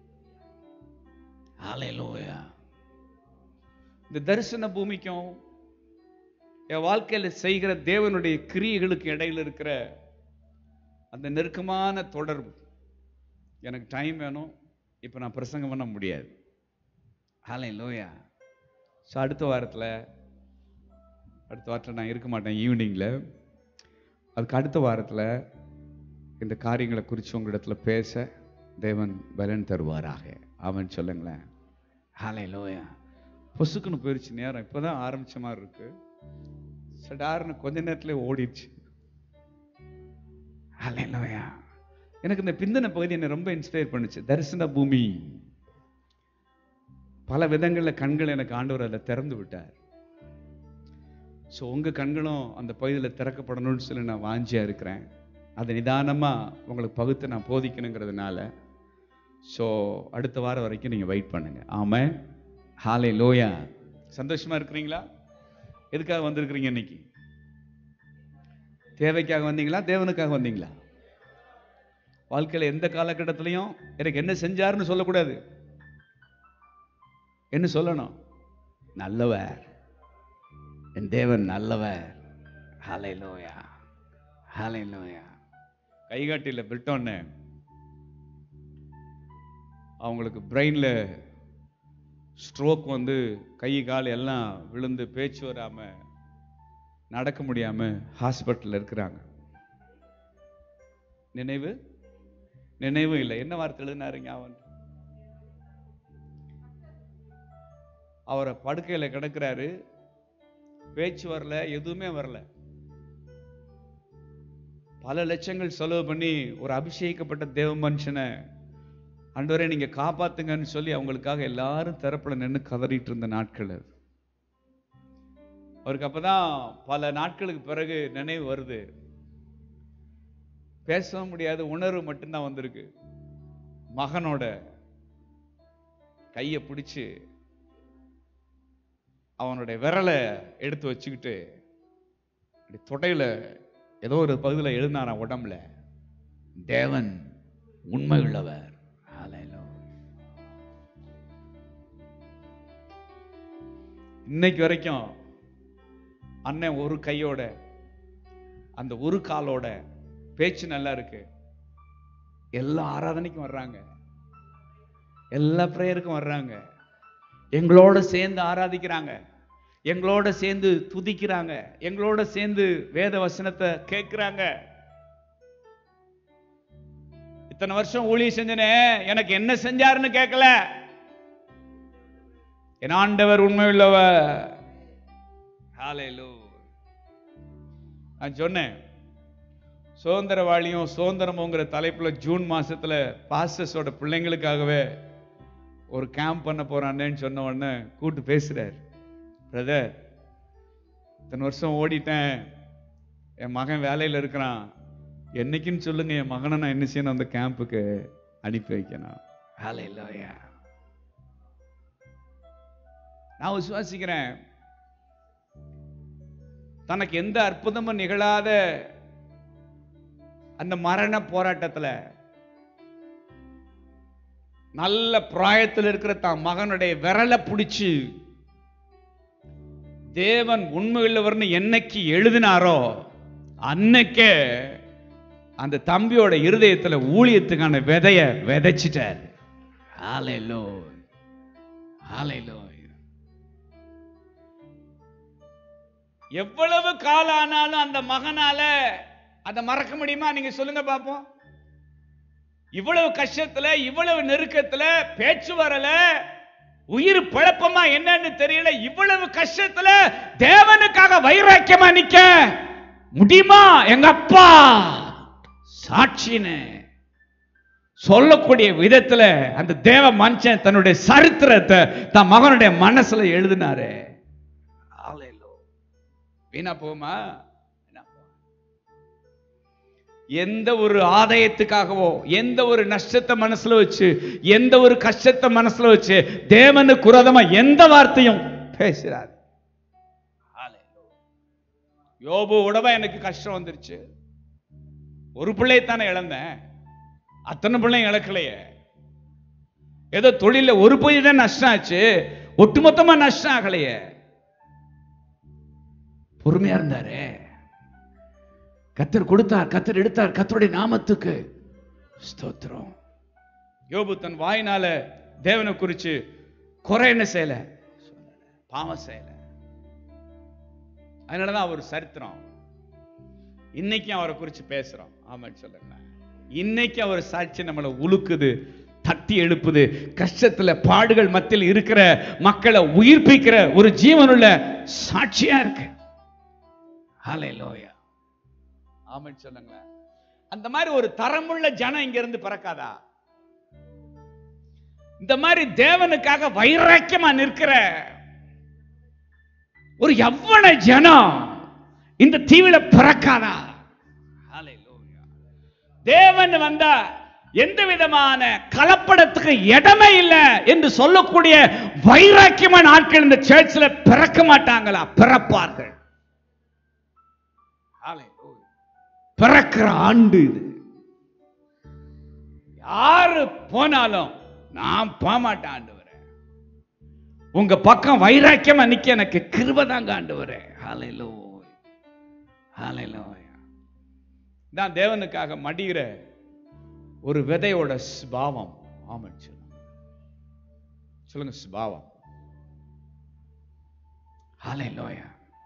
ஹalleluya இந்த தரிசன பூமிக்கும் என் வாழ்க்கையில செய்கிற தேவனுடைய கிரியைகளுக்கு இடையில இருக்கிற அந்த நெருக்கமான தொடர்பு எனக்கு டைம் வேணும் இப்போ நான் பிரசங்கம் பண்ண முடியாது ஹalleluya ஸோ அடுத்த வாரத்தில் அடுத்த வாரத்தில் நான் இருக்க மாட்டேன் ஈவினிங்கில் அதுக்கு அடுத்த வாரத்தில் இந்த காரியங்களை குறித்து உங்களிடத்துல பேச தேவன் பலன் தருவாராக அவன் சொல்லுங்களேன் ஹாலை லோயா பொசுக்குன்னு போயிடுச்சு நேரம் இப்போ தான் ஆரம்பிச்ச மாதிரி இருக்கு சடார்னு கொஞ்ச நேரத்துல ஓடிடுச்சு ஹாலை லோயா எனக்கு இந்த பிந்தின பகுதி என்னை ரொம்ப இன்ஸ்பயர் பண்ணுச்சு தரிசன பூமி பல விதங்களில் கண்கள் எனக்கு ஆண்டவர் அதில் திறந்து விட்டார் ஸோ உங்கள் கண்களும் அந்த பகுதியில் திறக்கப்படணும்னு சொல்லி நான் வாஞ்சியாக இருக்கிறேன் அதை நிதானமாக உங்களுக்கு பகுத்து நான் போதிக்கணுங்கிறதுனால ஸோ அடுத்த வாரம் வரைக்கும் நீங்கள் வெயிட் பண்ணுங்க ஆமாம் ஹாலே லோயா சந்தோஷமா இருக்கிறீங்களா எதுக்காக வந்திருக்கிறீங்க இன்னைக்கு தேவைக்காக வந்தீங்களா தேவனுக்காக வந்தீங்களா வாழ்க்கையில் எந்த காலகட்டத்திலையும் எனக்கு என்ன செஞ்சாருன்னு சொல்லக்கூடாது என்ன சொல்லணும் நல்லவர் என் தேவன் நல்லவர் ஹாலை லோயா ஹாலை லோயா கைகாட்டியில் விட்டோன்னே அவங்களுக்கு பிரெயினில் ஸ்ட்ரோக் வந்து கை கால் எல்லாம் விழுந்து பேச்சு வராம நடக்க முடியாம ஹாஸ்பிட்டலில் இருக்கிறாங்க நினைவு நினைவும் இல்லை என்ன வார்த்தை எழுதினாருங்க அவன் அவரை படுக்கையில கிடக்கிறாரு பேச்சு வரல எதுவுமே வரல பல லட்சங்கள் செலவு பண்ணி ஒரு அபிஷேகிக்கப்பட்ட தேவ மனுஷனை ஆண்டவரே நீங்க காப்பாத்துங்கன்னு சொல்லி அவங்களுக்காக எல்லாரும் தரப்புல நின்று கதறிட்டு இருந்த நாட்கள் அது அவருக்கு அப்பதான் பல நாட்களுக்கு பிறகு நினைவு வருது பேசவும் முடியாத உணர்வு மட்டும்தான் வந்திருக்கு மகனோட கையை பிடிச்சு அவனுடைய விரலை எடுத்து வச்சுக்கிட்டு அப்படி தொடையில ஏதோ ஒரு பகுதியில் எழுதினாராம் உடம்புல தேவன் உண்மை உள்ளவர் ஹalleluya. இன்னைக்கு வரைக்கும் அண்ணன் ஒரு கையோட அந்த ஒரு காலோட பேச்சு நல்லா இருக்கு எல்லா ஆராதனைக்கும் வர்றாங்க எல்லா ப்ரேயருக்கும் வர்றாங்க எங்களோட சேர்ந்து ஆராதிக்கிறாங்க எங்களோட சேர்ந்து துதிக்கிறாங்க எங்களோட சேர்ந்து வேத வசனத்தை கேட்கிறாங்க இத்தனை வருஷம் ஊழியம் செஞ்சனே எனக்கு என்ன செஞ்சாருன்னு கேட்கல என் ஆண்டவர் உண்மையுள்ளவர் ஹalleluya. நான் சொன்னேன் சுதந்திரவாளியும் சுதந்திரமுங்கிற தலைப்புல ஜூன் மாசத்துல பாஸ்டர்ஸோட பிள்ளைங்களுக்காகவே ஒரு கேம்ப் பண்ண போறானேன்னு சொன்ன உடனே கூட்டு பேசுறார் பிரதர் இத்தனை வருஷம் ஓடிட்டேன் என் மகன் வேலையில இருக்கிறான் என்னைக்குன்னு சொல்லுங்க என் மகனை நான் என்ன செய்யணும் அந்த கேம்புக்கு அனுப்பி வைக்கணும் ஹalleluya. நான் விசுவாசிக்கிறேன் தனக்கு எந்த அற்புதமும் நிகழாத அந்த மரண போராட்டத்துல நல்ல பிராயத்தில் இருக்கிற தான் மகனுடைய விரலை பிடிச்சு தேவன் உண்மையுள்ளவர்னு என்னைக்கு எழுதினாரோ அன்னைக்கே அந்த தம்பியோட இருதயத்துல ஊழியத்துக்கான விதைய விதைச்சிட்டார் ஹalleluya. ஹalleluya. எவ்வளவு காலம் ஆனாலும் அந்த மகனால அதை மறக்க முடியுமா நீங்க சொல்லுங்க பாப்போம் இவ்வளவு கஷ்டத்துல இவ்வளவு நெருக்கத்துல பேச்சு வரல உயிர் பழப்பமா என்னன்னு தெரியல இவ்வளவு கஷ்டத்துல தேவனுக்காக வைராக்கியமா நிக்க முடியுமா எங்க அப்பா சாட்சின்னு சொல்லக்கூடிய விதத்துல அந்த தேவ மனுஷன் தன்னுடைய சரித்திரத்தை தன் மகனுடைய மனசுல எழுதினாரு Hallelujah. வீணா போகுமா வீணா போகுமா? எந்த ஒரு ஆதாயத்துக்காகவோ எந்த ஒரு நஷ்டத்தை மனசுல வச்சு எந்த ஒரு கஷ்டத்தை மனசுல வச்சு தேவனுக்கு குரதமா எந்த வார்த்தையும் பேசுறாரு யோபு உடவா எனக்கு கஷ்டம் வந்துருச்சு ஒரு பிள்ளையை தானே இழந்தேன் அத்தனை பிள்ளையும் இழக்கலையே ஏதோ தொழில ஒரு பொய் தான் நஷ்டம் ஆச்சு ஒட்டுமொத்தமா நஷ்டம் ஆகலையே பொறுமையா இருந்தாரு கத்தர் கொடுத்தார் கத்தர் எடுத்தார் கத்தருடைய நாமத்துக்கு ஸ்தோத்திரம் யோபு தன் வாயினால தேவனை குறிச்சு குறை என்ன செய்யல பாவம் செய்யல அதனாலதான் அவர் சரித்திரம் இன்னைக்கு அவரை குறிச்சு பேசுறோம் ஆமான்னு சொல்லுங்க இன்னைக்கு அவர் சாட்சி நம்மளை உலுக்குது தட்டி எழுப்புது கஷ்டத்துல பாடுகள் மத்தியில் இருக்கிற மக்களை உயிர்ப்பிக்கிற ஒரு ஜீவனுள்ள சாட்சியா இருக்கு ஹalleluya ஆமென் சொல்லுங்களேன் அந்த மாதிரி ஒரு தரமுள்ள ஜனம் இங்க இருந்து பிறக்காதா இந்த மாதிரி தேவனுக்காக வைராக்கியமா நிற்கிற ஒரு எவ்வள ஜனம் இந்த தீவில பிறக்காதா ஹalleluya தேவன் வந்தா எந்த விதமான கலப்படத்துக்கு இடமே இல்லை என்று சொல்லக்கூடிய வைராக்கியமான ஆட்கள் இந்த சேர்ச்சில் பிறக்க மாட்டாங்களா பிறப்பார்கள் Hallelujah. பிறக்கிற ஆண்டு இது யாரு போனாலும் நான் போக மாட்டேன் ஆண்டவரே உங்க பக்கம் வைராக்கியமா நிக்க எனக்கு கிருபை தாங்க ஆண்டவரே ஹalleluya ஹalleluya தான் தேவனுக்காக மடிகிற ஒரு விதையோட ஸ்பாவம் ஆமாம் சொல்லுங்க சொல்லுங்க ஸ்பாவம் ஹalleluya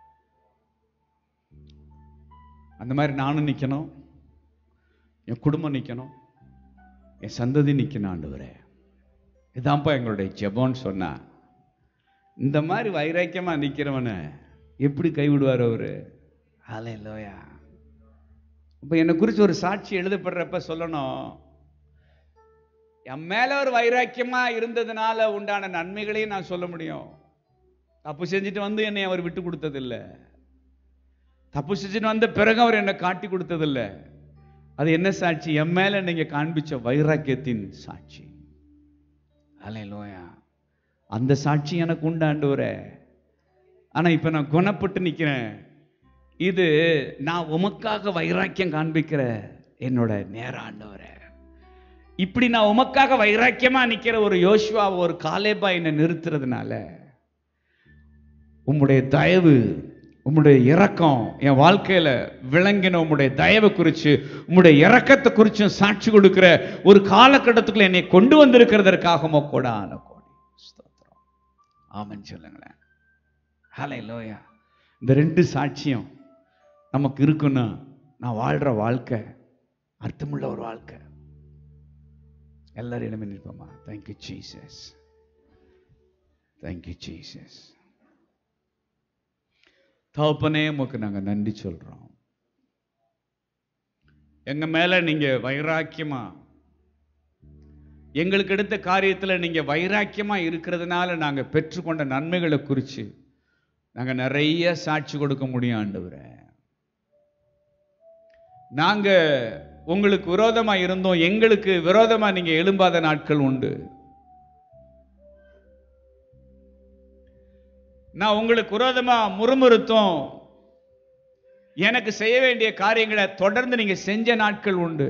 அந்த மாதிரி நானும் நிக்கணும் என் குடும்பம் நிக்கணும் என் சந்ததி நிக்கணும் ஆண்டவரே இதான்ப்பா எங்களுடைய ஜெபம்னு சொன்னா இந்த மாதிரி வைராக்கியமா நிக்கிறவனை எப்படி கைவிடுவார் அவரு ஹalleluya இப்போ என்னை குறித்து ஒரு சாட்சி எழுதப்படுறப்ப சொல்லணும் என் மேல ஒரு வைராக்கியமா இருந்ததுனால உண்டான நன்மைகளையும் நான் சொல்ல முடியும் தப்பு செஞ்சுட்டு வந்து என்னை அவர் விட்டு கொடுத்ததில்லை தப்பு செஞ்சுட்டு வந்த பிறகு அவர் என்னை காட்டி கொடுத்ததில்லை அது என்ன சாட்சி என் மேல நீங்க காண்பிச்ச வைராக்கியத்தின் சாட்சி அலையலோயா அந்த சாட்சி எனக்கு உண்டாண்டவரே ஆனா இப்ப நான் குணப்பட்டு நிக்கிறேன் இது நான் உமக்காக வைராக்கியம் காண்பிக்கிற என்னோட நேர ஆண்டவரே இப்படி நான் உமக்காக வைராக்கியமா நிக்கிற ஒரு யோசுவா ஒரு காலேபா என்னை நிறுத்துறதுனால உம்முடைய தயவு உம்முடைய இரக்கம் என் வாழ்க்கையில விளங்கின உம்முடைய தயவை குறித்து உம்முடைய இரக்கத்தை குறிச்சும் சாட்சி கொடுக்கிற ஒரு காலகட்டத்துக்குள்ள என்னை கொண்டு வந்திருக்கிறதற்காக கூட ஆன கோடி ஸ்தோத்திரம் ஆமென் சொல்லுங்களேன் ஹலை லோயா இந்த ரெண்டு சாட்சியம் நமக்கு இருக்குன்னா நான் வாழ்ற வாழ்க்கை அர்த்தமுள்ள ஒரு வாழ்க்கை எல்லாரும் இடமே நிற்போமா தேங்க்யூ ஜீசஸ் தேங்க்யூ ஜீசஸ் தகப்பனே உமக்கு நாங்க நன்றி சொல்றோம் எங்க மேல நீங்க வைராக்கியமா எங்களுக்கு எடுத்த காரியத்துல நீங்க வைராக்கியமா இருக்கிறதுனால நாங்க பெற்றுக்கொண்ட நன்மைகளை குறித்து நாங்க நிறைய சாட்சி கொடுக்க முடியும் ஆண்டவரே நாங்க உங்களுக்கு விரோதமா இருந்தோம் எங்களுக்கு விரோதமா நீங்க எழும்பாத நாட்கள் உண்டு நான் உங்களுக்கு விரோதமா முறுமுறுத்தோம் எனக்கு செய்ய வேண்டிய காரியங்களை தொடர்ந்து நீங்க செஞ்ச நாட்கள் உண்டு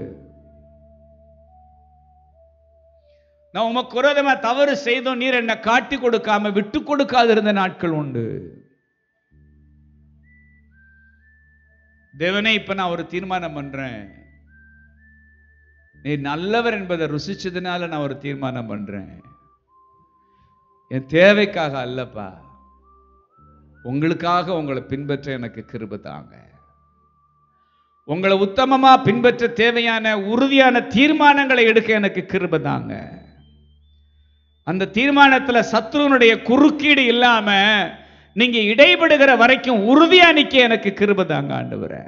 நான் உமக்கு விரோதமா தவறு செய்தோம் நீர் என்ன காட்டி கொடுக்காம விட்டு கொடுக்காது இருந்த நாட்கள் உண்டு தேவனே இப்ப நான் ஒரு தீர்மானம் பண்றேன் நீ நல்லவர் என்பதை ருசிச்சதுனால நான் ஒரு தீர்மானம் பண்றேன் என் தேவைக்காக அல்லப்பா உங்களுக்காக உங்களை பின்பற்ற எனக்கு கிருபை தாங்க உங்களை உத்தமமா பின்பற்ற தேவையான உறுதியான தீர்மானங்களை எடுக்க எனக்கு கிருபை தாங்க அந்த தீர்மானத்துல சத்ருவனுடைய குறுக்கீடு இல்லாம நீங்க இடைபடுகிற வரைக்கும் உறுதியா நிக்க எனக்கு கிருபை தாங்க ஆண்டவரே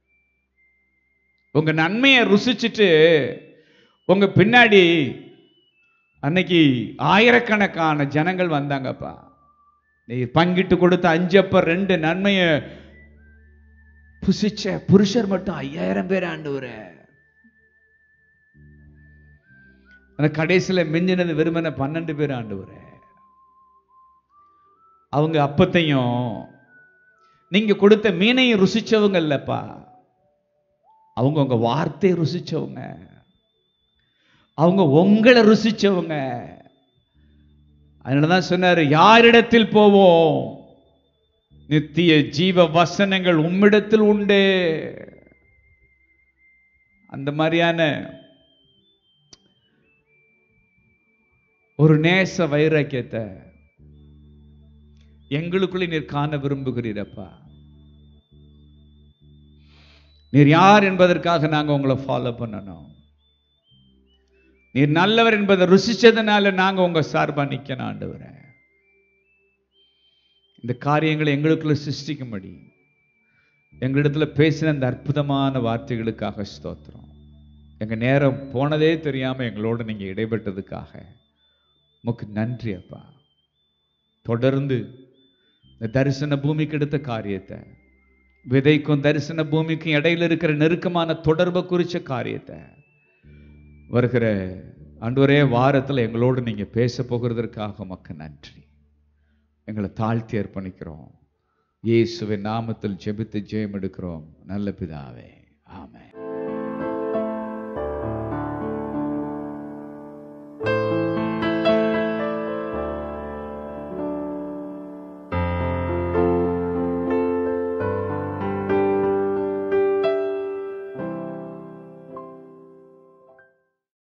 உங்க நன்மையை ருசிச்சுட்டு உங்க பின்னாடி அன்னைக்கு ஆயிரக்கணக்கான ஜனங்கள் வந்தாங்கப்பா நீ பங்கிட்டு கொடுத்த அஞ்சப்ப ரெண்டு நன்மையை புசிச்ச புருஷர் மட்டும் ஐயாயிரம் பேர் ஆண்டவரே அந்த கடைசியில மிஞ்சினது வெறுமன பன்னெண்டு பேர் ஆண்டவரே அவங்க அப்பத்தையும் நீங்க கொடுத்த மீனையும் ருசிச்சவங்க இல்லப்பா அவங்க உங்க வார்த்தையை ருசிச்சவங்க அவங்க உங்களை ருசிச்சவங்க அதனாலதான் சொன்னாரு யாரிடத்தில் போவோம் நித்திய ஜீவ வசனங்கள் உம்மிடத்தில் உண்டு அந்த மாதிரியான ஒரு நேச வைராக்கியத்தை எங்களுக்குள்ளே நீர் காண விரும்புகிறீரப்பா நீர் யார் என்பதற்காக நாங்க உங்களை ஃபாலோ பண்ணணும் நீர் நல்லவர் என்பதை ருசிச்சதுனால நாங்க உங்க சார்பா நிக்கணும் ஆண்டவரே இந்த காரியங்களை எங்களுக்குள்ள சிருஷ்டிக்கும்படி எங்களிடத்துல பேசின அந்த அற்புதமான வார்த்தைகளுக்காக ஸ்தோத்திரம் எங்க நேரம் போனதே தெரியாம எங்களோட நீங்க இடைப்பட்டதுக்காக உமக்கு நன்றி அப்பா தொடர்ந்து இந்த தரிசன பூமிக்கு எடுத்த காரியத்தை விதைக்கும் தரிசன பூமிக்கும் இடையில இருக்கிற நெருக்கமான தொடர்பை குறிச்ச காரியத்தை வருகிற அன்றுவரே வாரத்தில் எங்களோடு நீங்க பேச போகிறதற்காக உமக்கு நன்றி எங்களை தாழ்த்தி அர்ப்பணிக்கிறோம் இயேசுவின் நாமத்தில் ஜெபித்து ஜெயம் எடுக்கிறோம் நல்ல பிதாவே ஆமென்